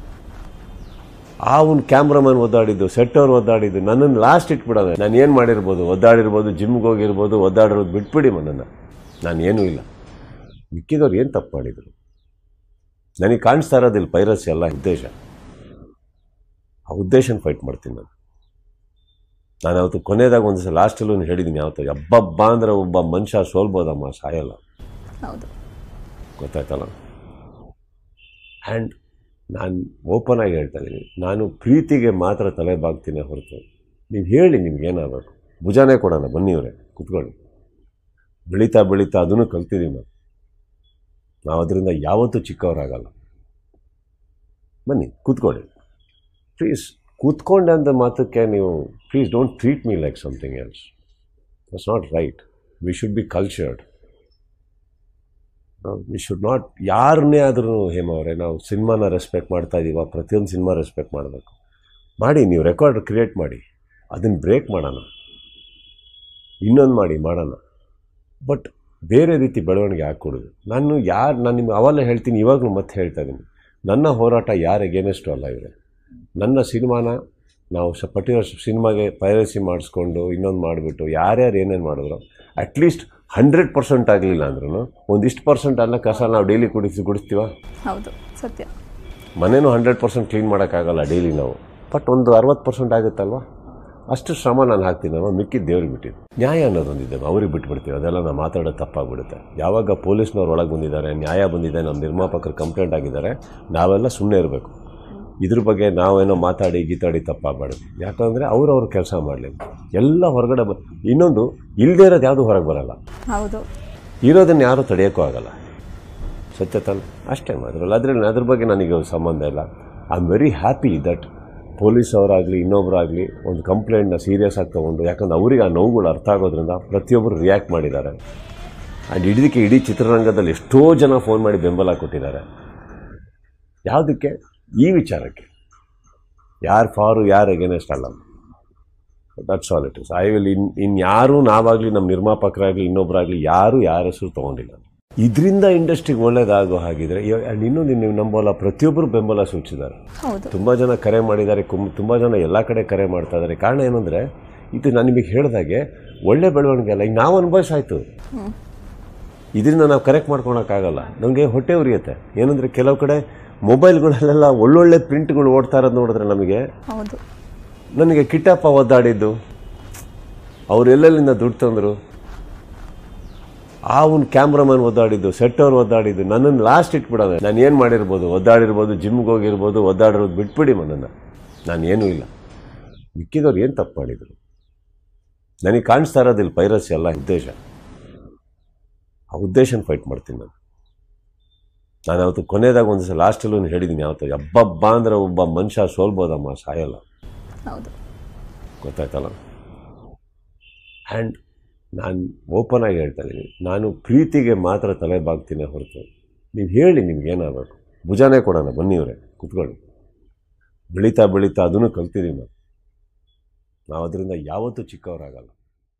ಆ ಒಂದು ಕ್ಯಾಮ್ರಾಮನ್ ಒದ್ದಾಡಿದ್ದು ಸೆಟ್ಟವ್ರು ಒದ್ದಾಡಿದ್ದು ನನ್ನನ್ನು ಲಾಸ್ಟ್ ಇಟ್ಬಿಡೋದು ನಾನು ಏನು ಮಾಡಿರ್ಬೋದು ಒದ್ದಾಡಿರ್ಬೋದು ಜಿಮ್ಗೆ ಹೋಗಿರ್ಬೋದು ಒದ್ದಾಡಿರೋದು ಬಿಟ್ಬಿಡಿ ನನ್ನನ್ನು ನಾನು ಏನೂ ಇಲ್ಲ ಮಿಕ್ಕಿದವ್ರು ಏನು ತಪ್ಪು ಮಾಡಿದರು ನನಗೆ ಕಾಣಿಸ್ತಾ ಇರೋದಿಲ್ಲ ಪೈರಸಿ ಎಲ್ಲ ಉದ್ದೇಶ ಆ ಉದ್ದೇಶನ ಫೈಟ್ ಮಾಡ್ತೀನಿ ನಾನು ನಾನು ಅವತ್ತು ಕೊನೆಯದಾಗ ಒಂದು ಸಲ ಲಾಸ್ಟಲ್ಲೂ ಹೇಳಿದ್ದೀನಿ ಯಾವತ್ತು ಹಬ್ಬಬ್ಬ ಅಂದರೆ ಒಬ್ಬ ಮನುಷ್ಯ ಸೋಲ್ಬೋದಮ್ಮ ಸಾಯಲ್ಲ ಹೌದು ಗೊತ್ತಾಯ್ತಲ್ಲ ಆ್ಯಂಡ್ ನಾನು ಓಪನ್ ಆಗಿ ಹೇಳ್ತಾ ಇದ್ದೀನಿ ನಾನು ಪ್ರೀತಿಗೆ ಮಾತ್ರ ತಲೆ ಬಾಗ್ತೀನಿ ಹೊರತು ನೀವು ಹೇಳಿ ನಿಮ್ಗೆ ಏನಾಗಬೇಕು ಭುಜಾನೇ ಕೊಡೋಣ ಬನ್ನಿ ಇವರೇ ಕುತ್ಕೊಳ್ಳಿ ಬೆಳೀತಾ ಬೆಳೀತಾ ಅದನ್ನು ಕಲ್ತಿದ್ದೀವಿ ನಾವು ನಾವು ಅದರಿಂದ ಯಾವತ್ತೂ ಚಿಕ್ಕವರಾಗಲ್ಲ ಬನ್ನಿ ಕೂತ್ಕೊಳ್ಳಿ ಪ್ಲೀಸ್ ಕೂತ್ಕೊಂಡೆ ಅಂತ ಮಾತಕ್ಕೆ ನೀವು please don't treat me like something else that's not right we should be cultured we should not ಯಾರನ್ನೇ ಆದ್ರೂ ಹೇಮ ಅವರೇ ನಾವು ಸಿನಿಮಾನ ರೆಸ್ಪೆಕ್ಟ್ ಮಾಡ್ತಾ ಇದ್ದೀವ ಪ್ರತಿಯೊಂದು ಸಿನಿಮಾ ರೆಸ್ಪೆಕ್ಟ್ ಮಾಡಬೇಕು ಮಾಡಿ ನೀವು ರೆಕಾರ್ಡ್ ಕ್ರಿಯೇಟ್ ಮಾಡಿ ಅದನ್ನು ಬ್ರೇಕ್ ಮಾಡೋಣ ಇನ್ನೊಂದು ಮಾಡಿ ಮಾಡೋಣ ಬಟ್ ಬೇರೆ ರೀತಿ ಬೆಳವಣಿಗೆ ಹಾಕ್ಕೊಡೋದು ನಾನು ಯಾರು ನಾನು ನಿಮ್ಗೆ ಅವೆಲ್ಲ ಹೇಳ್ತೀನಿ ಇವಾಗಲೂ ಮತ್ತೆ ಹೇಳ್ತಾ ಇದ್ದೀನಿ ನನ್ನ ಹೋರಾಟ ಯಾರು ಎಗೇನೆಸ್ಟು ಅಲ್ಲ ಇವೆ ನನ್ನ ಸಿನಿಮಾನ ನಾವು ಸ ಪರ್ಟಿಕ್ಯುಲರ್ ಸಿನಿಮಾಗೆ ಪೈರಸಿ ಮಾಡಿಸ್ಕೊಂಡು ಇನ್ನೊಂದು ಮಾಡಿಬಿಟ್ಟು ಯಾರ್ಯಾರು ಏನೇನು ಮಾಡಿದ್ರು ಅಟ್ಲೀಸ್ಟ್ ಹಂಡ್ರೆಡ್ ಪರ್ಸೆಂಟ್ ಆಗಲಿಲ್ಲ ಅಂದ್ರೂ ಒಂದಿಷ್ಟು ಪರ್ಸೆಂಟ್ ಅಲ್ಲ ಕಸ ನಾವು ಡೈಲಿ ಕುಡಿಸಿ ಗುಡಿಸ್ತೀವ ಹೌದು ಸತ್ಯ ಮನೇನೂ ಹಂಡ್ರೆಡ್ ಪರ್ಸೆಂಟ್ ಕ್ಲೀನ್ ಮಾಡೋಕ್ಕಾಗಲ್ಲ ಡೈಲಿ ನಾವು ಬಟ್ ಒಂದು ಅರವತ್ತು ಪರ್ಸೆಂಟ್ ಆಗುತ್ತಲ್ವ ಅಷ್ಟು ಶ್ರಮ ನಾನು ಹಾಕ್ತೀನಲ್ವ ಮಿಕ್ಕಿದ್ದು ದೇವ್ರಿಗೆ ಬಿಟ್ಟಿದ್ದು ನ್ಯಾಯ ಅನ್ನೋದೊಂದಿದೆ ಅವ್ರಿಗೆ ಬಿಟ್ಬಿಡ್ತೀವಿ ಅದೆಲ್ಲ ನಾವು ಮಾತಾಡೋದು ತಪ್ಪಾಗ್ಬಿಡುತ್ತೆ ಯಾವಾಗ ಪೊಲೀಸ್ನವ್ರು ಒಳಗೆ ಬಂದಿದ್ದಾರೆ ನ್ಯಾಯ ಬಂದಿದೆ ನಮ್ಮ ನಿರ್ಮಾಪಕರು ಕಂಪ್ಲೇಂಟ್ ಆಗಿದ್ದಾರೆ ನಾವೆಲ್ಲ ಸುಮ್ಮನೆ ಇರಬೇಕು ಇದ್ರ ಬಗ್ಗೆ ನಾವೇನೋ ಮಾತಾಡಿ ಗೀತಾಡಿ ತಪ್ಪಾಗಬಾರ್ದು ಯಾಕಂದರೆ ಅವ್ರು ಅವ್ರ ಕೆಲಸ ಮಾಡಲಿ ಎಲ್ಲ ಹೊರಗಡೆ ಬ ಇನ್ನೊಂದು ಇಲ್ಲದೇ ಇರೋದು ಯಾವುದು ಹೊರಗೆ ಬರಲ್ಲ ಹೌದು ಇರೋದನ್ನು ಯಾರೂ ತಡೆಯೋಕ್ಕೂ ಆಗಲ್ಲ ಸತ್ಯ ತಾನೆ ಅಷ್ಟೇ ಮಾತ್ರಲ್ಲ ಅದರಲ್ಲಿ ಅದ್ರ ಬಗ್ಗೆ ನನಗೆ ಸಂಬಂಧ ಇಲ್ಲ I am very happy that police ಅವರಾಗಲಿ ಇನ್ನೊಬ್ಬರಾಗಲಿ ಒಂದು ಕಂಪ್ಲೇಂಟ್ನ ಸೀರಿಯಸ್ ಆಗಿ ತೊಗೊಂಡು ಯಾಕಂದ್ರೆ ಅವ್ರಿಗೆ ಆ ನೋವುಗಳು ಅರ್ಥ ಆಗೋದ್ರಿಂದ ಪ್ರತಿಯೊಬ್ಬರು ರಿಯಾಕ್ಟ್ ಮಾಡಿದ್ದಾರೆ ಆ್ಯಂಡ್ ಇಡೀದಕ್ಕೆ ಇಡೀ ಚಿತ್ರರಂಗದಲ್ಲಿ ಎಷ್ಟೋ ಜನ ಫೋನ್ ಮಾಡಿ ಬೆಂಬಲ ಕೊಟ್ಟಿದ್ದಾರೆ ಯಾವುದಕ್ಕೆ ಈ ವಿಚಾರಕ್ಕೆ ಯಾರು ಫಾರು ಯಾರು ಎಗೇನೆಸ್ಟ್ ಅಲ್ಲ that's all it is I will ಇನ್ ಇನ್ಯಾರೂ ನಾವಾಗಲಿ ನಮ್ಮ ನಿರ್ಮಾಪಕರಾಗಲಿ ಇನ್ನೊಬ್ಬರಾಗಲಿ ಯಾರೂ ಯಾರ ಹೆಸರು ತೊಗೊಂಡಿಲ್ಲ ಇದರಿಂದ ಇಂಡಸ್ಟ್ರಿಗೆ ಒಳ್ಳೇದಾಗೋ ಹಾಗಿದ್ರೆ ಇವ- and ಇನ್ನೊಂದು ನೀವು ನಂಬೋಲ್ಲ ಪ್ರತಿಯೊಬ್ಬರು ಬೆಂಬಲ ಸೂಚಿಸಿದ್ದಾರೆ ಹೌದು ತುಂಬ ಜನ ಕರೆ ಮಾಡಿದ್ದಾರೆ ಕುಂ ತುಂಬ ಜನ ಎಲ್ಲ ಕಡೆ ಕರೆ ಮಾಡ್ತಾ ಇದ್ದಾರೆ ಕಾರಣ ಏನಂದರೆ ಇದು ನಾನು ನಿಮಗೆ ಹೇಳಿದಾಗೆ ಒಳ್ಳೆ ಬೆಳವಣಿಗೆ ಅಲ್ಲ ಈಗ ನಾವು ಅನುಭವಿಸಾಯ್ತು ಇದರಿಂದ ನಾವು ಕರೆಕ್ಟ್ ಮಾಡ್ಕೊಳಕ್ಕಾಗಲ್ಲ ನಮಗೆ ಹೊಟ್ಟೆ ಉರಿಯುತ್ತೆ ಏನಂದರೆ ಕೆಲವು ಕಡೆ ಮೊಬೈಲ್ಗಳಲ್ಲೆಲ್ಲ ಒಳ್ಳೊಳ್ಳೆ ಪ್ರಿಂಟ್ಗಳು ಓಡ್ತಾ ಇರೋದು ನೋಡಿದ್ರೆ ನಮಗೆ ಹೌದು ನನಗೆ ಕಿಟ್ಟಪ್ಪ ಒದ್ದಾಡಿದ್ದು ಅವ್ರು ಎಲ್ಲೆಲ್ಲಿಂದ ದುಡ್ಡು ತಂದರು ಆ ಒಂದು ಕ್ಯಾಮ್ರಾಮನ್ ಒದ್ದಾಡಿದ್ದು ಸೆಟ್ಟವ್ರು ಒದ್ದಾಡಿದ್ದು ನನ್ನನ್ನು ಲಾಸ್ಟ್ ಇಟ್ಬಿಡೋದು ನಾನು ಏನು ಮಾಡಿರ್ಬೋದು ಒದ್ದಾಡಿರ್ಬೋದು ಜಿಮ್ಗೆ ಹೋಗಿರ್ಬೋದು ಒದ್ದಾಡಿರೋದು ಬಿಟ್ಬಿಡಿ ನನ್ನನ್ನು ನಾನು ಏನೂ ಇಲ್ಲ ಮಿಕ್ಕಿದವ್ರು ಏನು ತಪ್ಪು ಮಾಡಿದರು ನನಗೆ ಕಾಣಿಸ್ತಾ ಇರೋದಿಲ್ಲ ಪೈರಸಿ ಎಲ್ಲ ಉದ್ದೇಶ ಆ ಉದ್ದೇಶನ ಫೈಟ್ ಮಾಡ್ತೀನಿ ನಾನು ನಾನು ಅವತ್ತು ಕೊನೆಯದಾಗ ಒಂದು ಸಲ ಲಾಸ್ಟಲ್ಲೂ ಹೇಳಿದ್ದೀನಿ ಯಾವತ್ತು ಹಬ್ಬಬ್ಬ ಅಂದರೆ ಒಬ್ಬ ಮನುಷ್ಯ ಸೋಲ್ಬೋದಮ್ಮ ಸಾಯಲ್ಲ ಹೌದು ಗೊತ್ತಾಯ್ತಲ್ಲ ಆ್ಯಂಡ್ ನಾನು ಓಪನ್ ಆಗಿ ಹೇಳ್ತಾ ಇದ್ದೀನಿ ನಾನು ಪ್ರೀತಿಗೆ ಮಾತ್ರ ತಲೆ ಬಾಗ್ತೀನಿ ಹೊರತು ನೀವು ಹೇಳಿ ನಿಮ್ಗೆ ಏನಾಗಬೇಕು ಭುಜಾನೇ ಕೊಡೋಣ ಬನ್ನಿ ಇವರೇ ಕುತ್ಕೊಳ್ಳಿ ಬೆಳೀತಾ ಬೆಳೀತಾ ಅದನ್ನು ಕಲ್ತಿದ್ದೀವಿ ನಾವು ನಾವು ಅದರಿಂದ ಯಾವತ್ತೂ ಚಿಕ್ಕವರಾಗಲ್ಲ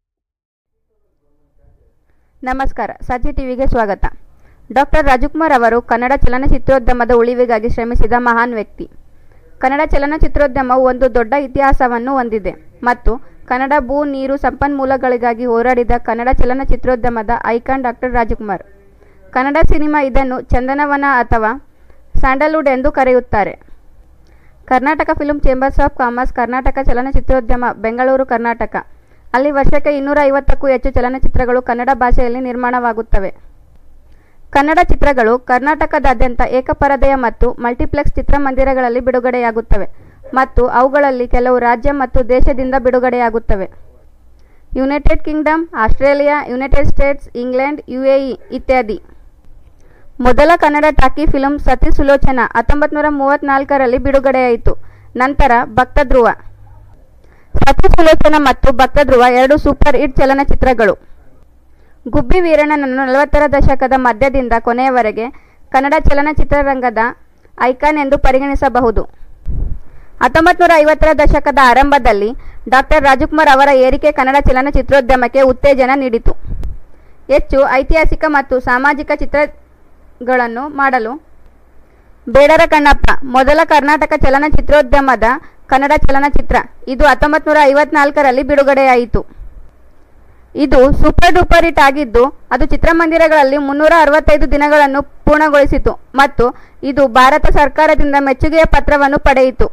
ನಮಸ್ಕಾರ ಸಾಚಿ ಟಿವಿಗೆ ಸ್ವಾಗತ ಡಾಕ್ಟರ್ ರಾಜಕುಮಾರ್ ಅವರು ಕನ್ನಡ ಚಲನಚಿತ್ರೋದ್ಯಮದ ಉಳಿವಿಗಾಗಿ ಶ್ರಮಿಸಿದ ಮಹಾನ್ ವ್ಯಕ್ತಿ ಕನ್ನಡ ಚಲನಚಿತ್ರೋದ್ಯಮವು ಒಂದು ದೊಡ್ಡ ಇತಿಹಾಸವನ್ನು ಹೊಂದಿದೆ ಮತ್ತು ಕನ್ನಡ ಭೂ ನೀರು ಸಂಪನ್ಮೂಲಗಳಿಗಾಗಿ ಹೋರಾಡಿದ ಕನ್ನಡ ಚಲನಚಿತ್ರೋದ್ಯಮದ icon doctor Rajkumar Kannada cinema ಇದನ್ನು ಚಂದನವನ ಅಥವಾ ಸ್ಯಾಂಡಲ್ವುಡ್ ಎಂದು ಕರೆಯುತ್ತಾರೆ Karnataka film chambers of commerce Karnataka ಚಲನಚಿತ್ರೋದ್ಯಮ ಬೆಂಗಳೂರು ಕರ್ನಾಟಕ ಅಲ್ಲಿ ವರ್ಷಕ್ಕೆ ಇನ್ನೂರ ಐವತ್ತಕ್ಕೂ ಹೆಚ್ಚು ಚಲನಚಿತ್ರಗಳು ಕನ್ನಡ ಭಾಷೆಯಲ್ಲಿ ನಿರ್ಮಾಣವಾಗುತ್ತವೆ ಕನ್ನಡ ಚಿತ್ರಗಳು ಕರ್ನಾಟಕದಾದ್ಯಂತ ಏಕಪರದೆಯ ಮತ್ತು ಮಲ್ಟಿಪ್ಲೆಕ್ಸ್ ಚಿತ್ರಮಂದಿರಗಳಲ್ಲಿ ಬಿಡುಗಡೆಯಾಗುತ್ತವೆ ಮತ್ತು ಅವುಗಳಲ್ಲಿ ಕೆಲವು ರಾಜ್ಯ ಮತ್ತು ದೇಶದಿಂದ ಬಿಡುಗಡೆಯಾಗುತ್ತವೆ United Kingdom Australia United States England UAE ಇತ್ಯಾದಿ ಮೊದಲ ಕನ್ನಡ ಟಾಕಿ ಫಿಲ್ಮ್ ಸತಿ ಸುಲೋಚನಾ ಹತ್ತೊಂಬತ್ತು ನೂರ ಮೂವತ್ತ್ನಾಲ್ಕರಲ್ಲಿ ಬಿಡುಗಡೆಯಾಯಿತು ನಂತರ ಭಕ್ತಧ್ರುವ ಸತಿ ಸುಲೋಚನಾ ಮತ್ತು ಭಕ್ತಧ್ರುವ ಎರಡು ಸೂಪರ್ ಹಿಟ್ ಚಲನಚಿತ್ರಗಳು ಗುಬ್ಬಿ ವೀರಣ್ಣನನ್ನು ನಲವತ್ತರ ದಶಕದ ಮಧ್ಯದಿಂದ ಕೊನೆಯವರೆಗೆ ಕನ್ನಡ ಚಲನಚಿತ್ರರಂಗದ ಐಕಾನ್ ಎಂದು ಪರಿಗಣಿಸಬಹುದು ಹತ್ತೊಂಬತ್ತು ನೂರ ಐವತ್ತರ ದಶಕದ ಆರಂಭದಲ್ಲಿ ಡಾಕ್ಟರ್ ರಾಜಕುಮಾರ್ ಅವರ ಏರಿಕೆ ಕನ್ನಡ ಚಲನಚಿತ್ರೋದ್ಯಮಕ್ಕೆ ಉತ್ತೇಜನ ನೀಡಿತು ಹೆಚ್ಚು ಐತಿಹಾಸಿಕ ಮತ್ತು ಸಾಮಾಜಿಕ ಚಿತ್ರಗಳನ್ನು ಮಾಡಲು ಬೇಡರ ಕಣ್ಣಪ್ಪ ಮೊದಲ ಕರ್ನಾಟಕ ಚಲನಚಿತ್ರೋದ್ಯಮದ ಕನ್ನಡ ಚಲನಚಿತ್ರ ಇದು ಹತ್ತೊಂಬತ್ತು ನೂರ ಐವತ್ನಾಲ್ಕರಲ್ಲಿ ಬಿಡುಗಡೆಯಾಯಿತು ಇದು ಸೂಪರ್ ಡೂಪರ್ ಹಿಟ್ ಆಗಿದ್ದು ಅದು ಚಿತ್ರಮಂದಿರಗಳಲ್ಲಿ ಮುನ್ನೂರ ಅರವತ್ತೈದು ದಿನಗಳನ್ನು ಪೂರ್ಣಗೊಳಿಸಿತು ಮತ್ತು ಇದು ಭಾರತ ಸರ್ಕಾರದಿಂದ ಮೆಚ್ಚುಗೆಯ ಪತ್ರವನ್ನು ಪಡೆಯಿತು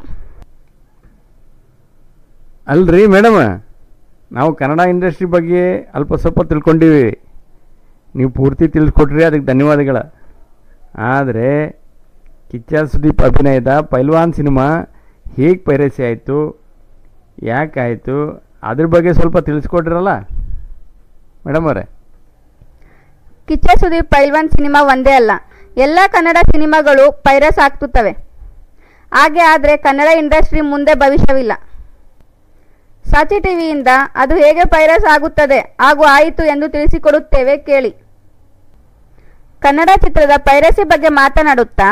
ಅಲ್ರಿ ಮೇಡಮ್ ನಾವು ಕನ್ನಡ ಇಂಡಸ್ಟ್ರಿ ಬಗ್ಗೆ ಅಲ್ಪ ಸ್ವಲ್ಪ ತಿಳ್ಕೊಂಡಿವಿ ನೀವು ಪೂರ್ತಿ ತಿಳಿಸ್ಕೊಟ್ರಿ ಅದಕ್ಕೆ ಧನ್ಯವಾದಗಳ ಆದರೆ ಕಿಚ್ಚ ಸುದೀಪ್ ಅಭಿನಯದ ಪೈಲ್ವಾನ್ ಸಿನಿಮಾ ಹೇಗೆ ಪೈರಸಿ ಆಯಿತು ಯಾಕಾಯಿತು ಅದ್ರ ಬಗ್ಗೆ ಸ್ವಲ್ಪ ತಿಳಿಸ್ಕೊಟ್ರಲ್ಲ ಮೇಡಮ್ ಅವರೇ ಕಿಚ್ಚ ಸುದೀಪ್ ಪೈಲ್ವಾನ್ ಸಿನಿಮಾ ಒಂದೇ ಅಲ್ಲ ಎಲ್ಲ ಕನ್ನಡ ಸಿನಿಮಾಗಳು ಪೈರಸ್ ಆಗ್ತುತ್ತವೆ ಹಾಗೆ ಆದರೆ ಕನ್ನಡ ಇಂಡಸ್ಟ್ರಿ ಮುಂದೆ ಭವಿಷ್ಯವಿಲ್ಲ ಸಾಚಿ ಟಿವಿಯಿಂದ ಅದು ಹೇಗೆ ಪೈರಸ್ ಆಗುತ್ತದೆ ಹಾಗೂ ಆಯಿತು ಎಂದು ತಿಳಿಸಿಕೊಡುತ್ತೇವೆ ಕೇಳಿ ಕನ್ನಡ ಚಿತ್ರದ ಪೈರಸಿ ಬಗ್ಗೆ ಮಾತನಾಡುತ್ತಾ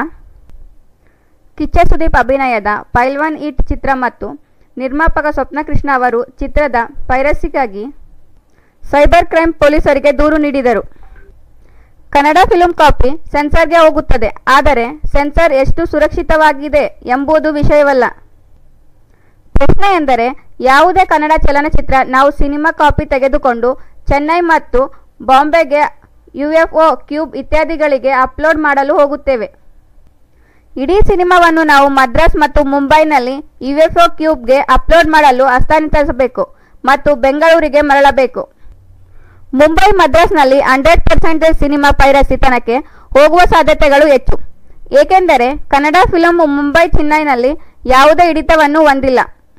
ಕಿಚ್ಚ ಸುದೀಪ್ ಅಭಿನಯದ ಪೈಲ್ವಾನ್ ಈಟ್ ಚಿತ್ರ ಮತ್ತು ನಿರ್ಮಾಪಕ ಸ್ವಪ್ನಕೃಷ್ಣ ಅವರು ಚಿತ್ರದ ಪೈರಸಿಗಾಗಿ ಸೈಬರ್ ಕ್ರೈಮ್ ಪೊಲೀಸರಿಗೆ ದೂರು ನೀಡಿದರು ಕನ್ನಡ ಫಿಲ್ಮ್ ಕಾಪಿ ಸೆನ್ಸಾರ್ಗೆ ಹೋಗುತ್ತದೆ ಆದರೆ ಸೆನ್ಸಾರ್ ಎಷ್ಟು ಸುರಕ್ಷಿತವಾಗಿದೆ ಎಂಬುದು ವಿಷಯವಲ್ಲ ಪ್ರಶ್ನೆ ಎಂದರೆ ಯಾವುದೇ ಕನ್ನಡ ಚಲನಚಿತ್ರ ನಾವು ಸಿನಿಮಾ ಕಾಪಿ ತೆಗೆದುಕೊಂಡು ಚೆನ್ನೈ ಮತ್ತು ಬಾಂಬೆಗೆ ಯುಎಫ್ಒ ಕ್ಯೂಬ್ ಇತ್ಯಾದಿಗಳಿಗೆ ಅಪ್ಲೋಡ್ ಮಾಡಲು ಹೋಗುತ್ತೇವೆ ಇಡೀ ಸಿನಿಮಾವನ್ನು ನಾವು ಮದ್ರಾಸ್ ಮತ್ತು ಮುಂಬೈನಲ್ಲಿ ಯುಎಫ್ಒ ಕ್ಯೂಬ್ಗೆ ಅಪ್ಲೋಡ್ ಮಾಡಲು ಹಸ್ತಾಂತರಿಸಬೇಕು ಮತ್ತು ಬೆಂಗಳೂರಿಗೆ ಮರಳಬೇಕು ಮುಂಬೈ ಮದ್ರಾಸ್ನಲ್ಲಿ ಹಂಡ್ರೆಡ್ ಪರ್ಸೆಂಟೇಜ್ ಸಿನಿಮಾ ಪೈರಸಿತನಕ್ಕೆ ಹೋಗುವ ಸಾಧ್ಯತೆಗಳು ಹೆಚ್ಚು ಏಕೆಂದರೆ ಕನ್ನಡ ಫಿಲಂ ಮುಂಬೈ ಚೆನ್ನೈನಲ್ಲಿ ಯಾವುದೇ ಹಿಡಿತವನ್ನು ಹೊಂದಿಲ್ಲ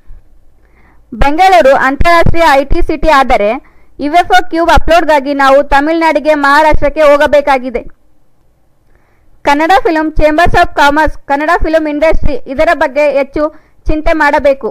ಬೆಂಗಳೂರು ಅಂತಾರಾಷ್ಟ್ರೀಯ ಐಟಿ ಸಿಟಿ ಆದರೆ ಯುಎಫ್ಒ ಕ್ಯೂಬ್ ಅಪ್ಲೋಡ್ಗಾಗಿ ನಾವು ತಮಿಳುನಾಡಿಗೆ ಮಹಾರಾಷ್ಟ್ರಕ್ಕೆ ಹೋಗಬೇಕಾಗಿದೆ Kannada film chambers of commerce Kannada film industry ಇದರ ಬಗ್ಗೆ ಹೆಚ್ಚು ಚಿಂತೆ ಮಾಡಬೇಕು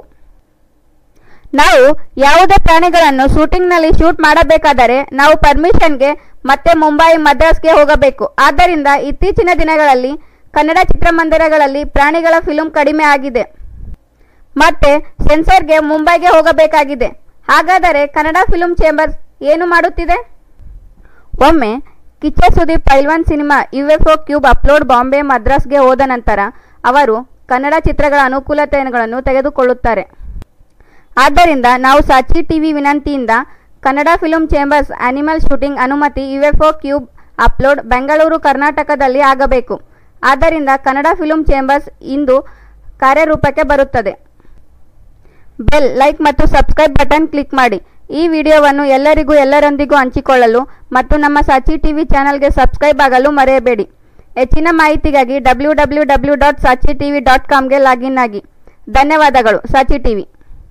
ನಾವು ಯಾವುದೇ ಪ್ರಾಣಿಗಳನ್ನು ಶೂಟಿಂಗ್ನಲ್ಲಿ ಶೂಟ್ ಮಾಡಬೇಕಾದರೆ ನಾವು ಪರ್ಮಿಷನ್ಗೆ ಮತ್ತೆ ಮುಂಬೈ ಮದ್ರಾಸ್ಗೆ ಹೋಗಬೇಕು ಆದ್ದರಿಂದ ಇತ್ತೀಚಿನ ದಿನಗಳಲ್ಲಿ ಕನ್ನಡ ಚಿತ್ರಮಂದಿರಗಳಲ್ಲಿ ಪ್ರಾಣಿಗಳ ಫಿಲ್ಮ್ ಕಡಿಮೆ ಆಗಿದೆ ಮತ್ತೆ ಸೆನ್ಸರ್ಗೆ ಮುಂಬೈಗೆ ಹೋಗಬೇಕಾಗಿದೆ ಹಾಗಾದರೆ ಕನ್ನಡ ಫಿಲ್ಮ್ ಚೇಂಬರ್ಸ್ ಏನು ಮಾಡುತ್ತಿದೆ ಒಮ್ಮೆ Kichcha Sudeep Pailwaan cinema UFO cube upload Bombay ಮದ್ರಾಸ್ಗೆ ಹೋದ ನಂತರ ಅವರು ಕನ್ನಡ ಚಿತ್ರಗಳ ಅನುಕೂಲತೆಗಳನ್ನು ತೆಗೆದುಕೊಳ್ಳುತ್ತಾರೆ ಆದ್ದರಿಂದ ನಾವು ಸಾಚಿ ಟಿವಿ ವಿನಂತಿಯಿಂದ Kannada film chambers animal shooting ಅನುಮತಿ ಯುಎಫ್ಒ ಕ್ಯೂಬ್ ಅಪ್ಲೋಡ್ ಬೆಂಗಳೂರು ಕರ್ನಾಟಕದಲ್ಲಿ ಆಗಬೇಕು ಆದ್ದರಿಂದ ಕನ್ನಡ ಫಿಲ್ಮ್ ಚೇಂಬರ್ಸ್ ಇಂದು ಕಾರ್ಯರೂಪಕ್ಕೆ ಬರುತ್ತದೆ ಬೆಲ್ ಲೈಕ್ ಮತ್ತು ಸಬ್ಸ್ಕ್ರೈಬ್ ಬಟನ್ ಕ್ಲಿಕ್ ಮಾಡಿ ಈ ವಿಡಿಯೋವನ್ನು ಎಲ್ಲರಿಗೂ ಎಲ್ಲರೊಂದಿಗೂ ಹಂಚಿಕೊಳ್ಳಲು ಮತ್ತು ನಮ್ಮ ಸಾಚಿ ಟಿವಿ ಚಾನಲ್ಗೆ ಸಬ್ಸ್ಕ್ರೈಬ್ ಆಗಲು ಮರೆಯಬೇಡಿ ಹೆಚ್ಚಿನ ಮಾಹಿತಿಗಾಗಿ W W W dot Saachi TV dot ಕಾಮ್ಗೆ ಲಾಗಿನ್ ಆಗಿ ಧನ್ಯವಾದಗಳು ಸಾಚಿ ಟಿವಿ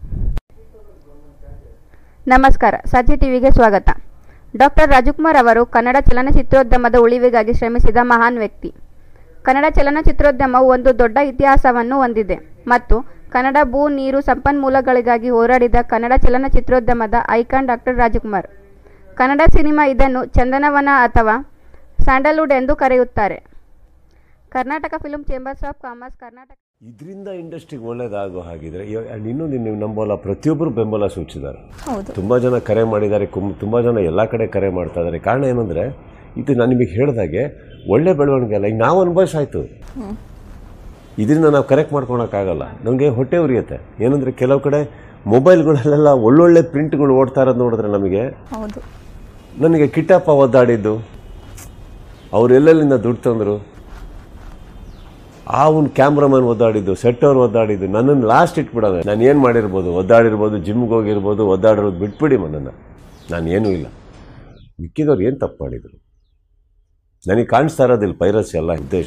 ನಮಸ್ಕಾರ ಸಾಚಿ ಟಿವಿಗೆ ಸ್ವಾಗತ ಡಾಕ್ಟರ್ ರಾಜಕುಮಾರ್ ಅವರು ಕನ್ನಡ ಚಲನಚಿತ್ರೋದ್ಯಮದ ಉಳಿವಿಗಾಗಿ ಶ್ರಮಿಸಿದ ಮಹಾನ್ ವ್ಯಕ್ತಿ ಕನ್ನಡ ಚಲನಚಿತ್ರೋದ್ಯಮವು ಒಂದು ದೊಡ್ಡ ಇತಿಹಾಸವನ್ನು ಹೊಂದಿದೆ ಮತ್ತು ಕನ್ನಡ ಭೂ ನೀರು ಸಂಪನ್ಮೂಲಗಳಿಗಾಗಿ ಹೋರಾಡಿದ ಕನ್ನಡ ಚಲನಚಿತ್ರೋದ್ಯಮದ icon doctor Rajkumar Kannada cinema ಇದನ್ನು ಚಂದನವನ ಅಥವಾ ಸ್ಯಾಂಡಲ್ವುಡ್ ಎಂದು ಕರೆಯುತ್ತಾರೆ Karnataka film chambers of commerce Karnataka ಇದರಿಂದ ಇಂಡಸ್ಟ್ರಿಗೆ ಒಳ್ಳೇದಾಗೋ ಹಾಗಿದ್ರೆ ಆ್ಯಂಡ್ ಇನ್ನೊಂದು ನೀವು ನಂಬಲ್ಲ ಪ್ರತಿಯೊಬ್ಬರು ಬೆಂಬಲ ಸೂಚಿಸಿದ್ದಾರೆ ಹೌದು ತುಂಬ ಜನ ಕರೆ ಮಾಡಿದ್ದಾರೆ ಕುಮ್ ತುಂಬ ಜನ ಎಲ್ಲ ಕಡೆ ಕರೆ ಮಾಡ್ತಾ ಇದ್ದಾರೆ ಕಾರಣ ಏನಂದರೆ ಇದು ನಾನು ನಿಮಗೆ ಹೇಳಿದಾಗೆ ಒಳ್ಳೆ ಬೆಳವಣಿಗೆ ಅಲ್ಲ ಈಗ ನಾವು ಅನುಭವಿಸಾಯ್ತು ಇದರಿಂದ ನಾವು ಕರೆಕ್ಟ್ ಮಾಡ್ಕೊಳಕ್ಕಾಗಲ್ಲ ನಮಗೆ ಹೊಟ್ಟೆ ಉರಿಯುತ್ತೆ ಏನಂದರೆ ಕೆಲವು ಕಡೆ ಮೊಬೈಲ್ಗಳಲ್ಲೆಲ್ಲ ಒಳ್ಳೊಳ್ಳೆ ಪ್ರಿಂಟ್ಗಳು ಓಡ್ತಾ ಇರೋದು ನೋಡಿದ್ರೆ ನಮಗೆ ಹೌದು ನನಗೆ ಕಿಟ್ಟಪ್ಪ ಒದ್ದಾಡಿದ್ದು ಅವ್ರು ಎಲ್ಲೆಲ್ಲಿಂದ ದುಡ್ಡು ತಂದರು ಆ ಒಂದು ಕ್ಯಾಮ್ರಾಮನ್ ಒದ್ದಾಡಿದ್ದು ಸೆಟ್ ಅವ್ರು ಒದ್ದಾಡಿದ್ದು ನನ್ನನ್ನು ಲಾಸ್ಟ್ ಇಟ್ಬಿಡೋದು ನಾನು ಏನು ಮಾಡಿರ್ಬೋದು ಒದ್ದಾಡಿರ್ಬೋದು ಜಿಮ್ಗೆ ಹೋಗಿರ್ಬೋದು ಒದ್ದಾಡಿರೋದು ಬಿಟ್ಬಿಡಿ ನನ್ನನ್ನು ನಾನು ಏನೂ ಇಲ್ಲ ಮಿಕ್ಕಿದವ್ರು ಏನು ತಪ್ಪು ಮಾಡಿದರು ನನಗೆ ಕಾಣಿಸ್ತಾ ಇರೋದಿಲ್ಲ ಪೈರಸಿ ಎಲ್ಲ ಉದ್ದೇಶ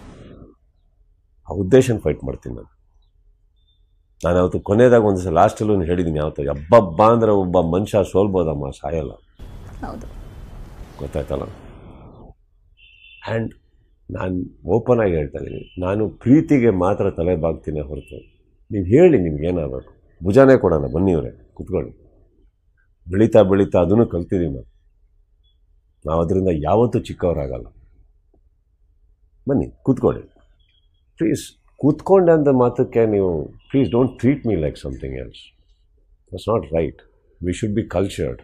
ಆ ಉದ್ದೇಶನ ಫೈಟ್ ಮಾಡ್ತೀನಿ ನಾನು ನಾನು ಅವತ್ತು ಕೊನೆಯದಾಗ ಒಂದು ಸಲ ಲಾಸ್ಟಲ್ಲೂ ಹೇಳಿದ್ದೀನಿ ಯಾವತ್ತು ಹಬ್ಬಬ್ಬ ಅಂದ್ರೆ ಒಬ್ಬ ಮನುಷ್ಯ ಸೋಲ್ಬೋದಮ್ಮ ಸಾಯಲ್ಲ ಹೌದು ಗೊತ್ತಾಯ್ತಲ್ಲ ಆ್ಯಂಡ್ ನಾನು ಓಪನ್ ಆಗಿ ಹೇಳ್ತಾ ಇದ್ದೀನಿ ನಾನು ಪ್ರೀತಿಗೆ ಮಾತ್ರ ತಲೆ ಬಾಗ್ತೀನಿ ಹೊರತು ನೀವು ಹೇಳಿ ನಿಮ್ಗೆ ಏನಾಗಬೇಕು ಭುಜಾನೇ ಕೊಡೋಣ ಬನ್ನಿ ಅವರೇ ಕುತ್ಕೊಳ್ಳಿ ಬೆಳೀತಾ ಬೆಳೀತಾ ಅದನ್ನು ಕಲ್ತಿದ್ದೀವಿ ನಾವು ನಾವು ಅದರಿಂದ ಯಾವತ್ತೂ ಚಿಕ್ಕವರಾಗಲ್ಲ ಬನ್ನಿ ಕೂತ್ಕೊಳ್ಳಿ ಪ್ಲೀಸ್ ಕೂತ್ಕೊಂಡೆ ಅಂತ ಮಾತಕ್ಕೆ ನೀವು please don't treat me like something else that's not right we should be cultured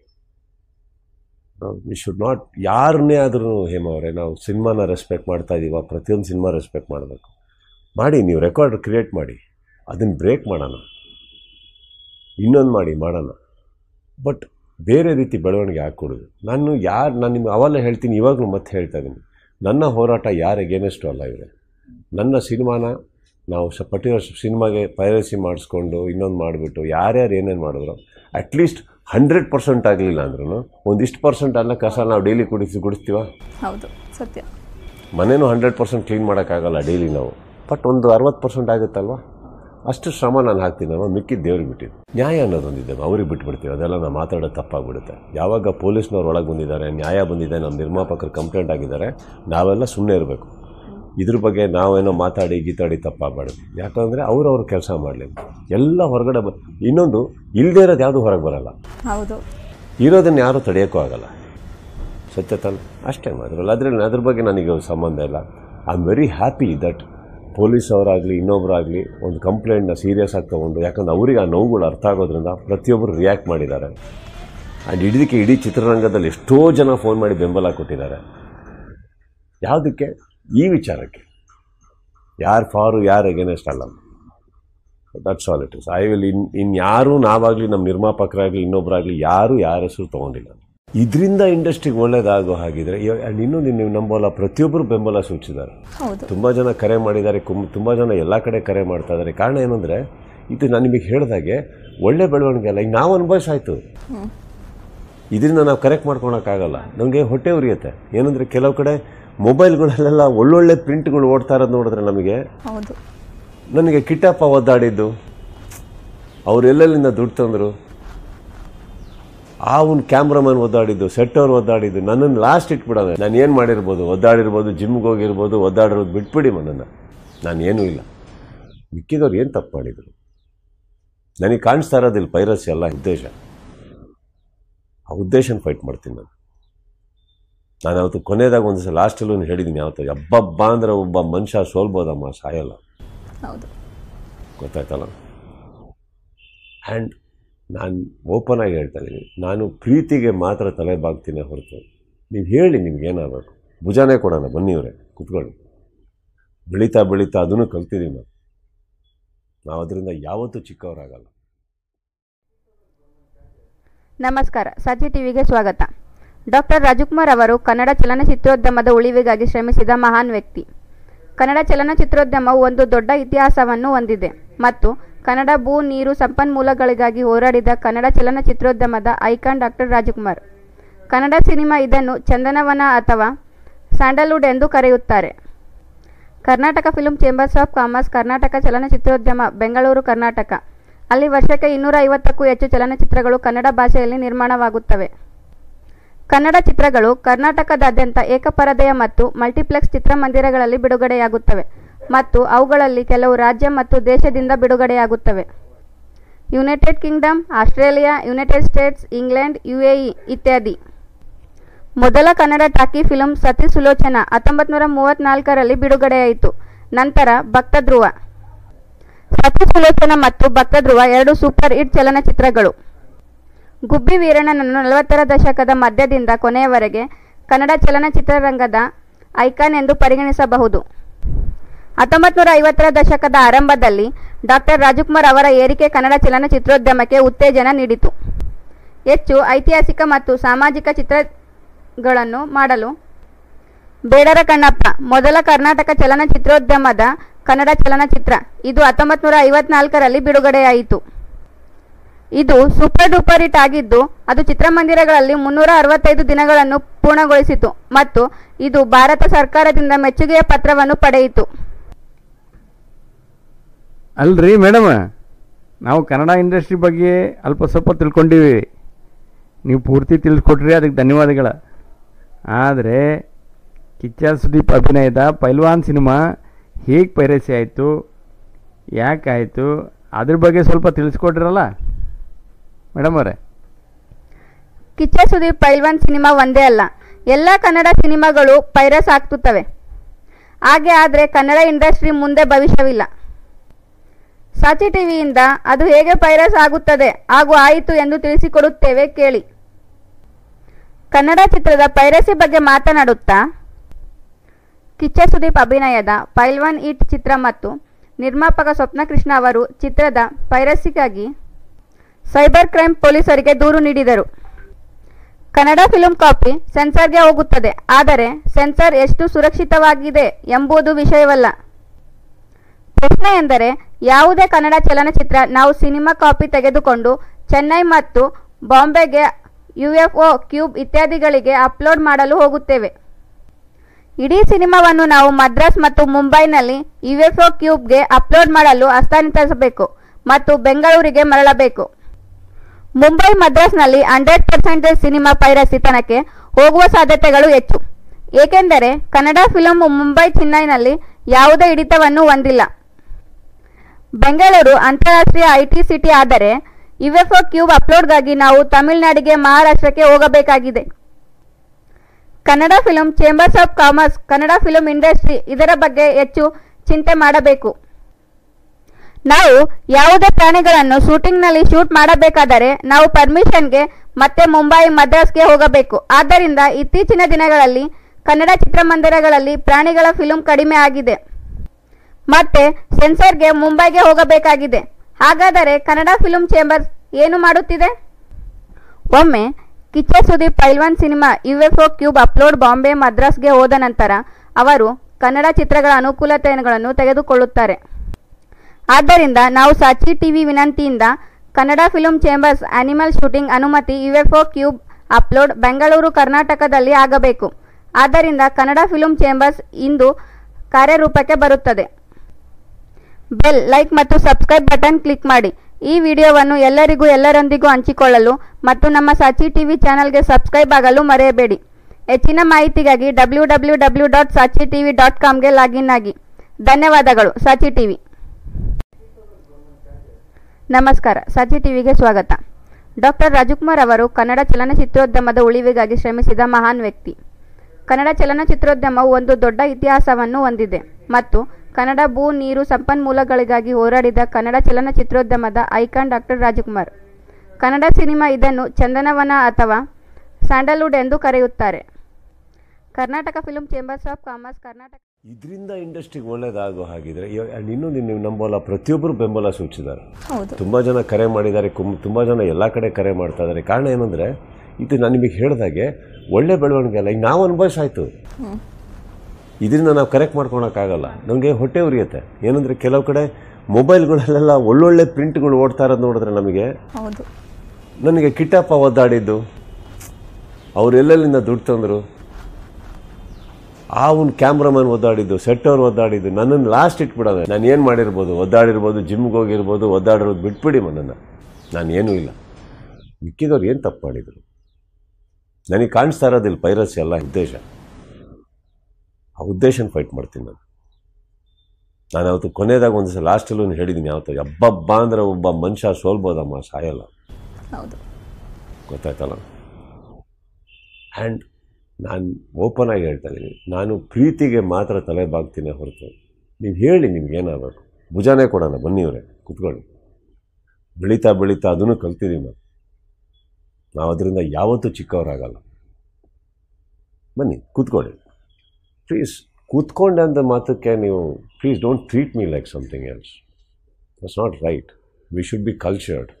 we should not ಯಾರನ್ನೇ ಆದ್ರೂ ಹೇಮ ಅವರೇ ನಾವು ಸಿನಿಮಾನ ರೆಸ್ಪೆಕ್ಟ್ ಮಾಡ್ತಾ ಇದ್ದೀವ ಪ್ರತಿಯೊಂದು ಸಿನಿಮಾ ರೆಸ್ಪೆಕ್ಟ್ ಮಾಡಬೇಕು ಮಾಡಿ ನೀವು ರೆಕಾರ್ಡ್ ಕ್ರಿಯೇಟ್ ಮಾಡಿ ಅದನ್ನು ಬ್ರೇಕ್ ಮಾಡೋಣ ಇನ್ನೊಂದು ಮಾಡಿ ಮಾಡೋಣ ಬಟ್ ಬೇರೆ ರೀತಿ ಬೆಳವಣಿಗೆ ಹಾಕ್ಕೊಡೋದು ನಾನು ಯಾರು ನಾನು ನಿಮ್ಗೆ ಅವೆಲ್ಲ ಹೇಳ್ತೀನಿ ಇವಾಗಲೂ ಮತ್ತೆ ಹೇಳ್ತಾ ಇದ್ದೀನಿ ನನ್ನ ಹೋರಾಟ ಯಾರು ಎಗೇನೆಸ್ಟು ಅಲ್ಲ ಇವರೇ ನನ್ನ ಸಿನಿಮಾನ ನಾವು ಸ ಪರ್ಟಿಕ್ಯುಲರ್ ಸಿನಿಮಾಗೆ ಪೈರಸಿ ಮಾಡಿಸ್ಕೊಂಡು ಇನ್ನೊಂದು ಮಾಡಿಬಿಟ್ಟು ಯಾರ್ಯಾರು ಏನೇನು ಮಾಡಿದ್ರು ಅಟ್ಲೀಸ್ಟ್ ಹಂಡ್ರೆಡ್ ಪರ್ಸೆಂಟ್ ಆಗಲಿಲ್ಲ ಅಂದ್ರೂ ಒಂದಿಷ್ಟು ಪರ್ಸೆಂಟ್ ಅನ್ನ ಕಸ ನಾವು ಡೈಲಿ ಕುಡಿಸಿ ಕುಡಿಸ್ತೀವ ಹೌದು ಸತ್ಯ ಮನೇನೂ ಹಂಡ್ರೆಡ್ ಪರ್ಸೆಂಟ್ ಕ್ಲೀನ್ ಮಾಡೋಕ್ಕಾಗಲ್ಲ ಡೈಲಿ ನಾವು ಬಟ್ ಒಂದು ಅರವತ್ತು ಪರ್ಸೆಂಟ್ ಆಗುತ್ತಲ್ವ ಅಷ್ಟು ಶ್ರಮ ನಾನು ಹಾಕ್ತೀನಲ್ವ ಮಿಕ್ಕಿದ್ದು ದೇವ್ರಿಗೆ ಬಿಟ್ಟಿದ್ದು ನ್ಯಾಯ ಅನ್ನೋದೊಂದಿದೆ ಅವ್ರಿಗೆ ಬಿಟ್ಬಿಡ್ತೀವಿ ಅದೆಲ್ಲ ನಾವು ಮಾತಾಡೋದು ತಪ್ಪಾಗ್ಬಿಡುತ್ತೆ ಯಾವಾಗ ಪೊಲೀಸ್ನವ್ರು ಒಳಗೆ ಬಂದಿದ್ದಾರೆ ನ್ಯಾಯ ಬಂದಿದೆ ನಮ್ಮ ನಿರ್ಮಾಪಕರು ಕಂಪ್ಲೇಂಟ್ ಆಗಿದ್ದಾರೆ ನಾವೆಲ್ಲ ಸುಮ್ಮನೆ ಇರಬೇಕು ಇದ್ರ ಬಗ್ಗೆ ನಾವೇನೋ ಮಾತಾಡಿ ಗೀತಾಡಿ ತಪ್ಪಾಗಬಾರ್ದು ಯಾಕಂದರೆ ಅವ್ರವ್ರ ಕೆಲಸ ಮಾಡಲಿ ಎಲ್ಲ ಹೊರಗಡೆ ಬ ಇನ್ನೊಂದು ಇಲ್ಲದೇ ಇರೋದು ಯಾವುದು ಹೊರಗೆ ಬರಲ್ಲ ಹೌದು ಇರೋದನ್ನು ಯಾರೂ ತಡೆಯೋಕ್ಕೂ ಆಗಲ್ಲ ಸತ್ಯ ತಾನೆ ಅಷ್ಟೇ ಮಾತ್ರಲ್ಲ ಅದರಲ್ಲಿ ಅದ್ರ ಬಗ್ಗೆ ನನಗೆ ಸಂಬಂಧ ಇಲ್ಲ I am very happy that police ಅವರಾಗಲಿ ಇನ್ನೊಬ್ಬರಾಗಲಿ ಒಂದು ಕಂಪ್ಲೇಂಟ್ನ ಸೀರಿಯಸ್ ಆಗಿ ತೊಗೊಂಡು ಯಾಕಂದ್ರೆ ಅವರಿಗೆ ಆ ನೋವುಗಳು ಅರ್ಥ ಆಗೋದ್ರಿಂದ ಪ್ರತಿಯೊಬ್ಬರು ರಿಯಾಕ್ಟ್ ಮಾಡಿದ್ದಾರೆ ಆ್ಯಂಡ್ ಇದಕ್ಕೆ ಇಡೀ ಚಿತ್ರರಂಗದಲ್ಲಿ ಎಷ್ಟೋ ಜನ ಫೋನ್ ಮಾಡಿ ಬೆಂಬಲ ಕೊಟ್ಟಿದ್ದಾರೆ ಯಾವುದಕ್ಕೆ ಈ ವಿಚಾರಕ್ಕೆ ಯಾರು ಫಾರು ಯಾರು ಎಗೇನೆಸ್ಟ್ ಅಲ್ಲ that's all it is I will ಇನ್ ಇನ್ಯಾರೂ ನಾವಾಗಲಿ ನಮ್ಮ ನಿರ್ಮಾಪಕರಾಗಲಿ ಇನ್ನೊಬ್ಬರಾಗಲಿ ಯಾರೂ ಯಾರ ಹೆಸರು ತೊಗೊಂಡಿಲ್ಲ ಇದರಿಂದ ಇಂಡಸ್ಟ್ರಿಗೆ ಒಳ್ಳೇದಾಗೋ ಹಾಗಿದ್ರೆ ಆ್ಯಂಡ್ ಇನ್ನೊಂದು ನೀವು ನಂಬೋಲ್ಲ ಪ್ರತಿಯೊಬ್ಬರು ಬೆಂಬಲ ಸೂಚಿಸಿದ್ದಾರೆ ಹೌದು ತುಂಬ ಜನ ಕರೆ ಮಾಡಿದ್ದಾರೆ ಕುಮ್ ತುಂಬ ಜನ ಎಲ್ಲ ಕಡೆ ಕರೆ ಮಾಡ್ತಾ ಇದ್ದಾರೆ ಕಾರಣ ಏನಂದರೆ ಇದು ನಾನು ನಿಮಗೆ ಹೇಳಿದಾಗೆ ಒಳ್ಳೆ ಬೆಳವಣಿಗೆ ಅಲ್ಲ ಈಗ ನಾವು ಅನುಭವಿಸಾಯ್ತು ಇದರಿಂದ ನಾವು ಕರೆಕ್ಟ್ ಮಾಡ್ಕೊಳಕ್ಕಾಗಲ್ಲ ನಮಗೆ ಹೊಟ್ಟೆ ಉರಿಯುತ್ತೆ ಏನಂದರೆ ಕೆಲವು ಕಡೆ ಮೊಬೈಲ್ಗಳಲ್ಲೆಲ್ಲ ಒಳ್ಳೊಳ್ಳೆ ಪ್ರಿಂಟ್ಗಳು ಓಡ್ತಾ ಇರೋದು ನೋಡಿದ್ರೆ ನಮಗೆ ಹೌದು ನನಗೆ ಕಿಟ್ಟಪ್ಪ ಒದ್ದಾಡಿದ್ದು ಅವ್ರು ಎಲ್ಲೆಲ್ಲಿಂದ ದುಡ್ಡು ತಂದರು ಆ ಒಂದು ಕ್ಯಾಮ್ರಾಮನ್ ಒದ್ದಾಡಿದ್ದು ಸೆಟ್ ಅವ್ರು ಒದ್ದಾಡಿದ್ದು ನನ್ನನ್ನು ಲಾಸ್ಟ್ ಇಟ್ಬಿಡೋದು ನಾನು ಏನು ಮಾಡಿರ್ಬೋದು ಒದ್ದಾಡಿರ್ಬೋದು ಜಿಮ್ಗೆ ಹೋಗಿರ್ಬೋದು ಒದ್ದಾಡಿರೋದು ಬಿಟ್ಬಿಡಿ ನನ್ನನ್ನು ನಾನು ಏನೂ ಇಲ್ಲ ಮಿಕ್ಕಿದವ್ರು ಏನು ತಪ್ಪು ಮಾಡಿದರು ನನಗೆ ಕಾಣಿಸ್ತಾ ಇರೋದಿಲ್ಲ ಪೈರಸಿ ಎಲ್ಲ ಉದ್ದೇಶ ಆ ಉದ್ದೇಶನ ಫೈಟ್ ಮಾಡ್ತೀನಿ ನಾನು ನಾನು ಅವತ್ತು ಕೊನೆಯದಾಗ ಒಂದು ಸಲ ಲಾಸ್ಟಲ್ಲೂ ಹೇಳಿದ್ದೀನಿ ಯಾವತ್ತು ಹಬ್ಬಬ್ಬ ಅಂದ್ರೆ ಒಬ್ಬ ಮನುಷ್ಯ ಸೋಲ್ಬೋದಮ್ಮ ಸಾಯಲ್ಲ ಹೌದು ಗೊತ್ತಾಯ್ತಲ್ಲ ಆ್ಯಂಡ್ ನಾನು ಓಪನ್ ಆಗಿ ಹೇಳ್ತಾ ಇದ್ದೀನಿ ನಾನು ಪ್ರೀತಿಗೆ ಮಾತ್ರ ತಲೆ ಬಾಗ್ತೀನಿ ಹೊರತು ನೀವು ಹೇಳಿ ನಿಮ್ಗೆ ಏನಾಗಬೇಕು ಭುಜಾನೇ ಕೊಡೋಣ ಬನ್ನಿ ಅವರೇ ಕುತ್ಕೊಳ್ಳಿ ಬೆಳೀತಾ ಬೆಳೀತಾ ಅದನ್ನು ಕಲ್ತಿದ್ದೀವಿ ನಾವು ನಾವು ಅದರಿಂದ ಯಾವತ್ತೂ ಚಿಕ್ಕವರಾಗಲ್ಲ ನಮಸ್ಕಾರ ಸಚಿ ಟಿವಿಗೆ ಸ್ವಾಗತ ಡಾಕ್ಟರ್ ರಾಜಕುಮಾರ್ ಅವರು ಕನ್ನಡ ಚಲನಚಿತ್ರೋದ್ಯಮದ ಉಳಿವಿಗಾಗಿ ಶ್ರಮಿಸಿದ ಮಹಾನ್ ವ್ಯಕ್ತಿ ಕನ್ನಡ ಚಲನಚಿತ್ರೋದ್ಯಮವು ಒಂದು ದೊಡ್ಡ ಇತಿಹಾಸವನ್ನು ಹೊಂದಿದೆ ಮತ್ತು ಕನ್ನಡ ಭೂ ನೀರು ಸಂಪನ್ಮೂಲಗಳಿಗಾಗಿ ಹೋರಾಡಿದ ಕನ್ನಡ ಚಲನಚಿತ್ರೋದ್ಯಮದ icon doctor Rajkumar Kannada cinema ಇದನ್ನು ಚಂದನವನ ಅಥವಾ ಸ್ಯಾಂಡಲ್ವುಡ್ ಎಂದು ಕರೆಯುತ್ತಾರೆ Karnataka film chambers of commerce Karnataka ಚಲನಚಿತ್ರೋದ್ಯಮ ಬೆಂಗಳೂರು ಕರ್ನಾಟಕ ಅಲ್ಲಿ ವರ್ಷಕ್ಕೆ ಇನ್ನೂರ ಐವತ್ತಕ್ಕೂ ಹೆಚ್ಚು ಚಲನಚಿತ್ರಗಳು ಕನ್ನಡ ಭಾಷೆಯಲ್ಲಿ ನಿರ್ಮಾಣವಾಗುತ್ತವೆ ಕನ್ನಡ ಚಿತ್ರಗಳು ಕರ್ನಾಟಕದಾದ್ಯಂತ ಏಕಪರದೆಯ ಮತ್ತು ಮಲ್ಟಿಪ್ಲೆಕ್ಸ್ ಚಿತ್ರಮಂದಿರಗಳಲ್ಲಿ ಬಿಡುಗಡೆಯಾಗುತ್ತವೆ ಮತ್ತು ಅವುಗಳಲ್ಲಿ ಕೆಲವು ರಾಜ್ಯ ಮತ್ತು ದೇಶದಿಂದ ಬಿಡುಗಡೆಯಾಗುತ್ತವೆ United Kingdom Australia United States England UAE ಇತ್ಯಾದಿ ಮೊದಲ ಕನ್ನಡ ಟಾಕಿ ಫಿಲ್ಮ್ ಸತಿ ಸುಲೋಚನಾ ಹತ್ತೊಂಬತ್ತು ನೂರ ಮೂವತ್ತ್ನಾಲ್ಕರಲ್ಲಿ ಬಿಡುಗಡೆಯಾಯಿತು ನಂತರ ಭಕ್ತಧ್ರುವ ಸತಿ ಸುಲೋಚನಾ ಮತ್ತು ಭಕ್ತಧ್ರುವ ಎರಡು ಸೂಪರ್ ಹಿಟ್ ಚಲನಚಿತ್ರಗಳು ಗುಬ್ಬಿ ವೀರಣ್ಣನನ್ನು ನಲವತ್ತರ ದಶಕದ ಮಧ್ಯದಿಂದ ಕೊನೆಯವರೆಗೆ ಕನ್ನಡ ಚಲನಚಿತ್ರರಂಗದ ಐಕಾನ್ ಎಂದು ಪರಿಗಣಿಸಬಹುದು ಹತ್ತೊಂಬತ್ತು ನೂರ ಐವತ್ತರ ದಶಕದ ಆರಂಭದಲ್ಲಿ ಡಾಕ್ಟರ್ ರಾಜಕುಮಾರ್ ಅವರ ಏರಿಕೆ ಕನ್ನಡ ಚಲನಚಿತ್ರೋದ್ಯಮಕ್ಕೆ ಉತ್ತೇಜನ ನೀಡಿತು ಹೆಚ್ಚು ಐತಿಹಾಸಿಕ ಮತ್ತು ಸಾಮಾಜಿಕ ಚಿತ್ರಗಳನ್ನು ಮಾಡಲು ಬೇಡರ ಕಣ್ಣಪ್ಪ ಮೊದಲ ಕರ್ನಾಟಕ ಚಲನಚಿತ್ರೋದ್ಯಮದ ಕನ್ನಡ ಚಲನಚಿತ್ರ ಇದು ಹತ್ತೊಂಬತ್ತು ನೂರ ಐವತ್ನಾಲ್ಕರಲ್ಲಿ ಬಿಡುಗಡೆಯಾಯಿತು ಇದು ಸೂಪರ್ ಡೂಪರ್ ಹಿಟ್ ಆಗಿದ್ದು ಅದು ಚಿತ್ರಮಂದಿರಗಳಲ್ಲಿ ಮುನ್ನೂರ ಅರವತ್ತೈದು ದಿನಗಳನ್ನು ಪೂರ್ಣಗೊಳಿಸಿತು ಮತ್ತು ಇದು ಭಾರತ ಸರ್ಕಾರದಿಂದ ಮೆಚ್ಚುಗೆಯ ಪತ್ರವನ್ನು ಪಡೆಯಿತು ಅಲ್ರಿ ಮೇಡಮ್ ನಾವು ಕನ್ನಡ ಇಂಡಸ್ಟ್ರಿ ಬಗ್ಗೆ ಅಲ್ಪ ಸ್ವಲ್ಪ ತಿಳ್ಕೊಂಡಿವಿ ನೀವು ಪೂರ್ತಿ ತಿಳಿಸ್ಕೊಟ್ರಿ ಅದಕ್ಕೆ ಧನ್ಯವಾದಗಳ ಆದರೆ ಕಿಚ್ಚ ಸುದೀಪ್ ಅಭಿನಯದ ಪೈಲ್ವಾನ್ ಸಿನಿಮಾ ಹೇಗೆ ಪೈರಸಿ ಆಯಿತು ಯಾಕಾಯಿತು ಅದ್ರ ಬಗ್ಗೆ ಸ್ವಲ್ಪ ತಿಳಿಸ್ಕೊಟ್ರಲ್ಲ ಮೇಡಮ್ ಅವರೇ ಕಿಚ್ಚ ಸುದೀಪ್ ಪೈಲ್ವಾನ್ ಸಿನಿಮಾ ಒಂದೇ ಅಲ್ಲ ಎಲ್ಲ ಕನ್ನಡ ಸಿನಿಮಾಗಳು ಪೈರಸ್ ಆಗ್ತುತ್ತವೆ ಹಾಗೆ ಆದರೆ ಕನ್ನಡ ಇಂಡಸ್ಟ್ರಿ ಮುಂದೆ ಭವಿಷ್ಯವಿಲ್ಲ ಸಾಚಿ ಟಿವಿಯಿಂದ ಅದು ಹೇಗೆ ಪೈರಸ್ ಆಗುತ್ತದೆ ಹಾಗೂ ಆಯಿತು ಎಂದು ತಿಳಿಸಿಕೊಡುತ್ತೇವೆ ಕೇಳಿ ಕನ್ನಡ ಚಿತ್ರದ ಪೈರಸಿ ಬಗ್ಗೆ ಮಾತನಾಡುತ್ತಾ ಕಿಚ್ಚ ಸುದೀಪ್ ಅಭಿನಯದ ಪೈಲ್ವಾನ್ ಈಟ್ ಚಿತ್ರ ಮತ್ತು ನಿರ್ಮಾಪಕ ಸ್ವಪ್ನಕೃಷ್ಣ ಅವರು ಚಿತ್ರದ ಪೈರಸಿಗಾಗಿ ಸೈಬರ್ ಕ್ರೈಮ್ ಪೊಲೀಸರಿಗೆ ದೂರು ನೀಡಿದರು ಕನ್ನಡ ಫಿಲ್ಮ್ ಕಾಪಿ ಸೆನ್ಸಾರ್ಗೆ ಹೋಗುತ್ತದೆ ಆದರೆ ಸೆನ್ಸಾರ್ ಎಷ್ಟು ಸುರಕ್ಷಿತವಾಗಿದೆ ಎಂಬುದು ವಿಷಯವಲ್ಲ ಪ್ರಶ್ನೆ ಎಂದರೆ ಯಾವುದೇ ಕನ್ನಡ ಚಲನಚಿತ್ರ ನಾವು ಸಿನಿಮಾ ಕಾಪಿ ತೆಗೆದುಕೊಂಡು ಚೆನ್ನೈ ಮತ್ತು ಬಾಂಬೆಗೆ ಯುಎಫ್ಒ ಕ್ಯೂಬ್ ಇತ್ಯಾದಿಗಳಿಗೆ ಅಪ್ಲೋಡ್ ಮಾಡಲು ಹೋಗುತ್ತೇವೆ ಇಡೀ ಸಿನಿಮಾವನ್ನು ನಾವು ಮದ್ರಾಸ್ ಮತ್ತು ಮುಂಬೈನಲ್ಲಿ ಯುಎಫ್ಒ ಕ್ಯೂಬ್ಗೆ ಅಪ್ಲೋಡ್ ಮಾಡಲು ಹಸ್ತಾಂತರಿಸಬೇಕು ಮತ್ತು ಬೆಂಗಳೂರಿಗೆ ಮರಳಬೇಕು ಮುಂಬೈ ಮದ್ರಾಸ್ನಲ್ಲಿ ಹಂಡ್ರೆಡ್ ಪರ್ಸೆಂಟೇಜ್ ಸಿನಿಮಾ ಪೈರಸಿತನಕ್ಕೆ ಹೋಗುವ ಸಾಧ್ಯತೆಗಳು ಹೆಚ್ಚು ಏಕೆಂದರೆ ಕನ್ನಡ ಫಿಲಂ ಮುಂಬೈ ಚೆನ್ನೈನಲ್ಲಿ ಯಾವುದೇ ಹಿಡಿತವನ್ನು ಹೊಂದಿಲ್ಲ ಬೆಂಗಳೂರು ಅಂತಾರಾಷ್ಟ್ರೀಯ ಐಟಿ ಸಿಟಿ ಆದರೆ ಯುಎಫ್ಒ ಕ್ಯೂಬ್ ಅಪ್ಲೋಡ್ಗಾಗಿ ನಾವು ತಮಿಳುನಾಡಿಗೆ ಮಹಾರಾಷ್ಟ್ರಕ್ಕೆ ಹೋಗಬೇಕಾಗಿದೆ Kannada film chambers of commerce Kannada film industry ಇದರ ಬಗ್ಗೆ ಹೆಚ್ಚು ಚಿಂತೆ ಮಾಡಬೇಕು ನಾವು ಯಾವುದೇ ಪ್ರಾಣಿಗಳನ್ನು ಶೂಟಿಂಗ್ನಲ್ಲಿ ಶೂಟ್ ಮಾಡಬೇಕಾದರೆ ನಾವು ಪರ್ಮಿಷನ್ಗೆ ಮತ್ತೆ ಮುಂಬೈ ಮದ್ರಾಸ್ಗೆ ಹೋಗಬೇಕು ಆದ್ದರಿಂದ ಇತ್ತೀಚಿನ ದಿನಗಳಲ್ಲಿ ಕನ್ನಡ ಚಿತ್ರಮಂದಿರಗಳಲ್ಲಿ ಪ್ರಾಣಿಗಳ ಫಿಲಂ ಕಡಿಮೆ ಆಗಿದೆ ಮತ್ತೆ ಸೆನ್ಸರ್ಗೆ ಮುಂಬೈಗೆ ಹೋಗಬೇಕಾಗಿದೆ ಹಾಗಾದರೆ ಕನ್ನಡ ಫಿಲ್ಮ್ ಚೇಂಬರ್ಸ್ ಏನು ಮಾಡುತ್ತಿದೆ ಒಮ್ಮೆ Kichcha Sudeep Pailwaan cinema UFO cube upload Bombay ಮದ್ರಾಸ್ಗೆ ಹೋದ ನಂತರ ಅವರು ಕನ್ನಡ ಚಿತ್ರಗಳ ಅನುಕೂಲತೆಗಳನ್ನು ತೆಗೆದುಕೊಳ್ಳುತ್ತಾರೆ ಆದ್ದರಿಂದ ನಾವು ಸಾಚಿ ಟಿವಿ ವಿನಂತಿಯಿಂದ Kannada film chambers animal shooting ಅನುಮತಿ ಯುಎಫ್ಒ ಕ್ಯೂಬ್ ಅಪ್ಲೋಡ್ ಬೆಂಗಳೂರು ಕರ್ನಾಟಕದಲ್ಲಿ ಆಗಬೇಕು ಆದ್ದರಿಂದ ಕನ್ನಡ ಫಿಲ್ಮ್ ಚೇಂಬರ್ಸ್ ಇಂದು ಕಾರ್ಯರೂಪಕ್ಕೆ ಬರುತ್ತದೆ ಬೆಲ್ ಲೈಕ್ ಮತ್ತು ಸಬ್ಸ್ಕ್ರೈಬ್ ಬಟನ್ ಕ್ಲಿಕ್ ಮಾಡಿ ಈ ವಿಡಿಯೋವನ್ನು ಎಲ್ಲರಿಗೂ ಎಲ್ಲರೊಂದಿಗೂ ಹಂಚಿಕೊಳ್ಳಲು ಮತ್ತು ನಮ್ಮ ಸಾಚಿ ಟಿವಿ ಚಾನಲ್ಗೆ ಸಬ್ಸ್ಕ್ರೈಬ್ ಆಗಲು ಮರೆಯಬೇಡಿ ಹೆಚ್ಚಿನ ಮಾಹಿತಿಗಾಗಿ W W W dot Saachi TV dot ಕಾಮ್ಗೆ ಲಾಗಿನ್ ಆಗಿ ಧನ್ಯವಾದಗಳು ಸಾಚಿ ಟಿವಿ ನಮಸ್ಕಾರ ಸಾಚಿ ಟಿವಿಗೆ ಸ್ವಾಗತ ಡಾಕ್ಟರ್ ರಾಜಕುಮಾರ್ ಅವರು ಕನ್ನಡ ಚಲನಚಿತ್ರೋದ್ಯಮದ ಉಳಿವಿಗಾಗಿ ಶ್ರಮಿಸಿದ ಮಹಾನ್ ವ್ಯಕ್ತಿ ಕನ್ನಡ ಚಲನಚಿತ್ರೋದ್ಯಮವು ಒಂದು ದೊಡ್ಡ ಇತಿಹಾಸವನ್ನು ಹೊಂದಿದೆ ಮತ್ತು ಕನ್ನಡ ಭೂ ನೀರು ಸಂಪನ್ಮೂಲಗಳಿಗಾಗಿ ಹೋರಾಡಿದ ಕನ್ನಡ ಚಲನಚಿತ್ರೋದ್ಯಮದ icon doctor Rajkumar Kannada cinema ಇದನ್ನು ಚಂದನವನ ಅಥವಾ ಸ್ಯಾಂಡಲ್ವುಡ್ ಎಂದು ಕರೆಯುತ್ತಾರೆ Karnataka film chambers of commerce Karnataka ಇದರಿಂದ ಇಂಡಸ್ಟ್ರಿಗೆ ಒಳ್ಳೇದಾಗೋ ಹಾಗಿದ್ರೆ ಆ್ಯಂಡ್ ಇನ್ನೊಂದು ನೀವು ನಂಬೋಲ್ಲ ಪ್ರತಿಯೊಬ್ಬರು ಬೆಂಬಲ ಸೂಚಿಸಿದ್ದಾರೆ ಹೌದು ತುಂಬ ಜನ ಕರೆ ಮಾಡಿದ್ದಾರೆ ಕುಮ್ ತುಂಬ ಜನ ಎಲ್ಲ ಕಡೆ ಕರೆ ಮಾಡ್ತಾ ಇದ್ದಾರೆ ಕಾರಣ ಏನಂದರೆ ಇದು ನಾನು ನಿಮಗೆ ಹೇಳಿದಾಗೆ ಒಳ್ಳೆ ಬೆಳವಣಿಗೆ ಅಲ್ಲ ಈಗ ನಾವು ಅನುಭವಿಸಾಯ್ತು ಇದರಿಂದ ನಾವು ಕರೆಕ್ಟ್ ಮಾಡ್ಕೊಳಕ್ಕಾಗಲ್ಲ ನಮಗೆ ಹೊಟ್ಟೆ ಉರಿಯುತ್ತೆ ಏನಂದರೆ ಕೆಲವು ಕಡೆ ಮೊಬೈಲ್ಗಳಲ್ಲೆಲ್ಲ ಒಳ್ಳೊಳ್ಳೆ ಪ್ರಿಂಟ್ಗಳು ಓಡ್ತಾ ಇರೋದು ನೋಡಿದ್ರೆ ನಮಗೆ ಹೌದು ನನಗೆ ಕಿಟ್ಟಪ್ಪ ಒದ್ದಾಡಿದ್ದು ಅವ್ರು ಎಲ್ಲೆಲ್ಲಿಂದ ದುಡ್ಡು ತಂದರು ಆ ಒಂದು ಕ್ಯಾಮ್ರಾಮನ್ ಒದ್ದಾಡಿದ್ದು ಸೆಟ್ ಅವ್ರು ಒದ್ದಾಡಿದ್ದು ನನ್ನನ್ನು ಲಾಸ್ಟ್ ಇಟ್ಬಿಡೋದು ನಾನು ಏನು ಮಾಡಿರ್ಬೋದು ಒದ್ದಾಡಿರ್ಬೋದು ಜಿಮ್ಗೆ ಹೋಗಿರ್ಬೋದು ಒದ್ದಾಡಿರೋದು ಬಿಟ್ಬಿಡಿ ನನ್ನನ್ನು ನಾನು ಏನೂ ಇಲ್ಲ ಮಿಕ್ಕಿದವ್ರು ಏನು ತಪ್ಪು ಮಾಡಿದರು ನನಗೆ ಕಾಣಿಸ್ತಾ ಇರೋದಿಲ್ಲ ಪೈರಸಿ ಎಲ್ಲ ಉದ್ದೇಶ ಆ ಉದ್ದೇಶನ ಫೈಟ್ ಮಾಡ್ತೀನಿ ನಾನು ನಾನು ಅವತ್ತು ಕೊನೆಯದಾಗ ಒಂದು ಸಲ ಲಾಸ್ಟಲ್ಲೂ ಹೇಳಿದ್ದೀನಿ ಯಾವತ್ತು ಹಬ್ಬಬ್ಬ ಅಂದ್ರೆ ಒಬ್ಬ ಮನುಷ್ಯ ಸೋಲ್ಬೋದಮ್ಮ ಸಾಯಲ್ಲ ಹೌದು ಗೊತ್ತಾಯ್ತಲ್ಲ ಆ್ಯಂಡ್ ನಾನು ಓಪನ್ ಆಗಿ ಹೇಳ್ತಾ ಇದ್ದೀನಿ ನಾನು ಪ್ರೀತಿಗೆ ಮಾತ್ರ ತಲೆ ಬಾಗ್ತೀನಿ ಹೊರತು ನೀವು ಹೇಳಿ ನಿಮ್ಗೆ ಏನಾಗಬೇಕು ಭುಜಾನೇ ಕೊಡೋಣ ಬನ್ನಿ ಅವರೇ ಕುತ್ಕೊಳ್ಳಿ ಬೆಳೀತಾ ಬೆಳೀತಾ ಅದನ್ನು ಕಲ್ತಿದ್ದೀವಿ ನಾವು ನಾವು ಅದರಿಂದ ಯಾವತ್ತೂ ಚಿಕ್ಕವರಾಗಲ್ಲ ಬನ್ನಿ ಕೂತ್ಕೊಳ್ಳಿ ಪ್ಲೀಸ್ ಕೂತ್ಕೊಂಡೆ ಅಂತ ಮಾತಕ್ಕೆ ನೀವು please don't treat me like something else that's not right we should be cultured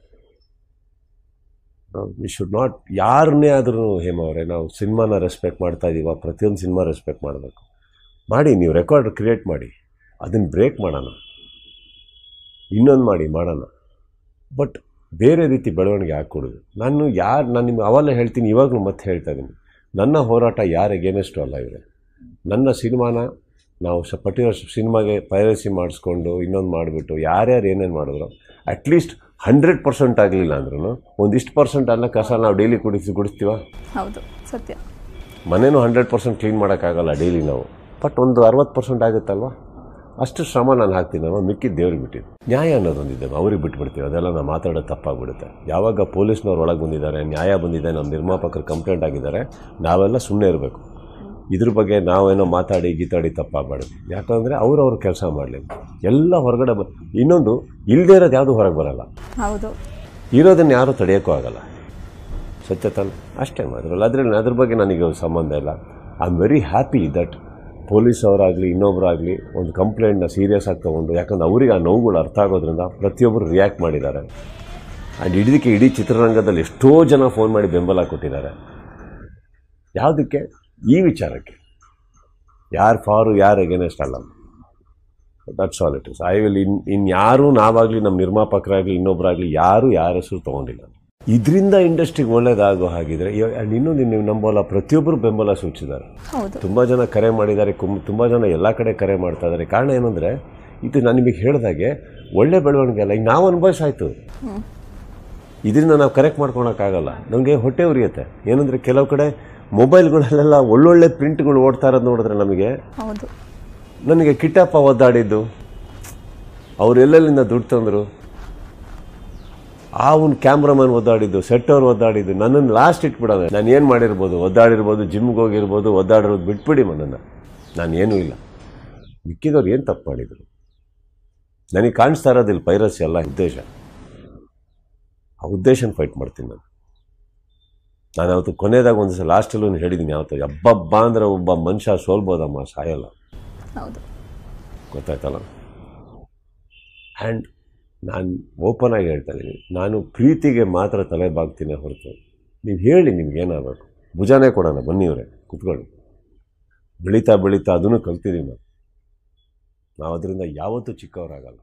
we should not ಯಾರನ್ನೇ ಆದ್ರೂ ಹೇಮ ಅವರೇ ನಾವು ಸಿನಿಮಾನ ರೆಸ್ಪೆಕ್ಟ್ ಮಾಡ್ತಾ ಇದ್ದೀವ ಪ್ರತಿಯೊಂದು ಸಿನಿಮಾ ರೆಸ್ಪೆಕ್ಟ್ ಮಾಡಬೇಕು ಮಾಡಿ ನೀವು ರೆಕಾರ್ಡ್ ಕ್ರಿಯೇಟ್ ಮಾಡಿ ಅದನ್ನು ಬ್ರೇಕ್ ಮಾಡೋಣ ಇನ್ನೊಂದು ಮಾಡಿ ಮಾಡೋಣ ಬಟ್ ಬೇರೆ ರೀತಿ ಬೆಳವಣಿಗೆ ಹಾಕ್ಕೊಡೋದು ನಾನು ಯಾರು ನಾನು ನಿಮ್ಗೆ ಅವೆಲ್ಲ ಹೇಳ್ತೀನಿ ಇವಾಗಲೂ ಮತ್ತೆ ಹೇಳ್ತಾ ಇದ್ದೀನಿ ನನ್ನ ಹೋರಾಟ ಯಾರ ಎಗೇನೆಸ್ಟು ಅಲ್ಲ ಇವರೇ ನನ್ನ ಸಿನಿಮಾನ ನಾವು ಸ ಪರ್ಟಿಕ್ಯುಲರ್ ಸಿನಿಮಾಗೆ ಪೈರಸಿ ಮಾಡಿಸ್ಕೊಂಡು ಇನ್ನೊಂದು ಮಾಡಿಬಿಟ್ಟು ಯಾರ್ಯಾರು ಏನೇನು ಮಾಡಿದ್ರು ಅಟ್ಲೀಸ್ಟ್ ಹಂಡ್ರೆಡ್ ಪರ್ಸೆಂಟ್ ಆಗಲಿಲ್ಲ ಅಂದ್ರೂ ಒಂದಿಷ್ಟು ಪರ್ಸೆಂಟ್ ಅನ್ನ ಕಸ ನಾವು ಡೈಲಿ ಕುಡಿಸಿ ಕುಡಿಸ್ತೀವ ಹೌದು ಸತ್ಯ ಮನೇನೂ ಹಂಡ್ರೆಡ್ ಪರ್ಸೆಂಟ್ ಕ್ಲೀನ್ ಮಾಡೋಕ್ಕಾಗಲ್ಲ ಡೈಲಿ ನಾವು ಬಟ್ ಒಂದು ಅರವತ್ತು ಪರ್ಸೆಂಟ್ ಆಗುತ್ತಲ್ವ ಅಷ್ಟು ಶ್ರಮ ನಾನು ಹಾಕ್ತೀನಲ್ವ ಮಿಕ್ಕಿದ್ದು ದೇವ್ರಿಗೆ ಬಿಟ್ಟಿದ್ದು ನ್ಯಾಯ ಅನ್ನೋದೊಂದಿದೆ ಅವ್ರಿಗೆ ಬಿಟ್ಬಿಡ್ತೀವಿ ಅದೆಲ್ಲ ನಾವು ಮಾತಾಡೋದು ತಪ್ಪಾಗ್ಬಿಡುತ್ತೆ ಯಾವಾಗ ಪೊಲೀಸ್ನವ್ರು ಒಳಗೆ ಬಂದಿದ್ದಾರೆ ನ್ಯಾಯ ಬಂದಿದೆ ನಮ್ಮ ನಿರ್ಮಾಪಕರು ಕಂಪ್ಲೇಂಟ್ ಆಗಿದ್ದಾರೆ ನಾವೆಲ್ಲ ಸುಮ್ಮನೆ ಇರಬೇಕು ಇದ್ರ ಬಗ್ಗೆ ನಾವೇನೋ ಮಾತಾಡಿ ಗೀತಾಡಿ ತಪ್ಪಾಗಬಾರ್ದು ಯಾಕಂದರೆ ಅವ್ರವ್ರ ಕೆಲಸ ಮಾಡಲಿ ಎಲ್ಲ ಹೊರಗಡೆ ಬ ಇನ್ನೊಂದು ಇಲ್ಲದೇ ಇರೋದು ಯಾವುದು ಹೊರಗೆ ಬರಲ್ಲ ಹೌದು ಇರೋದನ್ನು ಯಾರೂ ತಡೆಯೋಕ್ಕೂ ಆಗಲ್ಲ ಸತ್ಯ ತಾನೆ ಅಷ್ಟೇ ಮಾತ್ರಲ್ಲ ಅದರಲ್ಲಿ ಅದ್ರ ಬಗ್ಗೆ ನನಗೆ ಸಂಬಂಧ ಇಲ್ಲ I am very happy that police ಅವರಾಗಲಿ ಇನ್ನೊಬ್ಬರಾಗಲಿ ಒಂದು ಕಂಪ್ಲೇಂಟ್ನ ಸೀರಿಯಸ್ ಆಗಿ ತೊಗೊಂಡು ಯಾಕಂದ್ರೆ ಅವ್ರಿಗೆ ಆ ನೋವುಗಳು ಅರ್ಥ ಆಗೋದ್ರಿಂದ ಪ್ರತಿಯೊಬ್ಬರು ರಿಯಾಕ್ಟ್ ಮಾಡಿದ್ದಾರೆ ಆ್ಯಂಡ್ ಇದಕ್ಕೆ ಇಡೀ ಚಿತ್ರರಂಗದಲ್ಲಿ ಎಷ್ಟೋ ಜನ ಫೋನ್ ಮಾಡಿ ಬೆಂಬಲ ಕೊಟ್ಟಿದ್ದಾರೆ ಯಾವುದಕ್ಕೆ ಈ ವಿಚಾರಕ್ಕೆ ಯಾರು ಫಾರು ಯಾರು ಎಗೇನೆಸ್ಟ್ ಅಲ್ಲ that's all it is I will ಇನ್ ಇನ್ಯಾರೂ ನಾವಾಗಲಿ ನಮ್ಮ ನಿರ್ಮಾಪಕರಾಗಲಿ ಇನ್ನೊಬ್ಬರಾಗಲಿ ಯಾರೂ ಯಾರ ಹೆಸರು ತೊಗೊಂಡಿಲ್ಲ ಇದರಿಂದ ಇಂಡಸ್ಟ್ರಿಗೆ ಒಳ್ಳೇದಾಗೋ ಹಾಗಿದ್ರೆ ಆ್ಯಂಡ್ ಇನ್ನೊಂದು ನೀವು ನಂಬೋಲ್ಲ ಪ್ರತಿಯೊಬ್ಬರು ಬೆಂಬಲ ಸೂಚಿಸಿದ್ದಾರೆ ಹೌದು ತುಂಬ ಜನ ಕರೆ ಮಾಡಿದ್ದಾರೆ ಕುಂ ತುಂಬ ಜನ ಎಲ್ಲ ಕಡೆ ಕರೆ ಮಾಡ್ತಾ ಇದ್ದಾರೆ ಕಾರಣ ಏನಂದರೆ ಇದು ನಾನು ನಿಮಗೆ ಹೇಳಿದಾಗೆ ಒಳ್ಳೆ ಬೆಳವಣಿಗೆ ಅಲ್ಲ ಈಗ ನಾವು ಅನುಭವಿಸಾಯ್ತು ಇದರಿಂದ ನಾವು ಕರೆಕ್ಟ್ ಮಾಡ್ಕೊಳಕ್ಕಾಗಲ್ಲ ನಮಗೆ ಹೊಟ್ಟೆ ಉರಿಯುತ್ತೆ ಏನಂದರೆ ಕೆಲವು ಕಡೆ ಮೊಬೈಲ್ಗಳಲ್ಲೆಲ್ಲ ಒಳ್ಳೊಳ್ಳೆ ಪ್ರಿಂಟ್ಗಳು ಓಡ್ತಾ ಇರೋದು ನೋಡಿದ್ರೆ ನಮಗೆ ಹೌದು ನನಗೆ ಕಿಟ್ಟಪ್ಪ ಒದ್ದಾಡಿದ್ದು ಅವ್ರು ಎಲ್ಲೆಲ್ಲಿಂದ ದುಡ್ಡು ತಂದರು ಆ ಒಂದು ಕ್ಯಾಮ್ರಾಮನ್ ಒದ್ದಾಡಿದ್ದು ಸೆಟ್ ಅವ್ರು ಒದ್ದಾಡಿದ್ದು ನನ್ನನ್ನು ಲಾಸ್ಟ್ ಇಟ್ಬಿಡೋದು ನಾನು ಏನು ಮಾಡಿರ್ಬೋದು ಒದ್ದಾಡಿರ್ಬೋದು ಜಿಮ್ಗೆ ಹೋಗಿರ್ಬೋದು ಒದ್ದಾಡಿರೋದು ಬಿಟ್ಬಿಡಿ ನನ್ನನ್ನು ನಾನು ಏನೂ ಇಲ್ಲ ಮಿಕ್ಕಿದವ್ರು ಏನು ತಪ್ಪು ಮಾಡಿದರು ನನಗೆ ಕಾಣಿಸ್ತಾ ಇರೋದಿಲ್ಲ ಪೈರಸಿ ಅಲ್ಲ ಉದ್ದೇಶ ಆ ಉದ್ದೇಶನ ಫೈಟ್ ಮಾಡ್ತೀನಿ ನಾನು ನಾನು ಅವತ್ತು ಕೊನೆಯದಾಗ ಒಂದು ಸಲ ಲಾಸ್ಟಲ್ಲೂ ಹೇಳಿದ್ದೀನಿ ಯಾವತ್ತು ಹಬ್ಬಬ್ಬ ಅಂದರೆ ಒಬ್ಬ ಮನುಷ್ಯ ಸೋಲ್ಬೋದಮ್ಮ ಸಾಯಲ್ಲ ಹೌದು ಗೊತ್ತಾಯ್ತಲ್ಲ ಆ್ಯಂಡ್ ನಾನು ಓಪನ್ ಆಗಿ ಹೇಳ್ತಾ ಇದ್ದೀನಿ ನಾನು ಪ್ರೀತಿಗೆ ಮಾತ್ರ ತಲೆ ಬಾಗ್ತೀನಿ ಹೊರತು ನೀವು ಹೇಳಿ ನಿಮ್ಗೆ ಏನಾಗಬೇಕು ಭುಜಾನೇ ಕೊಡೋಣ ಬನ್ನಿ ಇವರೇ ಕುತ್ಕೊಳ್ಳಿ ಬೆಳೀತಾ ಬೆಳೀತಾ ಅದನ್ನು ಕಲ್ತಿದ್ದೀವಿ ನಾವು ನಾವು ಅದರಿಂದ ಯಾವತ್ತೂ ಚಿಕ್ಕವರಾಗಲ್ಲ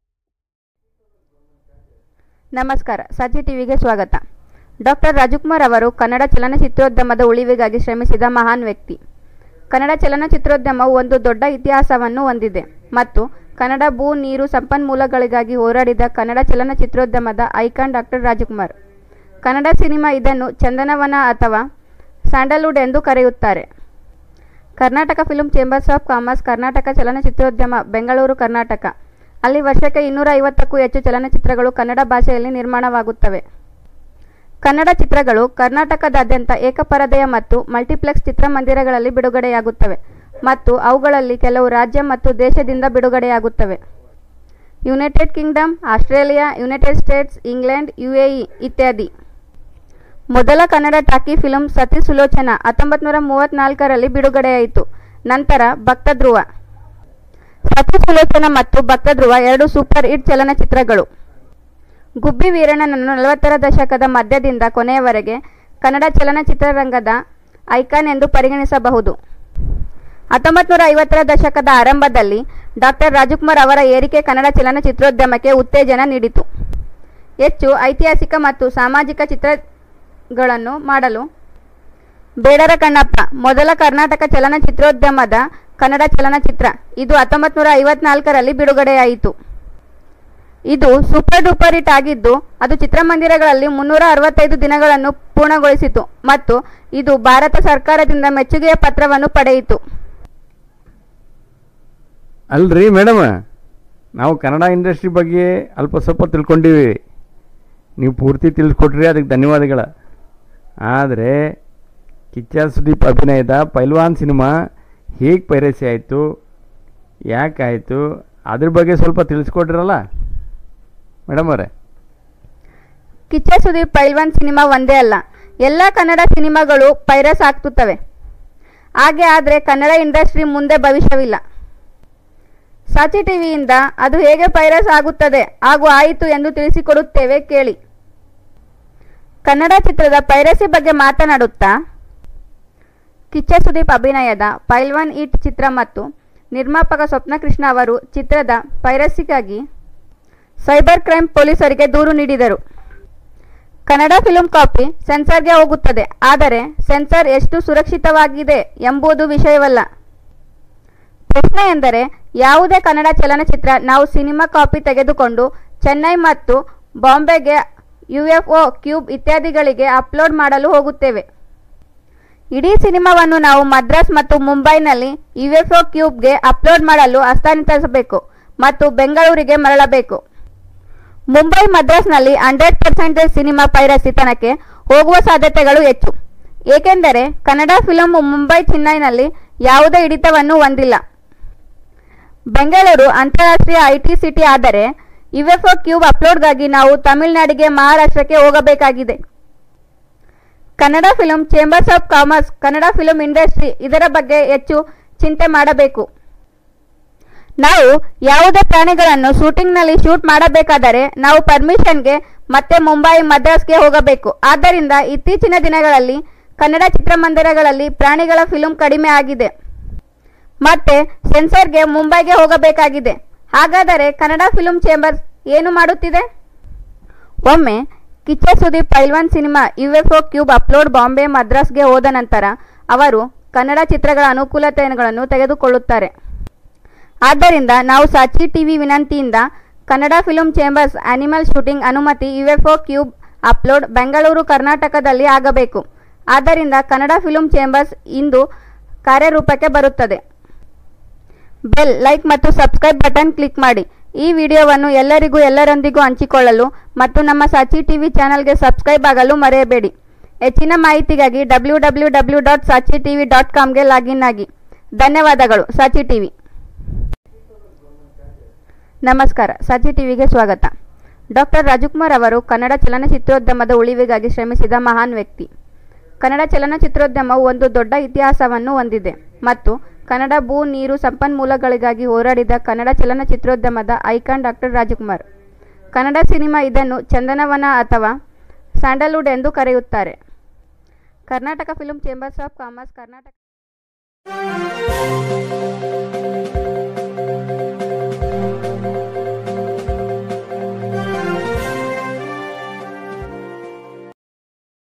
ನಮಸ್ಕಾರ ಸಾಚಿ ಟಿವಿಗೆ ಸ್ವಾಗತ ಡಾಕ್ಟರ್ ರಾಜಕುಮಾರ್ ಅವರು ಕನ್ನಡ ಚಲನಚಿತ್ರೋದ್ಯಮದ ಉಳಿವಿಗಾಗಿ ಶ್ರಮಿಸಿದ ಮಹಾನ್ ವ್ಯಕ್ತಿ ಕನ್ನಡ ಚಲನಚಿತ್ರೋದ್ಯಮವು ಒಂದು ದೊಡ್ಡ ಇತಿಹಾಸವನ್ನು ಹೊಂದಿದೆ ಮತ್ತು ಕನ್ನಡ ಭೂ ನೀರು ಸಂಪನ್ಮೂಲಗಳಿಗಾಗಿ ಹೋರಾಡಿದ ಕನ್ನಡ ಚಲನಚಿತ್ರೋದ್ಯಮದ icon doctor Rajkumar Kannada cinema ಇದನ್ನು ಚಂದನವನ ಅಥವಾ ಸ್ಯಾಂಡಲ್ವುಡ್ ಎಂದು ಕರೆಯುತ್ತಾರೆ Karnataka film chambers of commerce Karnataka ಚಲನಚಿತ್ರೋದ್ಯಮ ಬೆಂಗಳೂರು ಕರ್ನಾಟಕ ಅಲ್ಲಿ ವರ್ಷಕ್ಕೆ ಇನ್ನೂರ ಐವತ್ತಕ್ಕೂ ಹೆಚ್ಚು ಚಲನಚಿತ್ರಗಳು ಕನ್ನಡ ಭಾಷೆಯಲ್ಲಿ ನಿರ್ಮಾಣವಾಗುತ್ತವೆ ಕನ್ನಡ ಚಿತ್ರಗಳು ಕರ್ನಾಟಕದಾದ್ಯಂತ ಏಕಪರದೆಯ ಮತ್ತು ಮಲ್ಟಿಪ್ಲೆಕ್ಸ್ ಚಿತ್ರಮಂದಿರಗಳಲ್ಲಿ ಬಿಡುಗಡೆಯಾಗುತ್ತವೆ ಮತ್ತು ಅವುಗಳಲ್ಲಿ ಕೆಲವು ರಾಜ್ಯ ಮತ್ತು ದೇಶದಿಂದ ಬಿಡುಗಡೆಯಾಗುತ್ತವೆ United Kingdom Australia United States England UAE ಇತ್ಯಾದಿ ಮೊದಲ ಕನ್ನಡ ಟಾಕಿ ಫಿಲ್ಮ್ ಸತಿ ಸುಲೋಚನ ಹತ್ತೊಂಬತ್ತು ನೂರ ಮೂವತ್ತ್ನಾಲ್ಕರಲ್ಲಿ ಬಿಡುಗಡೆಯಾಯಿತು ನಂತರ ಭಕ್ತಧ್ರುವ ಸತಿ ಸುಲೋಚನ ಮತ್ತು ಭಕ್ತಧ್ರುವ ಎರಡು ಸೂಪರ್ ಹಿಟ್ ಚಲನಚಿತ್ರಗಳು ಗುಬ್ಬಿ ವೀರಣ್ಣನನ್ನು ನಲವತ್ತರ ದಶಕದ ಮಧ್ಯದಿಂದ ಕೊನೆಯವರೆಗೆ ಕನ್ನಡ ಚಲನಚಿತ್ರರಂಗದ ಐಕಾನ್ ಎಂದು ಪರಿಗಣಿಸಬಹುದು ಹತ್ತೊಂಬತ್ತು ನೂರ ಐವತ್ತರ ದಶಕದ ಆರಂಭದಲ್ಲಿ ಡಾಕ್ಟರ್ ರಾಜಕುಮಾರ್ ಅವರ ಏರಿಕೆ ಕನ್ನಡ ಚಲನಚಿತ್ರೋದ್ಯಮಕ್ಕೆ ಉತ್ತೇಜನ ನೀಡಿತು ಹೆಚ್ಚು ಐತಿಹಾಸಿಕ ಮತ್ತು ಸಾಮಾಜಿಕ ಚಿತ್ರಗಳನ್ನು ಮಾಡಲು ಬೇಡರ ಕಣ್ಣಪ್ಪ ಮೊದಲ ಕರ್ನಾಟಕ ಚಲನಚಿತ್ರೋದ್ಯಮದ ಕನ್ನಡ ಚಲನಚಿತ್ರ ಇದು ಹತ್ತೊಂಬತ್ತು ನೂರ ಐವತ್ನಾಲ್ಕರಲ್ಲಿ ಬಿಡುಗಡೆಯಾಯಿತು ಇದು ಸೂಪರ್ ಡೂಪರ್ ಹಿಟ್ ಆಗಿದ್ದು ಅದು ಚಿತ್ರಮಂದಿರಗಳಲ್ಲಿ ಮುನ್ನೂರ ಅರವತ್ತೈದು ದಿನಗಳನ್ನು ಪೂರ್ಣಗೊಳಿಸಿತು ಮತ್ತು ಇದು ಭಾರತ ಸರ್ಕಾರದಿಂದ ಮೆಚ್ಚುಗೆಯ ಪತ್ರವನ್ನು ಪಡೆಯಿತು ಅಲ್ರಿ ಮೇಡಮ್ ನಾವು ಕನ್ನಡ ಇಂಡಸ್ಟ್ರಿ ಬಗ್ಗೆ ಅಲ್ಪ ಸ್ವಲ್ಪ ತಿಳ್ಕೊಂಡಿವಿ ನೀವು ಪೂರ್ತಿ ತಿಳಿಸ್ಕೊಟ್ರಿ ಅದಕ್ಕೆ ಧನ್ಯವಾದಗಳು ಆದರೆ ಕಿಚ್ಚ ಸುದೀಪ್ ಅಭಿನಯದ ಪೈಲ್ವಾನ್ ಸಿನಿಮಾ ಹೇಗೆ ಪೈರಸಿ ಆಯಿತು ಯಾಕಾಯಿತು ಅದ್ರ ಬಗ್ಗೆ ಸ್ವಲ್ಪ ತಿಳಿಸ್ಕೊಟ್ರಲ್ಲ ಮೇಡಮ್ ಅವರೇ ಕಿಚ್ಚ ಸುದೀಪ್ ಪೈಲ್ವಾನ್ ಸಿನಿಮಾ ಒಂದೇ ಅಲ್ಲ ಎಲ್ಲ ಕನ್ನಡ ಸಿನಿಮಾಗಳು ಪೈರಸ್ ಆಗ್ತುತ್ತವೆ ಹಾಗೆ ಆದರೆ ಕನ್ನಡ ಇಂಡಸ್ಟ್ರಿ ಮುಂದೆ ಭವಿಷ್ಯವಿಲ್ಲ ಸಾಚಿ ಟಿವಿಯಿಂದ ಅದು ಹೇಗೆ ಪೈರಸ್ ಆಗುತ್ತದೆ ಹಾಗೂ ಆಯಿತು ಎಂದು ತಿಳಿಸಿಕೊಡುತ್ತೇವೆ ಕೇಳಿ ಕನ್ನಡ ಚಿತ್ರದ ಪೈರಸಿ ಬಗ್ಗೆ ಮಾತನಾಡುತ್ತಾ ಕಿಚ್ಚ ಸುದೀಪ್ ಅಭಿನಯದ ಪೈಲ್ವಾನ್ ಈಟ್ ಚಿತ್ರ ಮತ್ತು ನಿರ್ಮಾಪಕ ಸ್ವಪ್ನಕೃಷ್ಣ ಅವರು ಚಿತ್ರದ ಪೈರಸಿಗಾಗಿ ಸೈಬರ್ ಕ್ರೈಮ್ ಪೊಲೀಸರಿಗೆ ದೂರು ನೀಡಿದರು ಕನ್ನಡ ಫಿಲ್ಮ್ ಕಾಪಿ ಸೆನ್ಸಾರ್ಗೆ ಹೋಗುತ್ತದೆ ಆದರೆ ಸೆನ್ಸಾರ್ ಎಷ್ಟು ಸುರಕ್ಷಿತವಾಗಿದೆ ಎಂಬುದು ವಿಷಯವಲ್ಲ ಪ್ರಶ್ನೆ ಎಂದರೆ ಯಾವುದೇ ಕನ್ನಡ ಚಲನಚಿತ್ರ ನಾವು ಸಿನಿಮಾ ಕಾಪಿ ತೆಗೆದುಕೊಂಡು ಚೆನ್ನೈ ಮತ್ತು ಬಾಂಬೆಗೆ ಯು ಎಫ್ ಒ ಕ್ಯೂಬ್ ಇತ್ಯಾದಿಗಳಿಗೆ ಅಪ್ಲೋಡ್ ಮಾಡಲು ಹೋಗುತ್ತೇವೆ ಇಡೀ ಸಿನಿಮಾವನ್ನು ನಾವು ಮದ್ರಾಸ್ ಮತ್ತು ಮುಂಬೈನಲ್ಲಿ ಯು ಎಫ್ ಒ ಕ್ಯೂಬ್ಗೆ ಅಪ್ಲೋಡ್ ಮಾಡಲು ಹಸ್ತಾಂತರಿಸಬೇಕು ಮತ್ತು ಬೆಂಗಳೂರಿಗೆ ಮರಳಬೇಕು ಮುಂಬೈ ಮದ್ರಾಸ್ನಲ್ಲಿ ಹಂಡ್ರೆಡ್ ಪರ್ಸೆಂಟೇಜ್ ಸಿನಿಮಾ ಪೈರಸಿತನಕ್ಕೆ ಹೋಗುವ ಸಾಧ್ಯತೆಗಳು ಹೆಚ್ಚು ಏಕೆಂದರೆ ಕನ್ನಡ ಫಿಲಂ ಮುಂಬೈ ಚೆನ್ನೈನಲ್ಲಿ ಯಾವುದೇ ಹಿಡಿತವನ್ನು ಹೊಂದಿಲ್ಲ ಬೆಂಗಳೂರು ಅಂತಾರಾಷ್ಟ್ರೀಯ ಐಟಿ ಸಿಟಿ ಆದರೆ ಯುಎಫ್ಒ ಕ್ಯೂಬ್ ಅಪ್ಲೋಡ್ಗಾಗಿ ನಾವು ತಮಿಳುನಾಡಿಗೆ ಮಹಾರಾಷ್ಟ್ರಕ್ಕೆ ಹೋಗಬೇಕಾಗಿದೆ Kannada film chambers of commerce Kannada film industry ಇದರ ಬಗ್ಗೆ ಹೆಚ್ಚು ಚಿಂತೆ ಮಾಡಬೇಕು ನಾವು ಯಾವುದೇ ಪ್ರಾಣಿಗಳನ್ನು ಶೂಟಿಂಗ್ನಲ್ಲಿ ಶೂಟ್ ಮಾಡಬೇಕಾದರೆ ನಾವು ಪರ್ಮಿಷನ್ಗೆ ಮತ್ತೆ ಮುಂಬೈ ಮದ್ರಾಸ್ಗೆ ಹೋಗಬೇಕು ಆದ್ದರಿಂದ ಇತ್ತೀಚಿನ ದಿನಗಳಲ್ಲಿ ಕನ್ನಡ ಚಿತ್ರಮಂದಿರಗಳಲ್ಲಿ ಪ್ರಾಣಿಗಳ ಫಿಲ್ಮ್ ಕಡಿಮೆ ಆಗಿದೆ ಮತ್ತೆ ಸೆನ್ಸರ್ಗೆ ಮುಂಬೈಗೆ ಹೋಗಬೇಕಾಗಿದೆ ಹಾಗಾದರೆ ಕನ್ನಡ ಫಿಲ್ಮ್ ಚೇಂಬರ್ಸ್ ಏನು ಮಾಡುತ್ತಿದೆ ಒಮ್ಮೆ Kichcha Sudeep Pailwaan cinema UFO cube upload Bombay ಮದ್ರಾಸ್ಗೆ ಹೋದ ನಂತರ ಅವರು ಕನ್ನಡ ಚಿತ್ರಗಳ ಅನುಕೂಲತೆಗಳನ್ನು ತೆಗೆದುಕೊಳ್ಳುತ್ತಾರೆ ಆದ್ದರಿಂದ ನಾವು ಸಾಚಿ ಟಿವಿ ವಿನಂತಿಯಿಂದ Kannada film chambers animal shooting ಅನುಮತಿ ಯುಎಫ್ಒ ಕ್ಯೂಬ್ ಅಪ್ಲೋಡ್ ಬೆಂಗಳೂರು ಕರ್ನಾಟಕದಲ್ಲಿ ಆಗಬೇಕು ಆದ್ದರಿಂದ ಕನ್ನಡ ಫಿಲ್ಮ್ ಚೇಂಬರ್ಸ್ ಇಂದು ಕಾರ್ಯರೂಪಕ್ಕೆ ಬರುತ್ತದೆ ಬೆಲ್ ಲೈಕ್ ಮತ್ತು ಸಬ್ಸ್ಕ್ರೈಬ್ ಬಟನ್ ಕ್ಲಿಕ್ ಮಾಡಿ ಈ ವಿಡಿಯೋವನ್ನು ಎಲ್ಲರಿಗೂ ಎಲ್ಲರೊಂದಿಗೂ ಹಂಚಿಕೊಳ್ಳಲು ಮತ್ತು ನಮ್ಮ ಸಾಚಿ ಟಿವಿ ಚಾನಲ್ಗೆ ಸಬ್ಸ್ಕ್ರೈಬ್ ಆಗಲು ಮರೆಯಬೇಡಿ ಹೆಚ್ಚಿನ ಮಾಹಿತಿಗಾಗಿ W W W dot Saachi TV dot ಕಾಮ್ಗೆ ಲಾಗಿನ್ ಆಗಿ ಧನ್ಯವಾದಗಳು ಸಾಚಿ ಟಿವಿ ನಮಸ್ಕಾರ ಸಾಚಿ ಟಿವಿಗೆ ಸ್ವಾಗತ ಡಾಕ್ಟರ್ ರಾಜಕುಮಾರ್ ಅವರು ಕನ್ನಡ ಚಲನಚಿತ್ರೋದ್ಯಮದ ಉಳಿವಿಗಾಗಿ ಶ್ರಮಿಸಿದ ಮಹಾನ್ ವ್ಯಕ್ತಿ ಕನ್ನಡ ಚಲನಚಿತ್ರೋದ್ಯಮವು ಒಂದು ದೊಡ್ಡ ಇತಿಹಾಸವನ್ನು ಹೊಂದಿದೆ ಮತ್ತು ಕನ್ನಡ ಭೂ ನೀರು ಸಂಪನ್ಮೂಲಗಳಿಗಾಗಿ ಹೋರಾಡಿದ ಕನ್ನಡ ಚಲನಚಿತ್ರೋದ್ಯಮದ icon doctor Rajkumar Kannada cinema ಇದನ್ನು ಚಂದನವನ ಅಥವಾ ಸ್ಯಾಂಡಲ್ವುಡ್ ಎಂದು ಕರೆಯುತ್ತಾರೆ Karnataka film chambers of commerce Karnataka